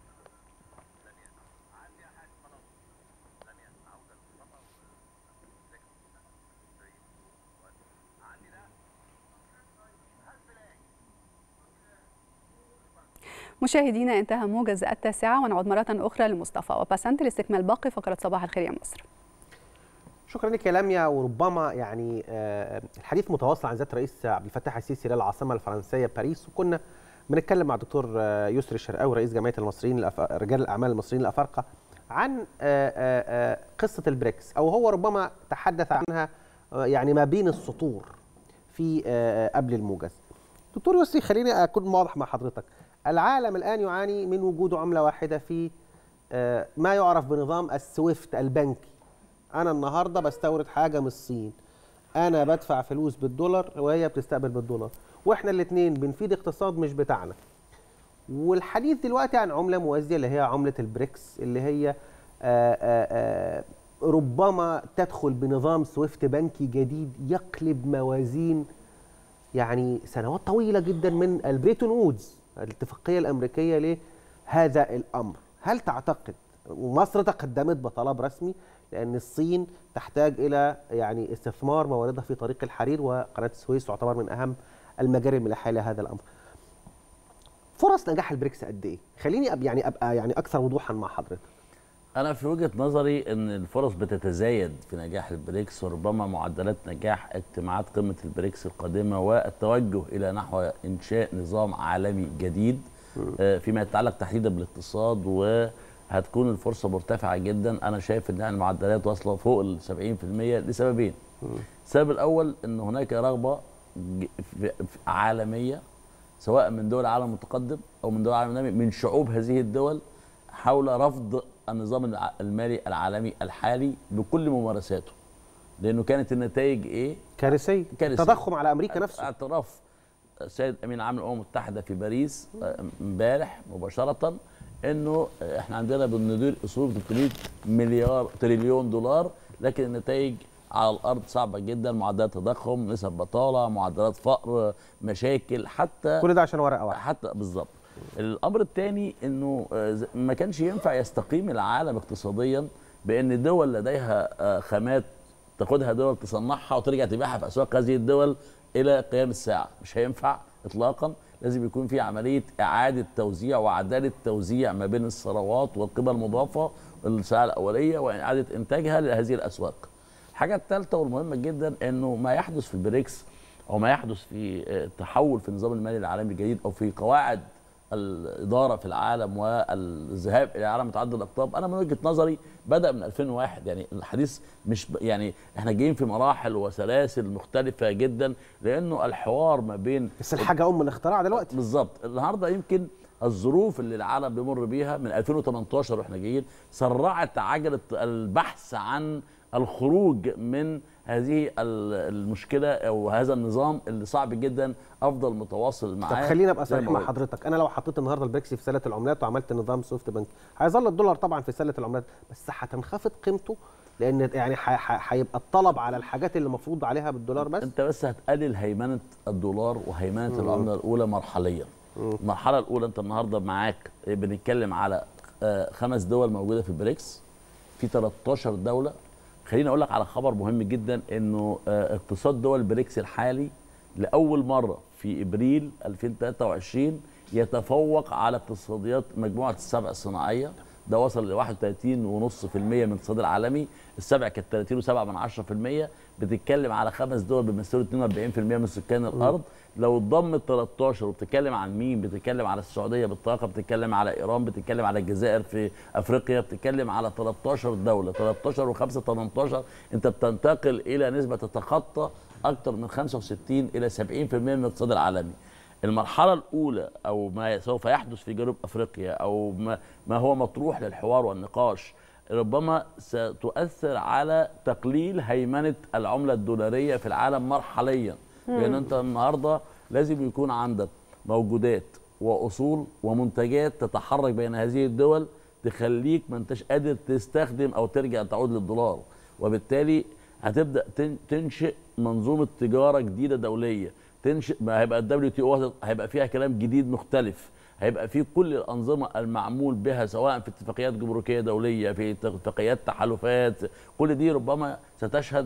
مشاهدينا انتهى موجز التاسعة ونعود مرة أخرى لمصطفى وبسنت لاستكمال باقي فقرة صباح الخير يا مصر شكرا لك يا لميا وربما يعني الحديث متواصل عن ذات الرئيس عبد الفتاح السيسي للعاصمة الفرنسية باريس وكنا بنتكلم مع الدكتور يسري الشرقاوي رئيس جمعية المصريين رجال الأعمال المصريين الأفارقة عن قصة البريكس أو هو ربما تحدث عنها يعني ما بين السطور في قبل الموجز دكتور يسري خليني أكون واضح مع حضرتك العالم الآن يعاني من وجود عملة واحدة في ما يعرف بنظام السويفت البنكي أنا النهاردة بستورد حاجة من الصين أنا بدفع فلوس بالدولار وهي بتستقبل بالدولار وإحنا الاثنين بنفيد اقتصاد مش بتاعنا والحديث دلوقتي عن عملة موازية اللي هي عملة البريكس اللي هي آآ آآ ربما تدخل بنظام سويفت بنكي جديد يقلب موازين يعني سنوات طويلة جدا من البريتون وودز الاتفاقيه الامريكيه لهذا الامر هل تعتقد ومصر تقدمت بطلب رسمي لان الصين تحتاج الى يعني استثمار مواردها في طريق الحرير وقناه السويس تعتبر من اهم المجاري الملاحيه لهذا الامر فرص نجاح البريكس قد ايه خليني أب يعني ابقى يعني اكثر وضوحا مع حضرتك انا في وجهه نظري ان الفرص بتتزايد في نجاح البريكس وربما معدلات نجاح اجتماعات قمه البريكس القادمه والتوجه الى نحو انشاء نظام عالمي جديد فيما يتعلق تحديدا بالاقتصاد وهتكون الفرصه مرتفعه جدا انا شايف ان المعدلات واصله فوق ال 70% لسببين السبب الاول ان هناك رغبه عالميه سواء من دول العالم المتقدم او من دول العالم النامي من شعوب هذه الدول حول رفض النظام المالي العالمي الحالي بكل ممارساته لانه كانت النتائج ايه كارثيه كارثيه تضخم على امريكا نفسه اعتراف السيد امين عام الامم المتحده في باريس امبارح مباشره انه احنا عندنا بندير اصول 300 مليار تريليون دولار لكن النتائج على الارض صعبه جدا معدلات تضخم نسب بطاله معدلات فقر مشاكل حتى كل ده عشان ورقه واحده حتى بالظبط الامر الثاني انه ما كانش ينفع يستقيم العالم اقتصاديا بان الدول لديها خامات تاخدها دول تصنعها وترجع تبيعها في اسواق هذه الدول الى قيام الساعه مش هينفع اطلاقا لازم يكون في عمليه اعاده توزيع وعداله توزيع ما بين الثروات والقيمه المضافه السلع الاوليه واعاده انتاجها لهذه الاسواق الحاجه الثالثه والمهمه جدا انه ما يحدث في البريكس او ما يحدث في التحول في النظام المالي العالمي الجديد او في قواعد الاداره في العالم والذهاب الى عالم متعدد الاقطاب انا من وجهه نظري بدا من 2001 يعني الحديث مش ب... يعني احنا جايين في مراحل وسلاسل مختلفه جدا لانه الحوار ما بين بس الحاجه ام الاختراع دلوقتي بالظبط النهارده يمكن الظروف اللي العالم بيمر بيها من 2018 واحنا جايين سرعت عجله البحث عن الخروج من هذه المشكله او هذا النظام اللي صعب جدا افضل متواصل معاه طب خلينا ابقى صريح مع حضرتك انا لو حطيت النهارده البريكس في سله العملات وعملت نظام سوفت بنك هيظل الدولار طبعا في سله العملات بس هتنخفض قيمته لان يعني هيبقى الطلب على الحاجات اللي مفروض عليها بالدولار بس انت بس هتقلل هيمنه الدولار وهيمنه العمله الاولى مرحليا المرحله الاولى انت النهارده معاك بنتكلم على خمس دول موجوده في البريكس في 13 دوله خليني اقول لك على خبر مهم جدا انه اقتصاد دول البريكس الحالي لاول مره في ابريل 2023 يتفوق على اقتصاديات مجموعه السبع الصناعيه ده وصل ل 31.5% من الاقتصاد العالمي السبع كانت 30.7% بتتكلم على خمس دول بيمثلوا 42% من سكان الارض لو اتضم ال 13 وبتتكلم عن مين بتتكلم على السعوديه بالطاقه بتتكلم على ايران بتتكلم على الجزائر في افريقيا بتتكلم على 13 دوله 13 و5 18 انت بتنتقل الى نسبه تتخطى اكثر من 65 الى 70% من الاقتصاد العالمي المرحلة الأولى أو ما سوف يحدث في جنوب أفريقيا أو ما, ما هو مطروح للحوار والنقاش ربما ستؤثر على تقليل هيمنة العملة الدولارية في العالم مرحليا لأن أنت النهاردة لازم يكون عندك موجودات وأصول ومنتجات تتحرك بين هذه الدول تخليك ما انتش قادر تستخدم أو ترجع تعود للدولار وبالتالي هتبدأ تنشئ منظومة تجارة جديدة دولية تنشئ ما هيبقى الدبليو تي او هيبقى فيها كلام جديد مختلف هيبقى في كل الانظمه المعمول بها سواء في اتفاقيات جمركيه دوليه في اتفاقيات تحالفات كل دي ربما ستشهد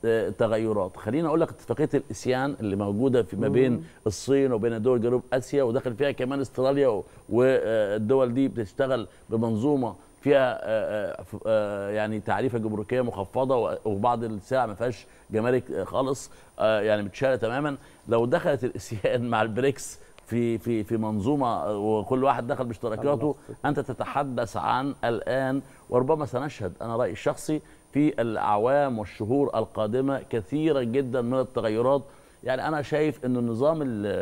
تغيرات خليني اقول لك اتفاقيه الاسيان اللي موجوده في ما بين الصين وبين دول جنوب اسيا وداخل فيها كمان استراليا والدول دي بتشتغل بمنظومه فيها يعني تعريفه جمركيه مخفضه وبعض السلع ما فيهاش جمارك خالص يعني متشاله تماما لو دخلت الاسيان مع البريكس في في في منظومه وكل واحد دخل باشتراكاته انت تتحدث عن الان وربما سنشهد انا رايي الشخصي في الاعوام والشهور القادمه كثيرا جدا من التغيرات يعني انا شايف ان النظام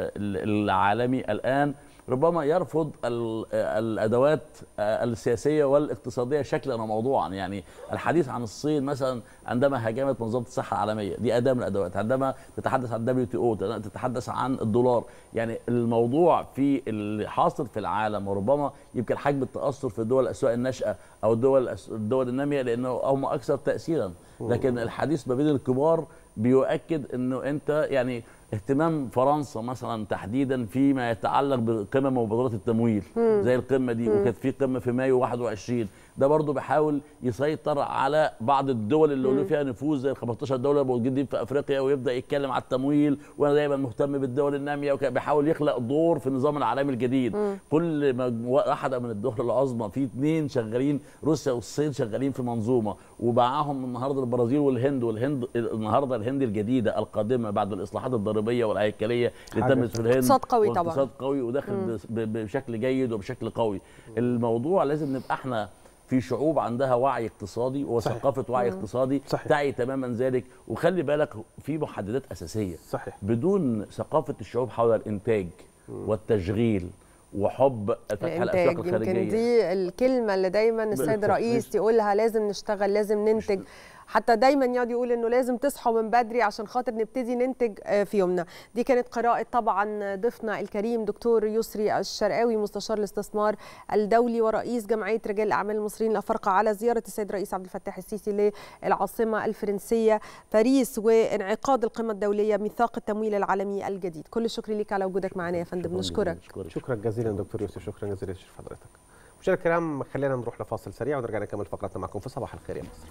العالمي الان ربما يرفض الادوات السياسيه والاقتصاديه شكلا وموضوعا يعني الحديث عن الصين مثلا عندما هاجمت منظمه الصحه العالميه دي اداه من الادوات عندما تتحدث عن دبليو تي او تتحدث عن الدولار يعني الموضوع في اللي حاصل في العالم وربما يمكن حجم التاثر في الدول الاسواق الناشئه او الدول الدول الناميه لانه هم اكثر تاثيرا لكن الحديث ما بين الكبار بيؤكد انه انت يعني اهتمام فرنسا مثلا تحديدا فيما يتعلق بقمم ومبادرات التمويل مم. زي القمه دي مم. وكانت في قمه في مايو 21 ده برضه بيحاول يسيطر على بعض الدول اللي له مم. فيها نفوذ زي ال 15 دوله موجودين في افريقيا ويبدا يتكلم على التمويل وانا دايما مهتم بالدول الناميه وكان بيحاول يخلق دور في النظام العالمي الجديد مم. كل مجموعه واحده من الدول العظمى في اثنين شغالين روسيا والصين شغالين في منظومه ومعاهم النهارده البرازيل والهند والهند النهارده الهند الجديده القادمه بعد الاصلاحات الضريبيه والهيكليه اللي حاجة تمت في الهند اقتصاد قوي طبعاً. واقتصاد قوي وداخل مم. بس- ب- بشكل جيد وبشكل قوي الموضوع لازم نبقى احنا في شعوب عندها وعي اقتصادي وثقافه وعي مم. اقتصادي صحيح. تعي تماما ذلك وخلي بالك في محددات اساسيه صحيح بدون ثقافه الشعوب حول الانتاج والتشغيل وحب فتح الاسواق الانتاج يمكن الخارجيه دي الكلمه اللي دايما السيد بالفعل. الرئيس يقولها لازم نشتغل لازم ننتج حتى دايما يقعد يقول انه لازم تصحوا من بدري عشان خاطر نبتدي ننتج آه، في يومنا دي كانت قراءه طبعا ضيفنا الكريم دكتور يسري الشرقاوي مستشار الاستثمار الدولي ورئيس جمعيه رجال الاعمال المصريين الافارقه على زياره السيد الرئيس عبد الفتاح السيسي للعاصمه الفرنسيه باريس وانعقاد القمه الدوليه ميثاق التمويل العالمي الجديد كل الشكر ليك على وجودك معنا يا فندم نشكرك شكرا جزيلا دكتور يوسف شكرا جزيلا لشرف حضرتك مشاهدينا الكرام خلينا نروح لفاصل سريع ونرجع نكمل فقراتنا معكم في صباح الخير يا مصر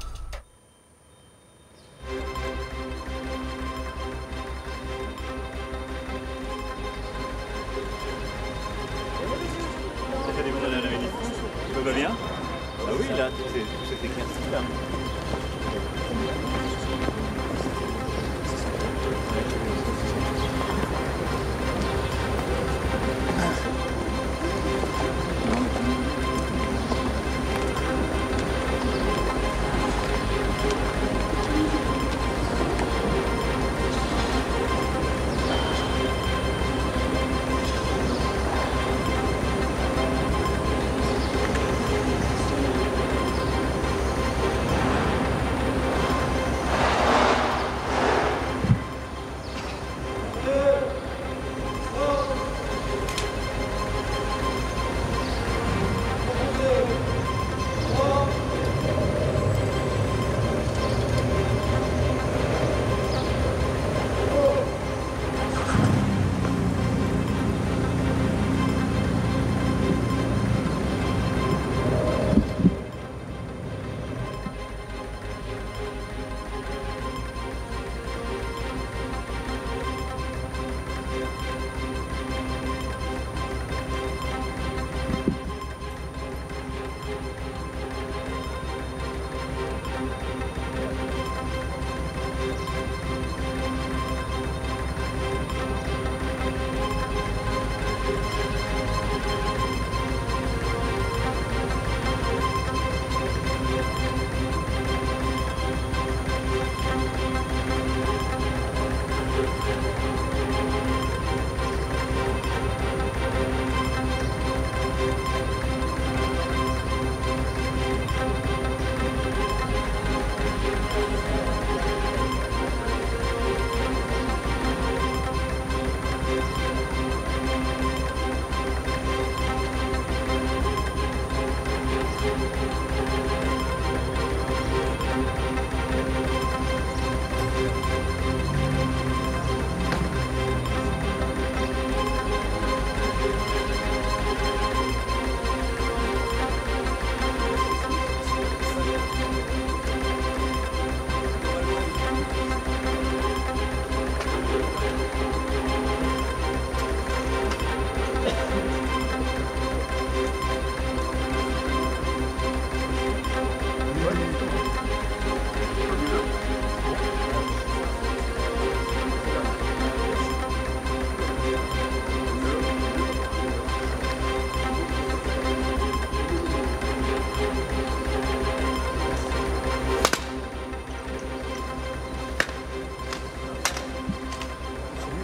Ça fait des bonnes à la minute. Tout va bien Ah oui, là, tout s'est tout s'est éclairci, là.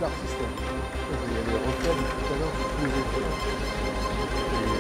système. Il y a les requêtes tout à l'heure qui sont plus étonnantes.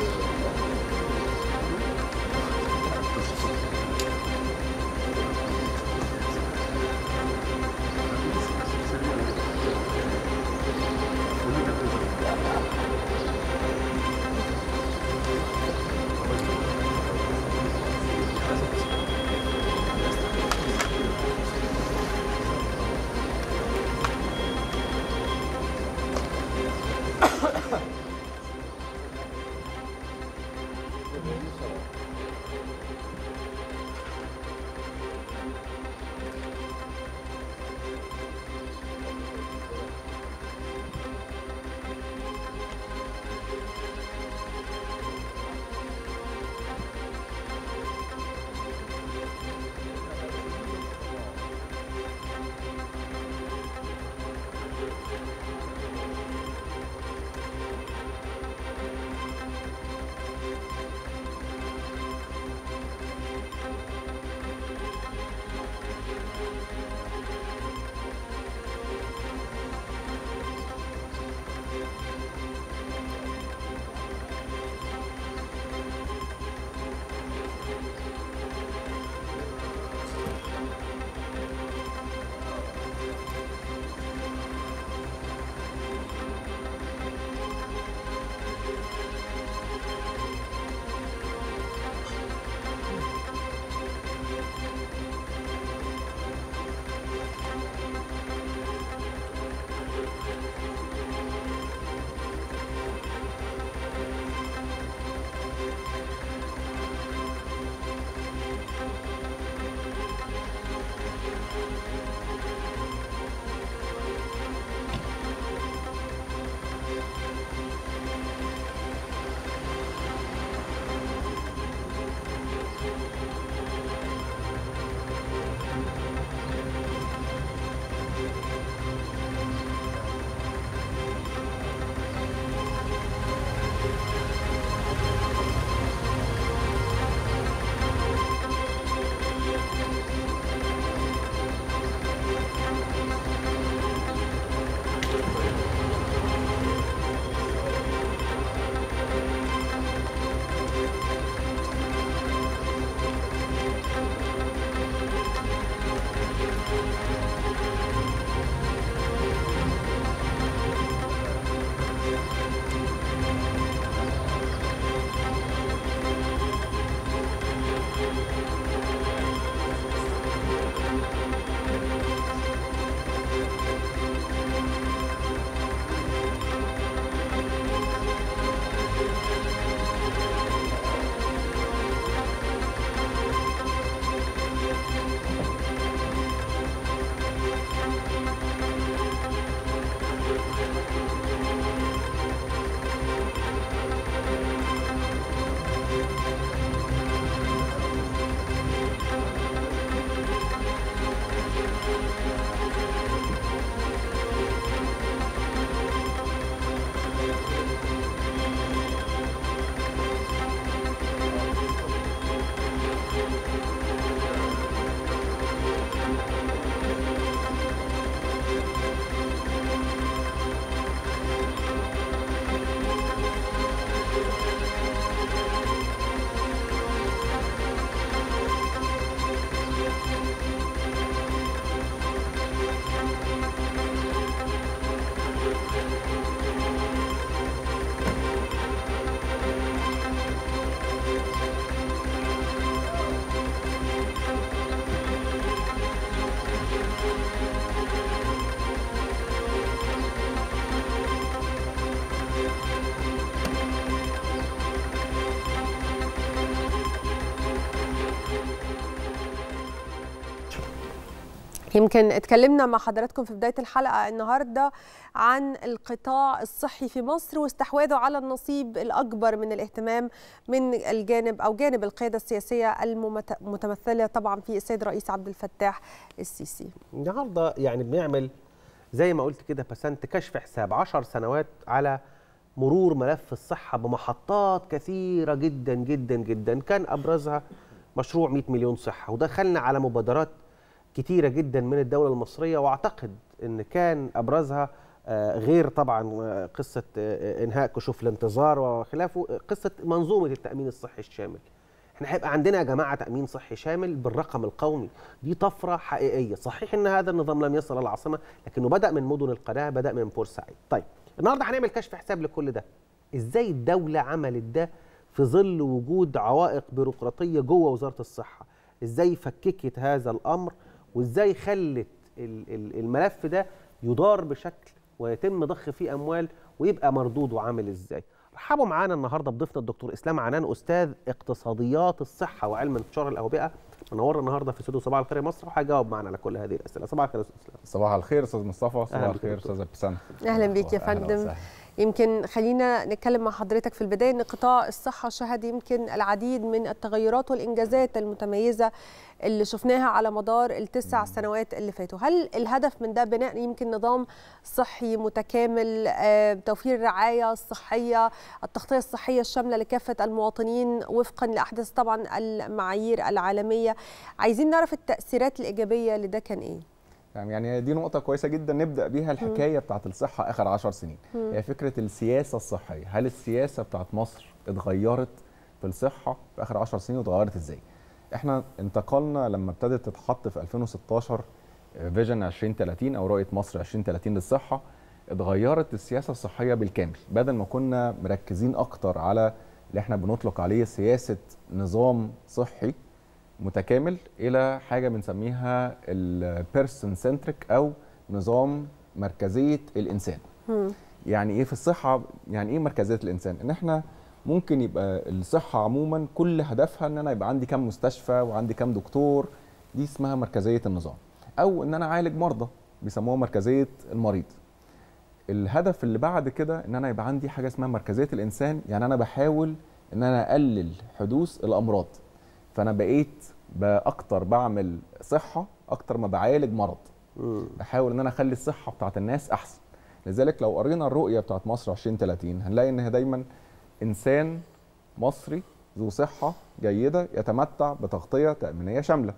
يمكن اتكلمنا مع حضراتكم في بدايه الحلقه النهارده عن القطاع الصحي في مصر واستحواذه على النصيب الاكبر من الاهتمام من الجانب او جانب القياده السياسيه المتمثله طبعا في السيد الرئيس عبد الفتاح السيسي. النهارده يعني بنعمل زي ما قلت كده بسنت كشف حساب 10 سنوات على مرور ملف الصحه بمحطات كثيره جدا جدا جدا كان ابرزها مشروع 100 مليون صحه ودخلنا على مبادرات كتيره جدا من الدوله المصريه واعتقد ان كان ابرزها غير طبعا قصه انهاء كشوف الانتظار وخلافه قصه منظومه التامين الصحي الشامل احنا هيبقى عندنا يا جماعه تامين صحي شامل بالرقم القومي دي طفره حقيقيه صحيح ان هذا النظام لم يصل العاصمه لكنه بدا من مدن القناه بدا من بورسعيد طيب النهارده هنعمل كشف حساب لكل ده ازاي الدوله عملت ده في ظل وجود عوائق بيروقراطيه جوه وزاره الصحه ازاي فككت هذا الامر وازاي خلت الملف ده يدار بشكل ويتم ضخ فيه اموال ويبقى مردوده عامل ازاي رحبوا معانا النهارده بضيفنا الدكتور اسلام عنان استاذ اقتصاديات الصحه وعلم انتشار الاوبئه منورنا النهارده في استوديو صباح الخير يا مصر وهيجاوب معانا على كل هذه الاسئله صباح الخير استاذ اسلام صباح الخير استاذ مصطفى صباح الخير استاذ ابتسام اهلا بيك يا فندم يمكن خلينا نتكلم مع حضرتك في البدايه ان قطاع الصحه شهد يمكن العديد من التغيرات والانجازات المتميزه اللي شفناها على مدار التسع سنوات اللي فاتوا هل الهدف من ده بناء يمكن نظام صحي متكامل توفير الرعايه الصحيه التغطيه الصحيه الشامله لكافه المواطنين وفقا لاحدث طبعا المعايير العالميه عايزين نعرف التاثيرات الايجابيه لده كان ايه يعني دي نقطة كويسة جدا نبدأ بيها الحكاية بتاعت الصحة آخر عشر سنين مم. هي فكرة السياسة الصحية هل السياسة بتاعت مصر اتغيرت في الصحة في آخر عشر سنين واتغيرت إزاي؟ احنا انتقلنا لما ابتدت تتحط في 2016 فيجن 2030 أو رؤية مصر 2030 للصحة اتغيرت السياسة الصحية بالكامل بدل ما كنا مركزين أكتر على اللي احنا بنطلق عليه سياسة نظام صحي متكامل الى حاجه بنسميها البيرسون سنتريك او نظام مركزيه الانسان مم. يعني ايه في الصحه يعني ايه مركزيه الانسان ان احنا ممكن يبقى الصحه عموما كل هدفها ان انا يبقى عندي كام مستشفى وعندي كام دكتور دي اسمها مركزيه النظام او ان انا اعالج مرضى بيسموها مركزيه المريض الهدف اللي بعد كده ان انا يبقى عندي حاجه اسمها مركزيه الانسان يعني انا بحاول ان انا اقلل حدوث الامراض فانا بقيت باكتر بعمل صحه اكتر ما بعالج مرض بحاول ان انا اخلي الصحه بتاعت الناس احسن لذلك لو قرينا الرؤيه بتاعت مصر 2030 هنلاقي ان هي دايما انسان مصري ذو صحه جيده يتمتع بتغطيه تامينيه شامله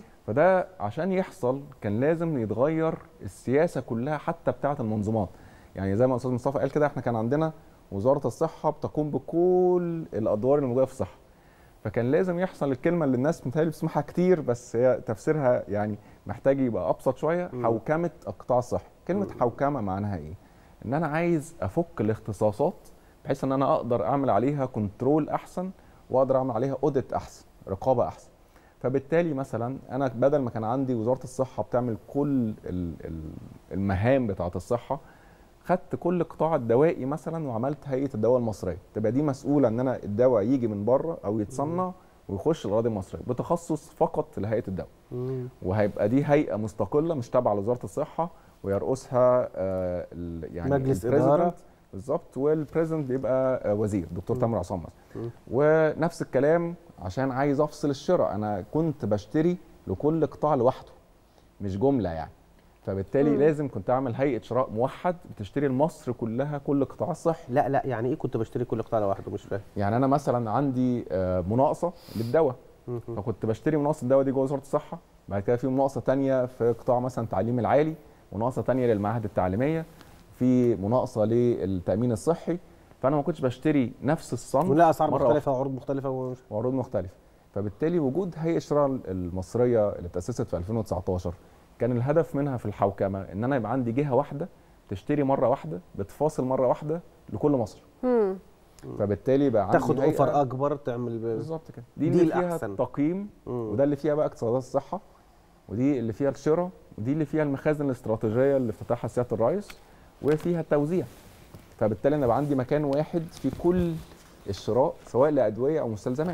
فده عشان يحصل كان لازم يتغير السياسه كلها حتى بتاعه المنظومات يعني زي ما الاستاذ مصطفى قال كده احنا كان عندنا وزاره الصحه بتقوم بكل الادوار اللي موجوده في الصحه فكان لازم يحصل الكلمه اللي الناس متهيألي بتسمعها كتير بس هي تفسيرها يعني محتاج يبقى ابسط شويه مم. حوكمه القطاع الصحي كلمه مم. حوكمه معناها ايه ان انا عايز افك الاختصاصات بحيث ان انا اقدر اعمل عليها كنترول احسن واقدر اعمل عليها اوديت احسن رقابه احسن فبالتالي مثلا انا بدل ما كان عندي وزاره الصحه بتعمل كل ال- ال- المهام بتاعه الصحه خدت كل قطاع الدوائي مثلا وعملت هيئه الدواء المصريه تبقى دي مسؤوله ان انا الدواء يجي من بره او يتصنع ويخش الاراضي المصريه بتخصص فقط لهيئه الدواء وهيبقى دي هيئه مستقله مش تابعه لوزاره الصحه ويرأسها آه، ال- يعني مجلس البريزيدنت إدارة. بالظبط والبريزيدنت بيبقى آه، وزير دكتور مم. تامر عصام مثلا مم. ونفس الكلام عشان عايز افصل الشراء انا كنت بشتري لكل قطاع لوحده مش جمله يعني فبالتالي مم. لازم كنت اعمل هيئه شراء موحد بتشتري لمصر كلها كل قطاع الصحي لا لا يعني ايه كنت بشتري كل قطاع لوحده مش فاهم يعني انا مثلا عندي آه، مناقصه للدواء فكنت بشتري مناقصه الدواء دي جوه وزاره الصحه بعد كده في مناقصه تانية في قطاع مثلا التعليم العالي مناقصه تانية للمعاهد التعليميه في مناقصه للتامين الصحي فانا ما كنتش بشتري نفس الصنف ولا اسعار مرة مختلفه وعروض مختلفه و... وعروض مختلفه فبالتالي وجود هيئه الشراء المصريه اللي تاسست في 2019 كان الهدف منها في الحوكمه ان انا يبقى عندي جهه واحده تشتري مره واحده بتفاصل مره واحده لكل مصر مم. فبالتالي بقى عندي تاخد هيئة- اوفر اكبر تعمل ب... بالظبط كده دي, دي اللي فيها الأحسن. التقييم وده اللي فيها بقى اقتصادات الصحه ودي اللي فيها الشراء ودي اللي فيها المخازن الاستراتيجيه اللي افتتحها سياده الرئيس وفيها التوزيع فبالتالي انا بقى عندي مكان واحد في كل الشراء سواء لادويه او مستلزمات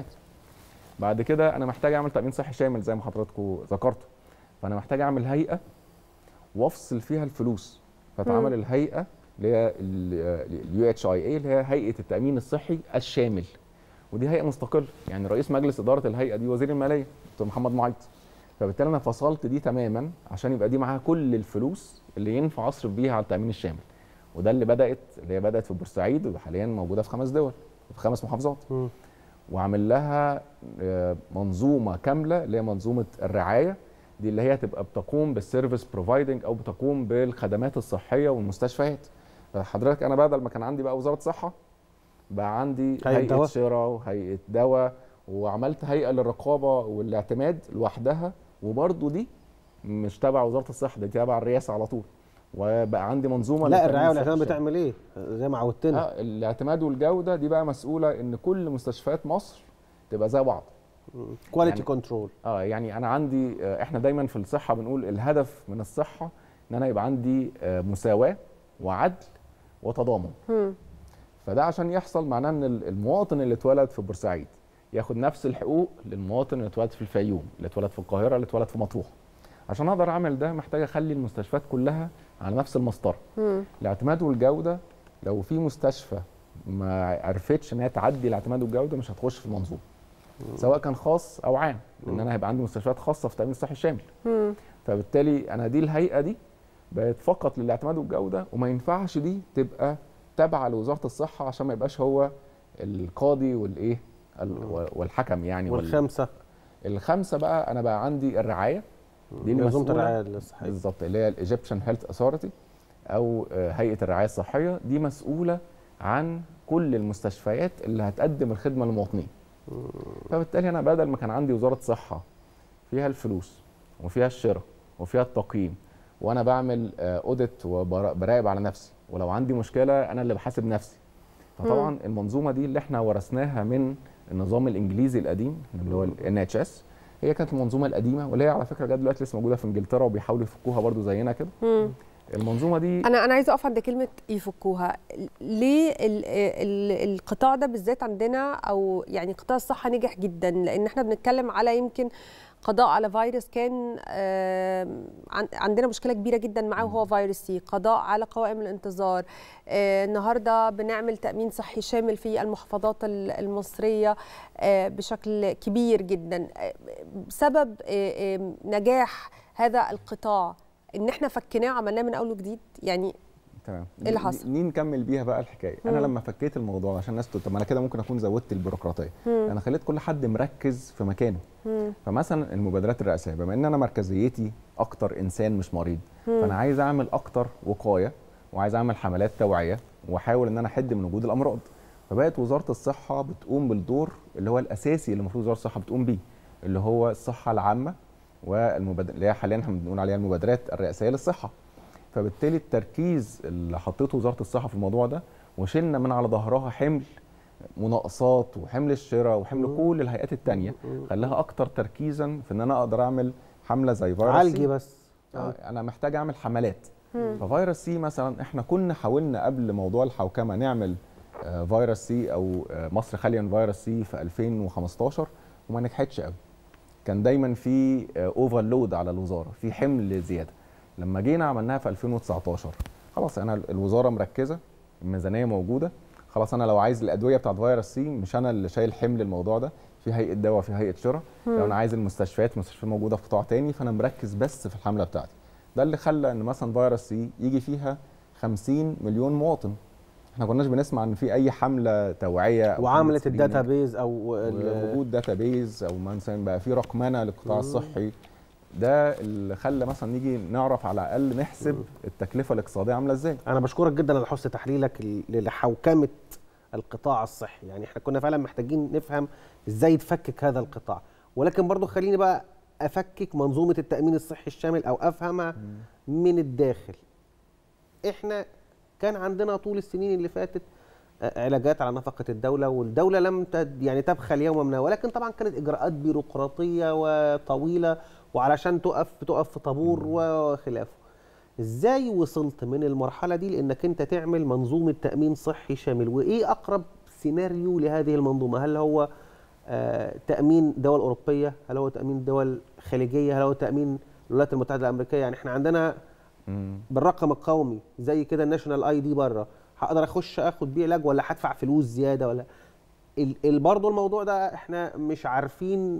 بعد كده انا محتاج اعمل تامين صحي شامل زي ما حضراتكم ذكرتوا فانا محتاج اعمل هيئه وافصل فيها الفلوس فتعمل مم. الهيئه اللي هي اليو اتش اي اي اللي هي هيئه التامين الصحي الشامل ودي هيئه مستقله يعني رئيس مجلس اداره الهيئه دي وزير الماليه دكتور محمد معيط فبالتالي انا فصلت دي تماما عشان يبقى دي معاها كل الفلوس اللي ينفع اصرف بيها على التامين الشامل وده اللي بدات اللي هي بدات في بورسعيد وحاليا موجوده في خمس دول في خمس محافظات وعامل لها آه، منظومه كامله اللي هي منظومه الرعايه دي اللي هي تبقى بتقوم بالسيرفيس بروفايدنج او بتقوم بالخدمات الصحيه والمستشفيات فحضرتك انا بدل ما كان عندي بقى وزاره صحه بقى عندي هيئة هيئه, دواء. شراء وهيئه دواء وعملت هيئه للرقابه والاعتماد لوحدها وبرضه دي مش تبع وزاره الصحه دي تبع الرئاسه على طول وبقى عندي منظومه لا للتأمين الرعايه الصحي والاعتماد الشامل. بتعمل ايه زي ما عودتنا آه الاعتماد والجوده دي بقى مسؤوله ان كل مستشفيات مصر تبقى زي بعض كواليتي يعني- كنترول اه يعني انا عندي آه، احنا دايما في الصحه بنقول الهدف من الصحه ان انا يبقى عندي آه، مساواه وعدل وتضامن فده عشان يحصل معناه ان ال- المواطن اللي اتولد في بورسعيد ياخد نفس الحقوق للمواطن اللي اتولد في الفيوم اللي اتولد في القاهره اللي اتولد في مطروح عشان اقدر اعمل ده محتاج اخلي المستشفيات كلها على نفس المسطره الاعتماد والجوده لو في مستشفى ما عرفتش ان هي تعدي الاعتماد والجوده مش هتخش في المنظومه سواء كان خاص او عام لان انا هيبقى عندي مستشفيات خاصه في التامين الصحي الشامل فبالتالي انا دي الهيئه دي بقت فقط للاعتماد والجوده وما ينفعش دي تبقى تابعه لوزاره الصحه عشان ما يبقاش هو القاضي والايه ال- والحكم يعني وال- والخامسه الخمسه بقى انا بقى عندي الرعايه دي اللي منظومه مسؤولة- الرعايه الصحيه بالظبط اللي هي الايجيبشن هيلث اثورتي او آه، هيئه الرعايه الصحيه دي مسؤوله عن كل المستشفيات اللي هتقدم الخدمه للمواطنين فبالتالي انا بدل ما كان عندي وزاره صحه فيها الفلوس وفيها الشراء وفيها التقييم وانا بعمل اوديت وبراقب على نفسي ولو عندي مشكله انا اللي بحاسب نفسي فطبعا المنظومه دي اللي احنا ورثناها من النظام الانجليزي القديم اللي هو الان اتش اس هي كانت المنظومه القديمه واللي هي على فكره لغايه دلوقتي لسه موجوده في انجلترا وبيحاولوا يفكوها برضو زينا كده المنظومه دي انا انا عايزه اقف عند كلمه يفكوها ليه ال ال القطاع ده بالذات عندنا او يعني قطاع الصحه نجح جدا لان احنا بنتكلم على يمكن قضاء على فيروس كان آم، عن- عندنا مشكله كبيره جدا معاه وهو فيروس سي قضاء على قوائم الانتظار آه، النهارده بنعمل تامين صحي شامل في المحافظات ال- المصريه آه، بشكل كبير جدا آه، بسبب آه، آه، نجاح هذا القطاع ان احنا فكناه وعملناه من اول وجديد يعني تمام إيه اللي حصل؟ دي نكمل بيها بقى الحكايه انا مم. لما فكيت الموضوع عشان الناس تقول طب ما انا كده ممكن اكون زودت البيروقراطيه مم. انا خليت كل حد مركز في مكانه مم. فمثلا المبادرات الرئاسيه بما ان انا مركزيتي اكتر انسان مش مريض مم. فانا عايز اعمل اكتر وقايه وعايز اعمل حملات توعيه واحاول ان انا احد من وجود الامراض فبقت وزاره الصحه بتقوم بالدور اللي هو الاساسي اللي المفروض وزاره الصحه بتقوم بيه اللي هو الصحه العامه والمبادره اللي هي حاليا احنا بنقول عليها المبادرات الرئاسيه للصحه فبالتالي التركيز اللي حطيته وزاره الصحه في الموضوع ده وشلنا من على ظهرها حمل مناقصات وحمل الشراء وحمل كل الهيئات التانية خلاها اكتر تركيزا في ان انا اقدر اعمل حمله زي فيروس عالجي سي. بس آه انا محتاج اعمل حملات مم. ففيروس سي مثلا احنا كنا حاولنا قبل موضوع الحوكمه نعمل آه، فيروس سي او آه، مصر خاليه من فيروس سي في 2015 وما نجحتش قوي كان دايما في اوفرلود على الوزاره في حمل زياده لما جينا عملناها في 2019 خلاص انا الوزاره مركزه الميزانيه موجوده خلاص انا لو عايز الادويه بتاعت فيروس سي مش انا اللي شايل حمل الموضوع ده في هيئه دواء في هيئه شراء مم. لو انا عايز المستشفيات المستشفيات موجوده في قطاع تاني فانا مركز بس في الحمله بتاعتي ده اللي خلى ان مثلا فيروس سي يجي فيها 50 مليون مواطن احنا كناش بنسمع ان في اي حمله توعيه أو حملة وعملت screening. الداتا بيز او ال- وجود داتا بيز او مثلا بقى في رقمنه للقطاع مم. الصحي ده اللي خلى مثلا نيجي نعرف على الاقل نحسب التكلفه الاقتصاديه عامله ازاي انا بشكرك جدا على حسن تحليلك ل- لحوكمه القطاع الصحي يعني احنا كنا فعلا محتاجين نفهم ازاي يتفكك هذا القطاع ولكن برضو خليني بقى افكك منظومه التامين الصحي الشامل او افهمها من الداخل احنا كان عندنا طول السنين اللي فاتت آه، علاجات على نفقه الدوله والدوله لم تد يعني تبخل يوما ما ولكن طبعا كانت اجراءات بيروقراطيه وطويله وعلشان تقف تقف في طابور وخلافه ازاي وصلت من المرحله دي لانك انت تعمل منظومه تامين صحي شامل وايه اقرب سيناريو لهذه المنظومه هل هو آه، تامين دول اوروبيه هل هو تامين دول خليجيه هل هو تامين الولايات المتحده الامريكيه يعني احنا عندنا بالرقم القومي زي كده الناشونال اي دي بره هقدر اخش اخد بيه علاج ولا هدفع فلوس زياده ولا ال- ال- برضه الموضوع ده احنا مش عارفين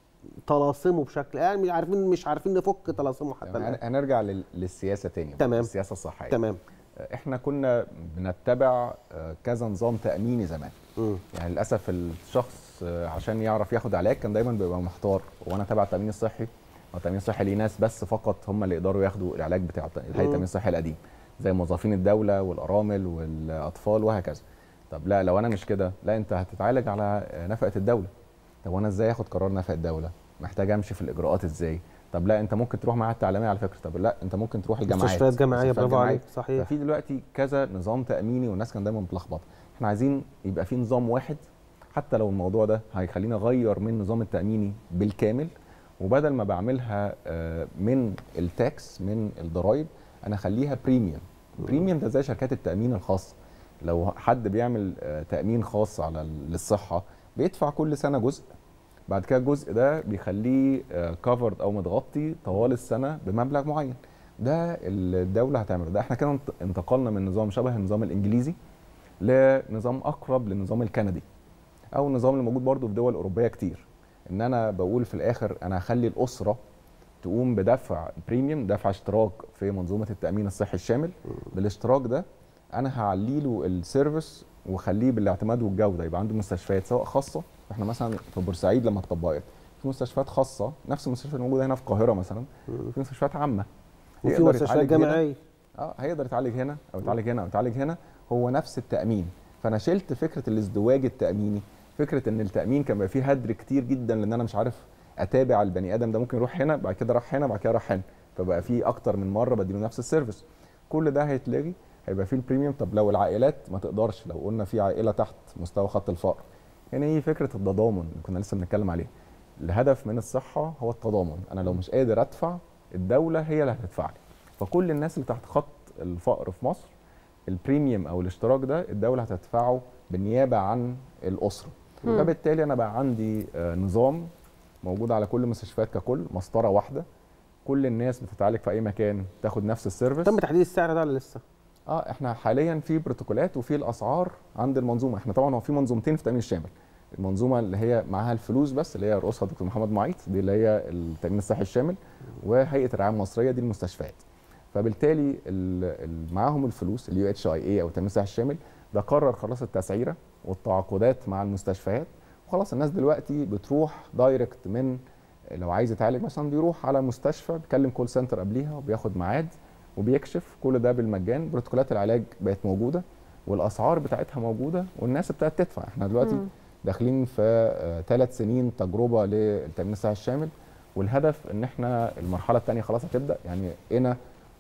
طلاسمه بشكل يعني مش عارفين مش عارفين نفك طلاسمه حتى تمام. الان هنرجع لل- للسياسه تاني تمام. السياسه الصحيه تمام احنا كنا بنتبع آه، كذا نظام تاميني زمان مم. يعني للاسف الشخص آه، عشان يعرف ياخد علاج كان دايما بيبقى محتار هو انا تبع التامين الصحي هو التامين الصحي ليه ناس بس فقط هم اللي يقدروا ياخدوا العلاج بتاع هيئه التامين الصحي القديم زي موظفين الدوله والارامل والاطفال وهكذا طب لا لو انا مش كده لا انت هتتعالج على نفقه الدوله طب وانا ازاي اخد قرار نفقه الدوله محتاج امشي في الاجراءات ازاي طب لا انت ممكن تروح معهد تعليميه على فكره طب لا انت ممكن تروح الجامعات مستشفيات جامعيه برافو عليك صحيح ففي دلوقتي كذا نظام تاميني والناس كان دايما متلخبطه احنا عايزين يبقى في نظام واحد حتى لو الموضوع ده هيخليني اغير من النظام التاميني بالكامل وبدل ما بعملها من التاكس من الضرايب انا اخليها بريميوم بريميوم ده زي شركات التامين الخاصه لو حد بيعمل تامين خاص على للصحه بيدفع كل سنه جزء بعد كده الجزء ده بيخليه كفرد او متغطي طوال السنه بمبلغ معين ده الدوله هتعمله ده احنا كده انتقلنا من نظام شبه النظام الانجليزي لنظام اقرب للنظام الكندي او النظام اللي موجود برضه في دول اوروبيه كتير ان انا بقول في الاخر انا هخلي الاسره تقوم بدفع بريميوم دفع اشتراك في منظومه التامين الصحي الشامل بالاشتراك ده انا هعلي له السيرفيس واخليه بالاعتماد والجوده يبقى عنده مستشفيات سواء خاصه احنا مثلا في بورسعيد لما اتطبقت في مستشفيات خاصه نفس المستشفى الموجوده هنا في القاهره مثلا في مستشفيات عامه وفي مستشفيات جامعيه اه هيقدر يتعالج هنا او يتعالج هنا او يتعالج هنا هو نفس التامين فانا شلت فكره الازدواج التاميني فكره ان التامين كان بيبقى فيه هدر كتير جدا لان انا مش عارف اتابع البني ادم ده ممكن يروح هنا بعد كده راح هنا بعد كده راح هنا فبقى فيه اكتر من مره بديله نفس السيرفيس كل ده هيتلغي هيبقى فيه البريميوم طب لو العائلات ما تقدرش لو قلنا في عائله تحت مستوى خط الفقر هنا هي فكره التضامن اللي كنا لسه بنتكلم عليه الهدف من الصحه هو التضامن انا لو مش قادر ادفع الدوله هي اللي هتدفع لي فكل الناس اللي تحت خط الفقر في مصر البريميوم او الاشتراك ده الدوله هتدفعه بالنيابه عن الاسره مم. فبالتالي انا بقى عندي آه، نظام موجود على كل المستشفيات ككل مسطره واحده كل الناس بتتعالج في اي مكان تاخد نفس السيرفيس تم تحديد السعر ده ولا لسه؟ اه احنا حاليا في بروتوكولات وفي الاسعار عند المنظومه احنا طبعا هو في منظومتين في التامين الشامل المنظومه اللي هي معاها الفلوس بس اللي هي رئيسها دكتور محمد معيط دي اللي هي التامين الصحي الشامل وهيئه الرعايه المصريه دي المستشفيات فبالتالي ال- ال- معاهم الفلوس اليو اتش اي اي او التامين الصحي الشامل ده قرر خلاص التسعيره والتعاقدات مع المستشفيات وخلاص الناس دلوقتي بتروح دايركت من لو عايز يتعالج مثلا بيروح على مستشفى بيكلم كول سنتر قبليها وبياخد ميعاد وبيكشف كل ده بالمجان بروتوكولات العلاج بقت موجوده والاسعار بتاعتها موجوده والناس ابتدت تدفع احنا دلوقتي مم. داخلين في ثلاث سنين تجربه للتامين الصحي الشامل والهدف ان احنا المرحله الثانيه خلاص هتبدا يعني قنا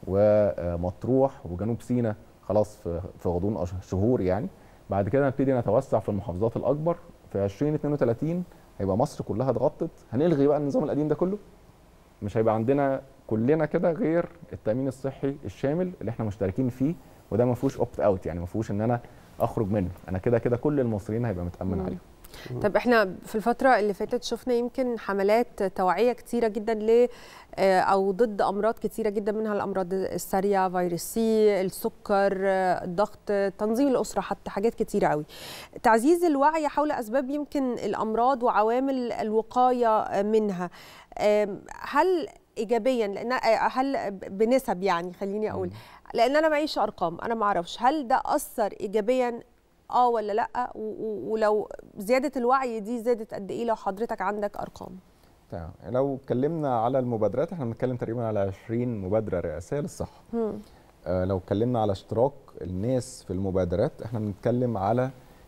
ومطروح وجنوب سيناء خلاص في في غضون أش- شهور يعني بعد كده نبتدي نتوسع في المحافظات الاكبر في 2032 هيبقى مصر كلها اتغطت هنلغي بقى النظام القديم ده كله مش هيبقى عندنا كلنا كده غير التامين الصحي الشامل اللي احنا مشتركين فيه وده ما فيهوش اوبت اوت يعني ما فيهوش ان انا اخرج منه انا كده كده كل المصريين هيبقى متامن مم. عليهم طب احنا في الفترة اللي فاتت شفنا يمكن حملات توعية كتيرة جدا ل آه، أو ضد أمراض كتيرة جدا منها الأمراض السارية فيروس سي السكر آه، الضغط تنظيم الأسرة حتى حاجات كتيرة قوي تعزيز الوعي حول أسباب يمكن الأمراض وعوامل الوقاية منها آم، هل إيجابيا لأن آه، هل بنسب يعني خليني أقول لأن أنا معيش أرقام أنا ما أعرفش هل ده أثر إيجابيا اه ولا لا و- و- ولو زياده الوعي دي زادت قد ايه لو حضرتك عندك ارقام تمام لو اتكلمنا على المبادرات احنا بنتكلم تقريبا على 20 مبادره رئاسيه للصحه مم. آه، لو اتكلمنا على اشتراك الناس في المبادرات احنا بنتكلم على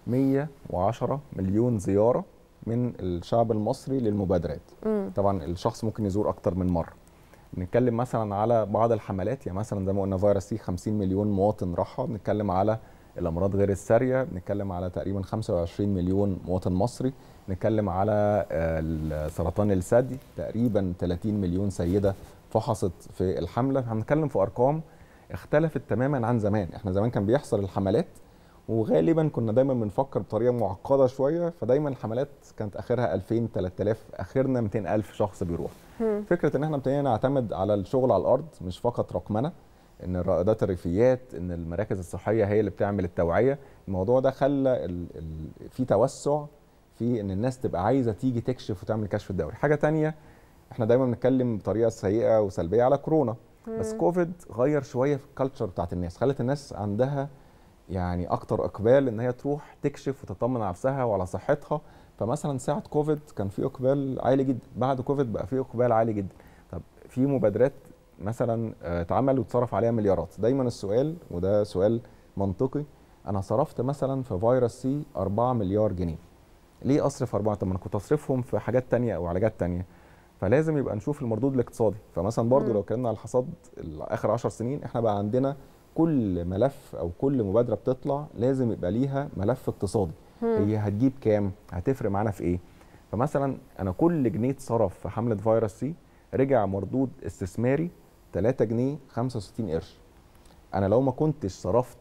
110 مليون زياره من الشعب المصري للمبادرات مم. طبعا الشخص ممكن يزور اكتر من مره بنتكلم مثلا على بعض الحملات يعني مثلا زي ما قلنا فيروس سي 50 مليون مواطن راحها بنتكلم على الامراض غير الساريه بنتكلم على تقريبا 25 مليون مواطن مصري بنتكلم على آه، سرطان الثدي تقريبا 30 مليون سيده فحصت في الحمله احنا بنتكلم في ارقام اختلفت تماما عن زمان احنا زمان كان بيحصل الحملات وغالبا كنا دايما بنفكر بطريقه معقده شويه فدايما الحملات كانت اخرها 2000 3000 اخرنا 200000 شخص بيروح مم. فكره ان احنا ابتدينا نعتمد على الشغل على الارض مش فقط رقمنه ان الرائدات الريفيات ان المراكز الصحيه هي اللي بتعمل التوعيه الموضوع ده خلى ال ال في توسع في ان الناس تبقى عايزه تيجي تكشف وتعمل كشف الدوري حاجه تانية احنا دايما بنتكلم بطريقه سيئه وسلبيه على كورونا بس مم. كوفيد غير شويه في الكالتشر بتاعت الناس خلت الناس عندها يعني اكتر اقبال ان هي تروح تكشف وتطمن على نفسها وعلى صحتها فمثلا ساعه كوفيد كان في اقبال عالي جدا بعد كوفيد بقى في اقبال عالي جدا طب في مبادرات مثلا اتعمل وتصرف عليها مليارات دايما السؤال وده سؤال منطقي انا صرفت مثلا في فيروس سي 4 مليار جنيه ليه اصرف 4 طب ما انا كنت اصرفهم في حاجات تانية او علاجات تانية فلازم يبقى نشوف المردود الاقتصادي فمثلا برضو لو اتكلمنا على الحصاد اخر 10 سنين احنا بقى عندنا كل ملف او كل مبادره بتطلع لازم يبقى ليها ملف اقتصادي هي هتجيب كام هتفرق معانا في ايه فمثلا انا كل جنيه اتصرف في حمله فيروس سي رجع مردود استثماري 3 جنيه 65 قرش انا لو ما كنتش صرفت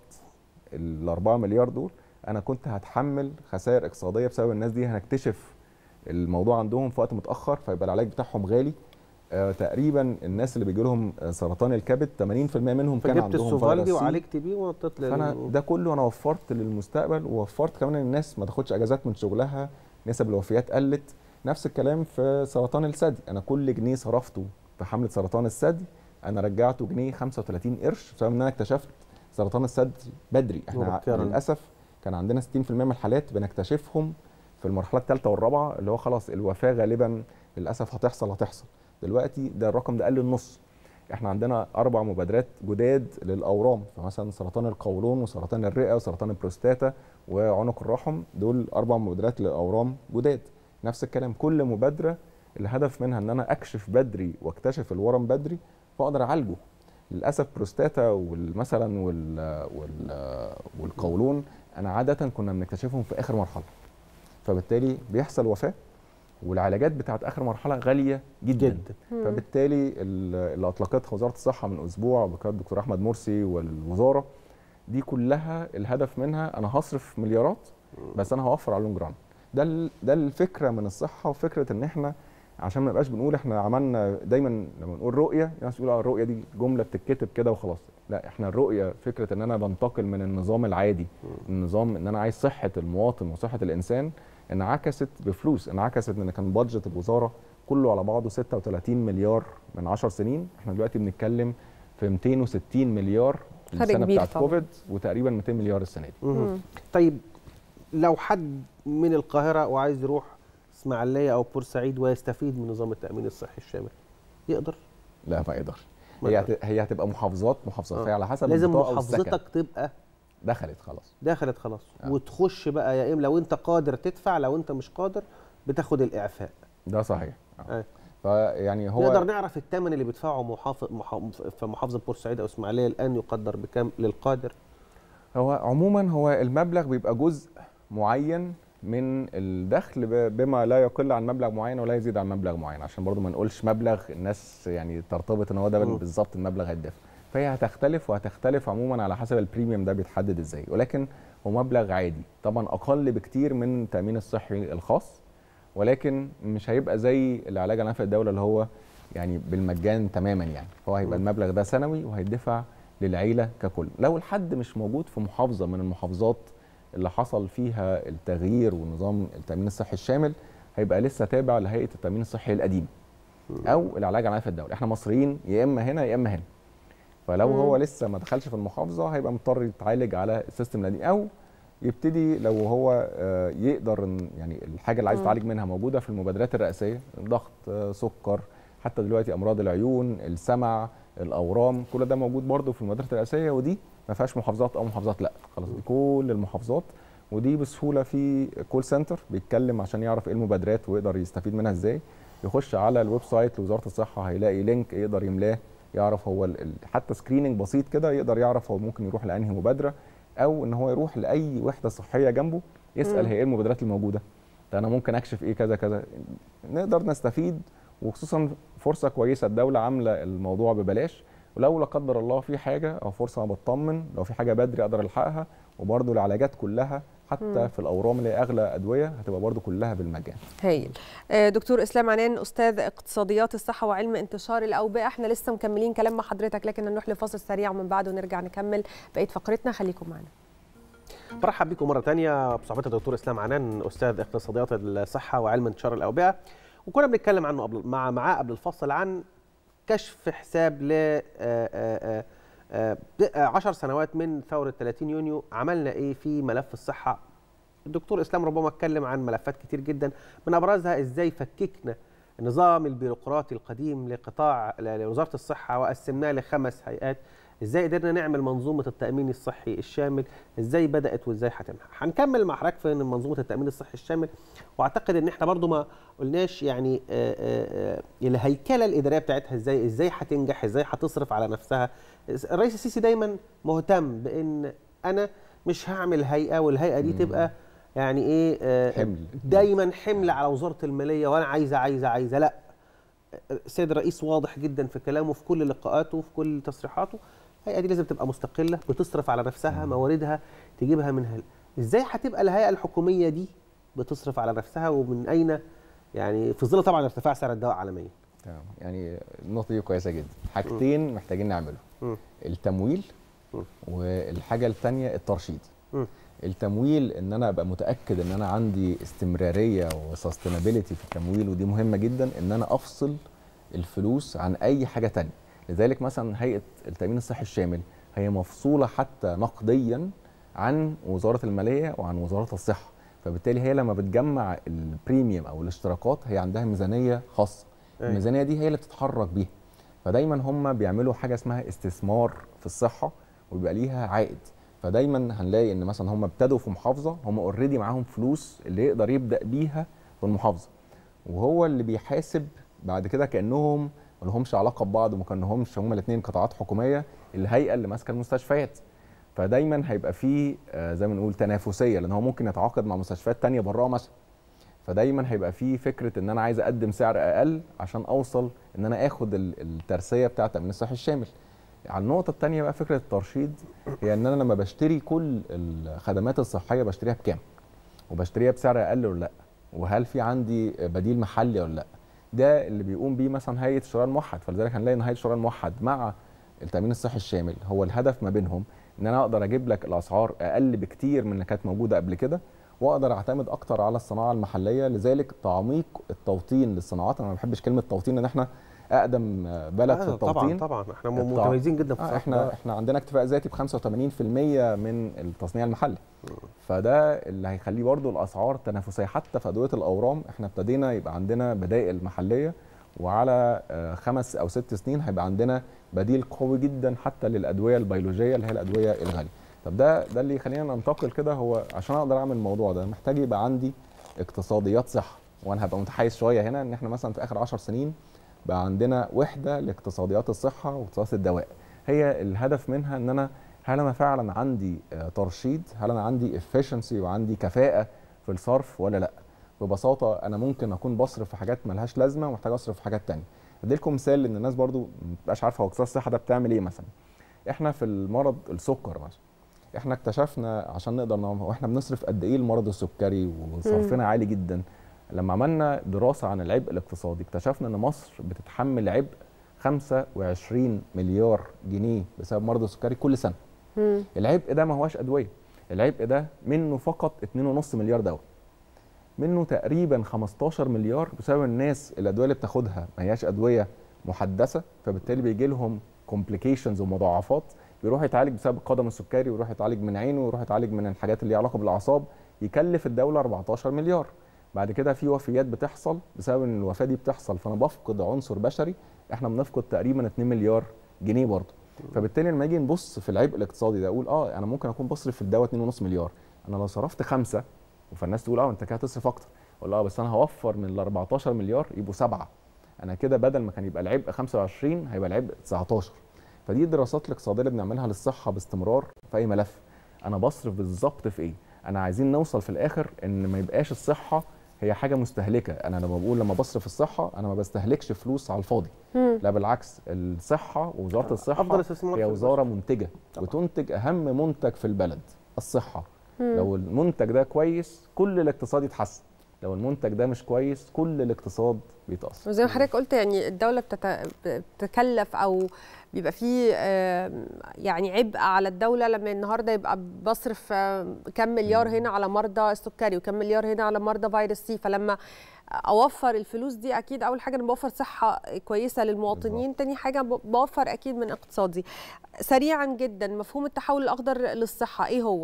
ال 4 مليار دول انا كنت هتحمل خسائر اقتصاديه بسبب الناس دي هنكتشف الموضوع عندهم في وقت متاخر فيبقى العلاج بتاعهم غالي آه تقريبا الناس اللي بيجي لهم سرطان الكبد 80% منهم كان عندهم السوفالدي وعالجت بيه ونطيت فانا ده كله انا وفرت للمستقبل ووفرت كمان الناس ما تاخدش اجازات من شغلها نسب الوفيات قلت نفس الكلام في سرطان الثدي انا كل جنيه صرفته في حمله سرطان الثدي انا رجعته جنيه 35 قرش بسبب ان انا اكتشفت سرطان الثدي بدري احنا مبكرا. للاسف كان عندنا 60% من الحالات بنكتشفهم في المرحله الثالثه والرابعه اللي هو خلاص الوفاه غالبا للاسف هتحصل هتحصل دلوقتي ده الرقم ده قل النص احنا عندنا اربع مبادرات جداد للاورام فمثلا سرطان القولون وسرطان الرئه وسرطان البروستاتا وعنق الرحم دول اربع مبادرات للاورام جداد نفس الكلام كل مبادره الهدف منها ان انا اكشف بدري واكتشف الورم بدري فاقدر اعالجه للاسف بروستاتا والمثلا وال وال والقولون انا عاده كنا بنكتشفهم في اخر مرحله فبالتالي بيحصل وفاه والعلاجات بتاعت اخر مرحله غاليه جدا, جدا. فبالتالي اللي اطلقتها وزاره الصحه من اسبوع بقياده الدكتور احمد مرسي والوزاره دي كلها الهدف منها انا هصرف مليارات بس انا هوفر على اللونج ران ده ده الفكره من الصحه وفكره ان احنا عشان ما نبقاش بنقول احنا عملنا دايما لما نقول رؤيه الناس يقولوا الرؤيه دي جمله بتتكتب كده وخلاص لا احنا الرؤيه فكره ان انا بنتقل من النظام العادي النظام ان انا عايز صحه المواطن وصحه الانسان انعكست بفلوس انعكست ان كان بادجت الوزاره كله على بعضه 36 مليار من 10 سنين احنا دلوقتي بنتكلم في 260 مليار السنه بتاعت طبعا. كوفيد وتقريبا 200 مليار السنه دي مم. طيب لو حد من القاهره وعايز يروح اسماعيليه او بورسعيد ويستفيد من نظام التامين الصحي الشامل يقدر لا ما يقدرش هي هي هتبقى محافظات محافظات فهي على حسب لازم محافظتك تبقى دخلت خلاص دخلت خلاص آه. وتخش بقى يا اما لو انت قادر تدفع لو انت مش قادر بتاخد الاعفاء ده صحيح آه. آه. فيعني هو نقدر نعرف الثمن اللي بيدفعه محافظ في محافظه بورسعيد او اسماعيليه الان يقدر بكام للقادر هو عموما هو المبلغ بيبقى جزء معين من الدخل بما لا يقل عن مبلغ معين ولا يزيد عن مبلغ معين عشان برضو ما نقولش مبلغ الناس يعني ترتبط ان هو ده بالظبط المبلغ هيدفع فهي هتختلف وهتختلف عموما على حسب البريميوم ده بيتحدد ازاي ولكن هو مبلغ عادي طبعا اقل بكتير من التامين الصحي الخاص ولكن مش هيبقى زي العلاج على نفع الدوله اللي هو يعني بالمجان تماما يعني هو هيبقى المبلغ ده سنوي وهيدفع للعيله ككل لو الحد مش موجود في محافظه من المحافظات اللي حصل فيها التغيير ونظام التامين الصحي الشامل هيبقى لسه تابع لهيئه التامين الصحي القديم او العلاج على نفع الدوله احنا مصريين يا اما هنا يا اما هنا فلو مم. هو لسه ما دخلش في المحافظه هيبقى مضطر يتعالج على السيستم القديم او يبتدي لو هو يقدر يعني الحاجه اللي عايز يتعالج منها موجوده في المبادرات الرئاسيه ضغط سكر حتى دلوقتي امراض العيون السمع الاورام كل ده موجود برضه في المبادرات الرئاسيه ودي ما فيهاش محافظات او محافظات لا خلاص دي كل المحافظات ودي بسهوله في كول سنتر بيتكلم عشان يعرف ايه المبادرات ويقدر يستفيد منها ازاي يخش على الويب سايت لوزاره الصحه هيلاقي لينك يقدر يملاه يعرف هو حتى سكريننج بسيط كده يقدر يعرف هو ممكن يروح لانهي مبادره او ان هو يروح لاي وحده صحيه جنبه يسال هي ايه المبادرات الموجوده ده انا ممكن اكشف ايه كذا كذا نقدر نستفيد وخصوصا فرصه كويسه الدوله عامله الموضوع ببلاش ولو لا قدر الله في حاجه او فرصه انا بطمن لو في حاجه بدري اقدر الحقها وبرده العلاجات كلها حتى مم. في الاورام اللي هي اغلى ادويه هتبقى برضو كلها بالمجان. هايل. دكتور اسلام عنان استاذ اقتصاديات الصحه وعلم انتشار الاوبئه، احنا لسه مكملين كلام مع حضرتك لكن نروح لفاصل سريع ومن بعده نرجع نكمل بقيه فقرتنا خليكم معنا. برحب بكم مره ثانيه بصحبه الدكتور اسلام عنان استاذ اقتصاديات الصحه وعلم انتشار الاوبئه وكنا بنتكلم عنه قبل مع معاه قبل الفصل عن كشف حساب ل 10 سنوات من ثوره 30 يونيو عملنا ايه في ملف الصحه الدكتور اسلام ربما اتكلم عن ملفات كتير جدا من ابرزها ازاي فككنا النظام البيروقراطي القديم لقطاع لوزاره الصحه وقسمناه لخمس هيئات ازاي قدرنا نعمل منظومه التامين الصحي الشامل ازاي بدات وازاي هتنجح هنكمل مع حضرتك في منظومه التامين الصحي الشامل واعتقد ان احنا برضو ما قلناش يعني آآ آآ الهيكله الاداريه بتاعتها ازاي ازاي هتنجح ازاي هتصرف على نفسها الرئيس السيسي دايما مهتم بان انا مش هعمل هيئه والهيئه دي تبقى يعني ايه حمل دايما حمل على وزاره الماليه وانا عايزه عايزه عايزه لا السيد الرئيس واضح جدا في كلامه في كل لقاءاته في كل تصريحاته الهيئه دي لازم تبقى مستقله بتصرف على نفسها مواردها تجيبها منها ازاي هتبقى الهيئه الحكوميه دي بتصرف على نفسها ومن اين يعني في ظل طبعا ارتفاع سعر الدواء عالميا تمام يعني النقطه دي كويسه جدا حاجتين م. محتاجين نعمله م. التمويل م. والحاجه الثانيه الترشيد م. التمويل ان انا ابقى متاكد ان انا عندي استمراريه وسستينابيلتي في التمويل ودي مهمه جدا ان انا افصل الفلوس عن اي حاجه تانية لذلك مثلا هيئه التامين الصحي الشامل هي مفصوله حتى نقديا عن وزاره الماليه وعن وزاره الصحه فبالتالي هي لما بتجمع البريميوم او الاشتراكات هي عندها ميزانيه خاصه أيه. الميزانيه دي هي اللي بتتحرك بيها فدايما هم بيعملوا حاجه اسمها استثمار في الصحه وبيبقى ليها عائد فدايما هنلاقي ان مثلا هم ابتدوا في محافظه هم اوريدي معاهم فلوس اللي يقدر يبدا بيها في المحافظه وهو اللي بيحاسب بعد كده كانهم ما لهمش علاقه ببعض وما كانهمش هما الاثنين قطاعات حكوميه الهيئه اللي ماسكه المستشفيات فدايما هيبقى في زي ما نقول تنافسيه لان هو ممكن يتعاقد مع مستشفيات تانية براه مثلا فدايما هيبقى في فكره ان انا عايز اقدم سعر اقل عشان اوصل ان انا اخد الترسيه بتاعه التامين الصحي الشامل على النقطه الثانيه بقى فكره الترشيد هي ان انا لما بشتري كل الخدمات الصحيه بشتريها بكام وبشتريها بسعر اقل ولا لا وهل في عندي بديل محلي ولا لا ده اللي بيقوم بيه مثلا هيئه الشراء الموحد فلذلك هنلاقي ان هيئه الشراء الموحد مع التامين الصحي الشامل هو الهدف ما بينهم ان انا اقدر اجيب لك الاسعار اقل بكتير من اللي كانت موجوده قبل كده واقدر اعتمد اكتر على الصناعه المحليه لذلك تعميق التوطين للصناعات انا ما بحبش كلمه توطين ان احنا اقدم بلد في التوطين طبعا طبعا احنا متميزين جدا في آه احنا احنا عندنا اكتفاء ذاتي ب 85% من التصنيع المحلي فده اللي هيخليه برضه الاسعار تنافسيه حتى في ادويه الاورام احنا ابتدينا يبقى عندنا بدائل محليه وعلى خمس او ست سنين هيبقى عندنا بديل قوي جدا حتى للادويه البيولوجيه اللي هي الادويه الغاليه طب ده ده اللي يخلينا ننتقل كده هو عشان اقدر اعمل الموضوع ده محتاج يبقى عندي اقتصاديات صحه وانا هبقى متحيز شويه هنا ان احنا مثلا في اخر 10 سنين بقى عندنا وحده لاقتصاديات الصحه واقتصادات الدواء هي الهدف منها ان انا هل انا فعلا عندي ترشيد هل انا عندي efficiency وعندي كفاءه في الصرف ولا لا ببساطه انا ممكن اكون بصرف في حاجات ملهاش لازمه ومحتاج اصرف في حاجات تانية ادي لكم مثال ان الناس برضو ما بتبقاش عارفه هو اقتصاد الصحه ده بتعمل ايه مثلا احنا في المرض السكر مثلا احنا اكتشفنا عشان نقدر نعمل واحنا بنصرف قد ايه المرض السكري وصرفنا عالي جدا لما عملنا دراسه عن العبء الاقتصادي اكتشفنا ان مصر بتتحمل عبء 25 مليار جنيه بسبب مرض السكري كل سنه مم. العبء ده ما هواش ادويه العبء ده منه فقط 2.5 مليار دواء منه تقريبا 15 مليار بسبب الناس الادويه اللي بتاخدها ما هياش ادويه محدثه فبالتالي بيجي لهم كومبليكيشنز ومضاعفات بيروح يتعالج بسبب القدم السكري ويروح يتعالج من عينه ويروح يتعالج من الحاجات اللي ليها علاقه بالاعصاب يكلف الدوله 14 مليار بعد كده في وفيات بتحصل بسبب ان الوفاه دي بتحصل فانا بفقد عنصر بشري احنا بنفقد تقريبا 2 مليار جنيه برضه فبالتالي لما نيجي نبص في العبء الاقتصادي ده اقول اه انا ممكن اكون بصرف في الدواء 2.5 مليار انا لو صرفت خمسه فالناس تقول اه انت كده هتصرف اكتر اقول اه بس انا هوفر من ال 14 مليار يبقوا سبعه انا كده بدل ما كان يبقى العبء 25 هيبقى العبء 19 فدي الدراسات الاقتصاديه اللي بنعملها للصحه باستمرار في اي ملف انا بصرف بالظبط في ايه انا عايزين نوصل في الاخر ان ما يبقاش الصحه هي حاجه مستهلكه انا لما بقول لما بصرف الصحه انا ما بستهلكش فلوس على الفاضي مم. لا بالعكس الصحه ووزاره الصحه أفضل استثمار هي في وزاره منتجه وتنتج اهم منتج في البلد الصحه مم. لو المنتج ده كويس كل الاقتصاد يتحسن لو المنتج ده مش كويس كل الاقتصاد بيتاثر وزي ما حضرتك قلت يعني الدوله بتت- بتتكلف او بيبقى فيه آم، يعني عبء على الدوله لما النهارده يبقى بصرف آم، كم مليار هنا على مرضى السكري وكم مليار هنا على مرضى فيروس سي فلما اوفر الفلوس دي اكيد اول حاجه انا بوفر صحه كويسه للمواطنين تاني حاجه ب- بوفر اكيد من اقتصادي سريعا جدا مفهوم التحول الاخضر للصحه ايه هو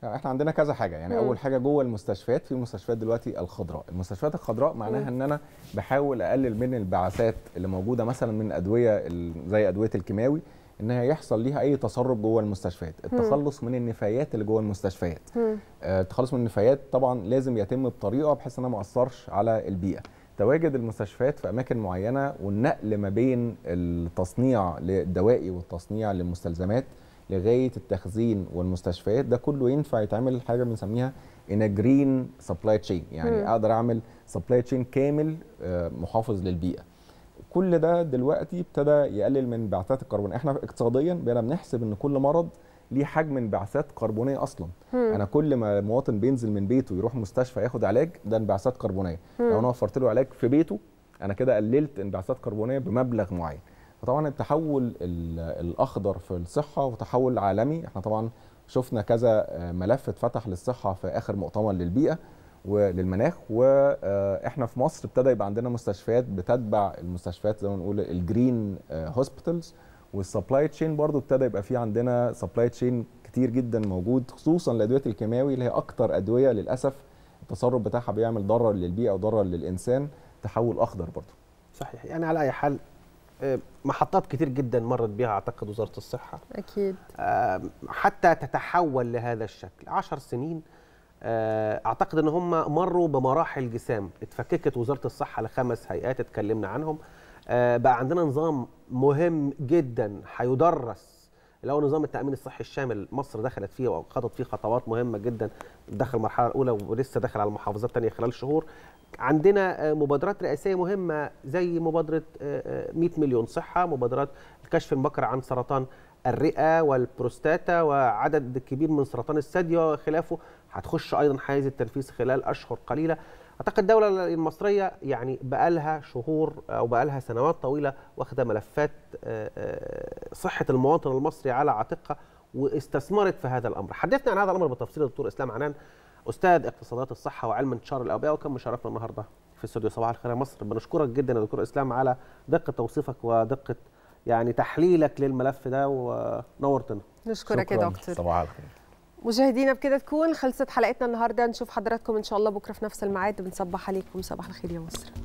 يعني احنا عندنا كذا حاجه يعني مم. اول حاجه جوه المستشفيات في مستشفيات دلوقتي الخضراء المستشفيات الخضراء معناها ان انا بحاول اقلل من البعثات اللي موجوده مثلا من ادويه ال- زي ادويه الكيماوي انها يحصل ليها اي تسرب جوه المستشفيات التخلص من النفايات اللي جوه المستشفيات مم. آه، التخلص من النفايات طبعا لازم يتم بطريقه بحيث انها ما اثرش على البيئه تواجد المستشفيات في اماكن معينه والنقل ما بين التصنيع للدوائي والتصنيع للمستلزمات لغايه التخزين والمستشفيات ده كله ينفع يتعمل حاجه بنسميها ان جرين سبلاي تشين يعني مم. اقدر اعمل سبلاي تشين كامل آه، محافظ للبيئه كل ده دلوقتي ابتدى يقلل من انبعاثات الكربون احنا اقتصاديا بقينا بنحسب ان كل مرض ليه حجم انبعاثات كربونيه اصلا مم. انا كل ما المواطن بينزل من بيته يروح مستشفى ياخد علاج ده انبعاثات كربونيه مم. لو انا وفرت له علاج في بيته انا كده قللت انبعاثات كربونيه بمبلغ معين فطبعا التحول ال- الاخضر في الصحه وتحول عالمي احنا طبعا شفنا كذا آه، ملف اتفتح للصحه في اخر مؤتمر للبيئه وللمناخ واحنا في مصر ابتدى يبقى عندنا مستشفيات بتتبع المستشفيات زي ما نقول الجرين هوسبيتالز والسبلاي تشين برضو ابتدى يبقى في عندنا سبلاي تشين كتير جدا موجود خصوصا الادويه الكيماوي اللي هي اكتر ادويه للاسف التسرب بتاعها بيعمل ضرر للبيئه وضرر للانسان تحول اخضر برضو صحيح يعني على اي حال آه، محطات كتير جدا مرت بها اعتقد وزاره الصحه اكيد آه، حتى تتحول لهذا الشكل عشر سنين آه، اعتقد ان هم مروا بمراحل جسام اتفككت وزاره الصحه لخمس هيئات اتكلمنا عنهم آه، بقى عندنا نظام مهم جدا هيدرس اللي هو نظام التامين الصحي الشامل مصر دخلت فيه وخطت فيه خطوات مهمه جدا دخل المرحله الاولى ولسه داخل على المحافظات الثانيه خلال شهور عندنا آه، مبادرات رئاسيه مهمه زي مبادره آه، آه، 100 مليون صحه مبادرات الكشف المبكر عن سرطان الرئه والبروستاتا وعدد كبير من سرطان الثدي وخلافه هتخش ايضا حيز التنفيذ خلال اشهر قليله اعتقد الدوله المصريه يعني بقالها شهور او بقالها سنوات طويله واخده ملفات آه، آه، صحه المواطن المصري على عاتقها واستثمرت في هذا الامر حدثنا عن هذا الامر بالتفصيل الدكتور اسلام عنان استاذ اقتصادات الصحه وعلم انتشار الاوبئه وكان مشرفنا النهارده في استوديو صباح الخير يا مصر بنشكرك جدا يا دكتور اسلام على دقه توصيفك ودقه يعني تحليلك للملف ده ونورتنا نشكرك يا شكراً. دكتور صباح الخير مشاهدينا بكده تكون خلصت حلقتنا النهارده نشوف حضراتكم ان شاء الله بكره في نفس الميعاد بنصبح عليكم صباح الخير يا مصر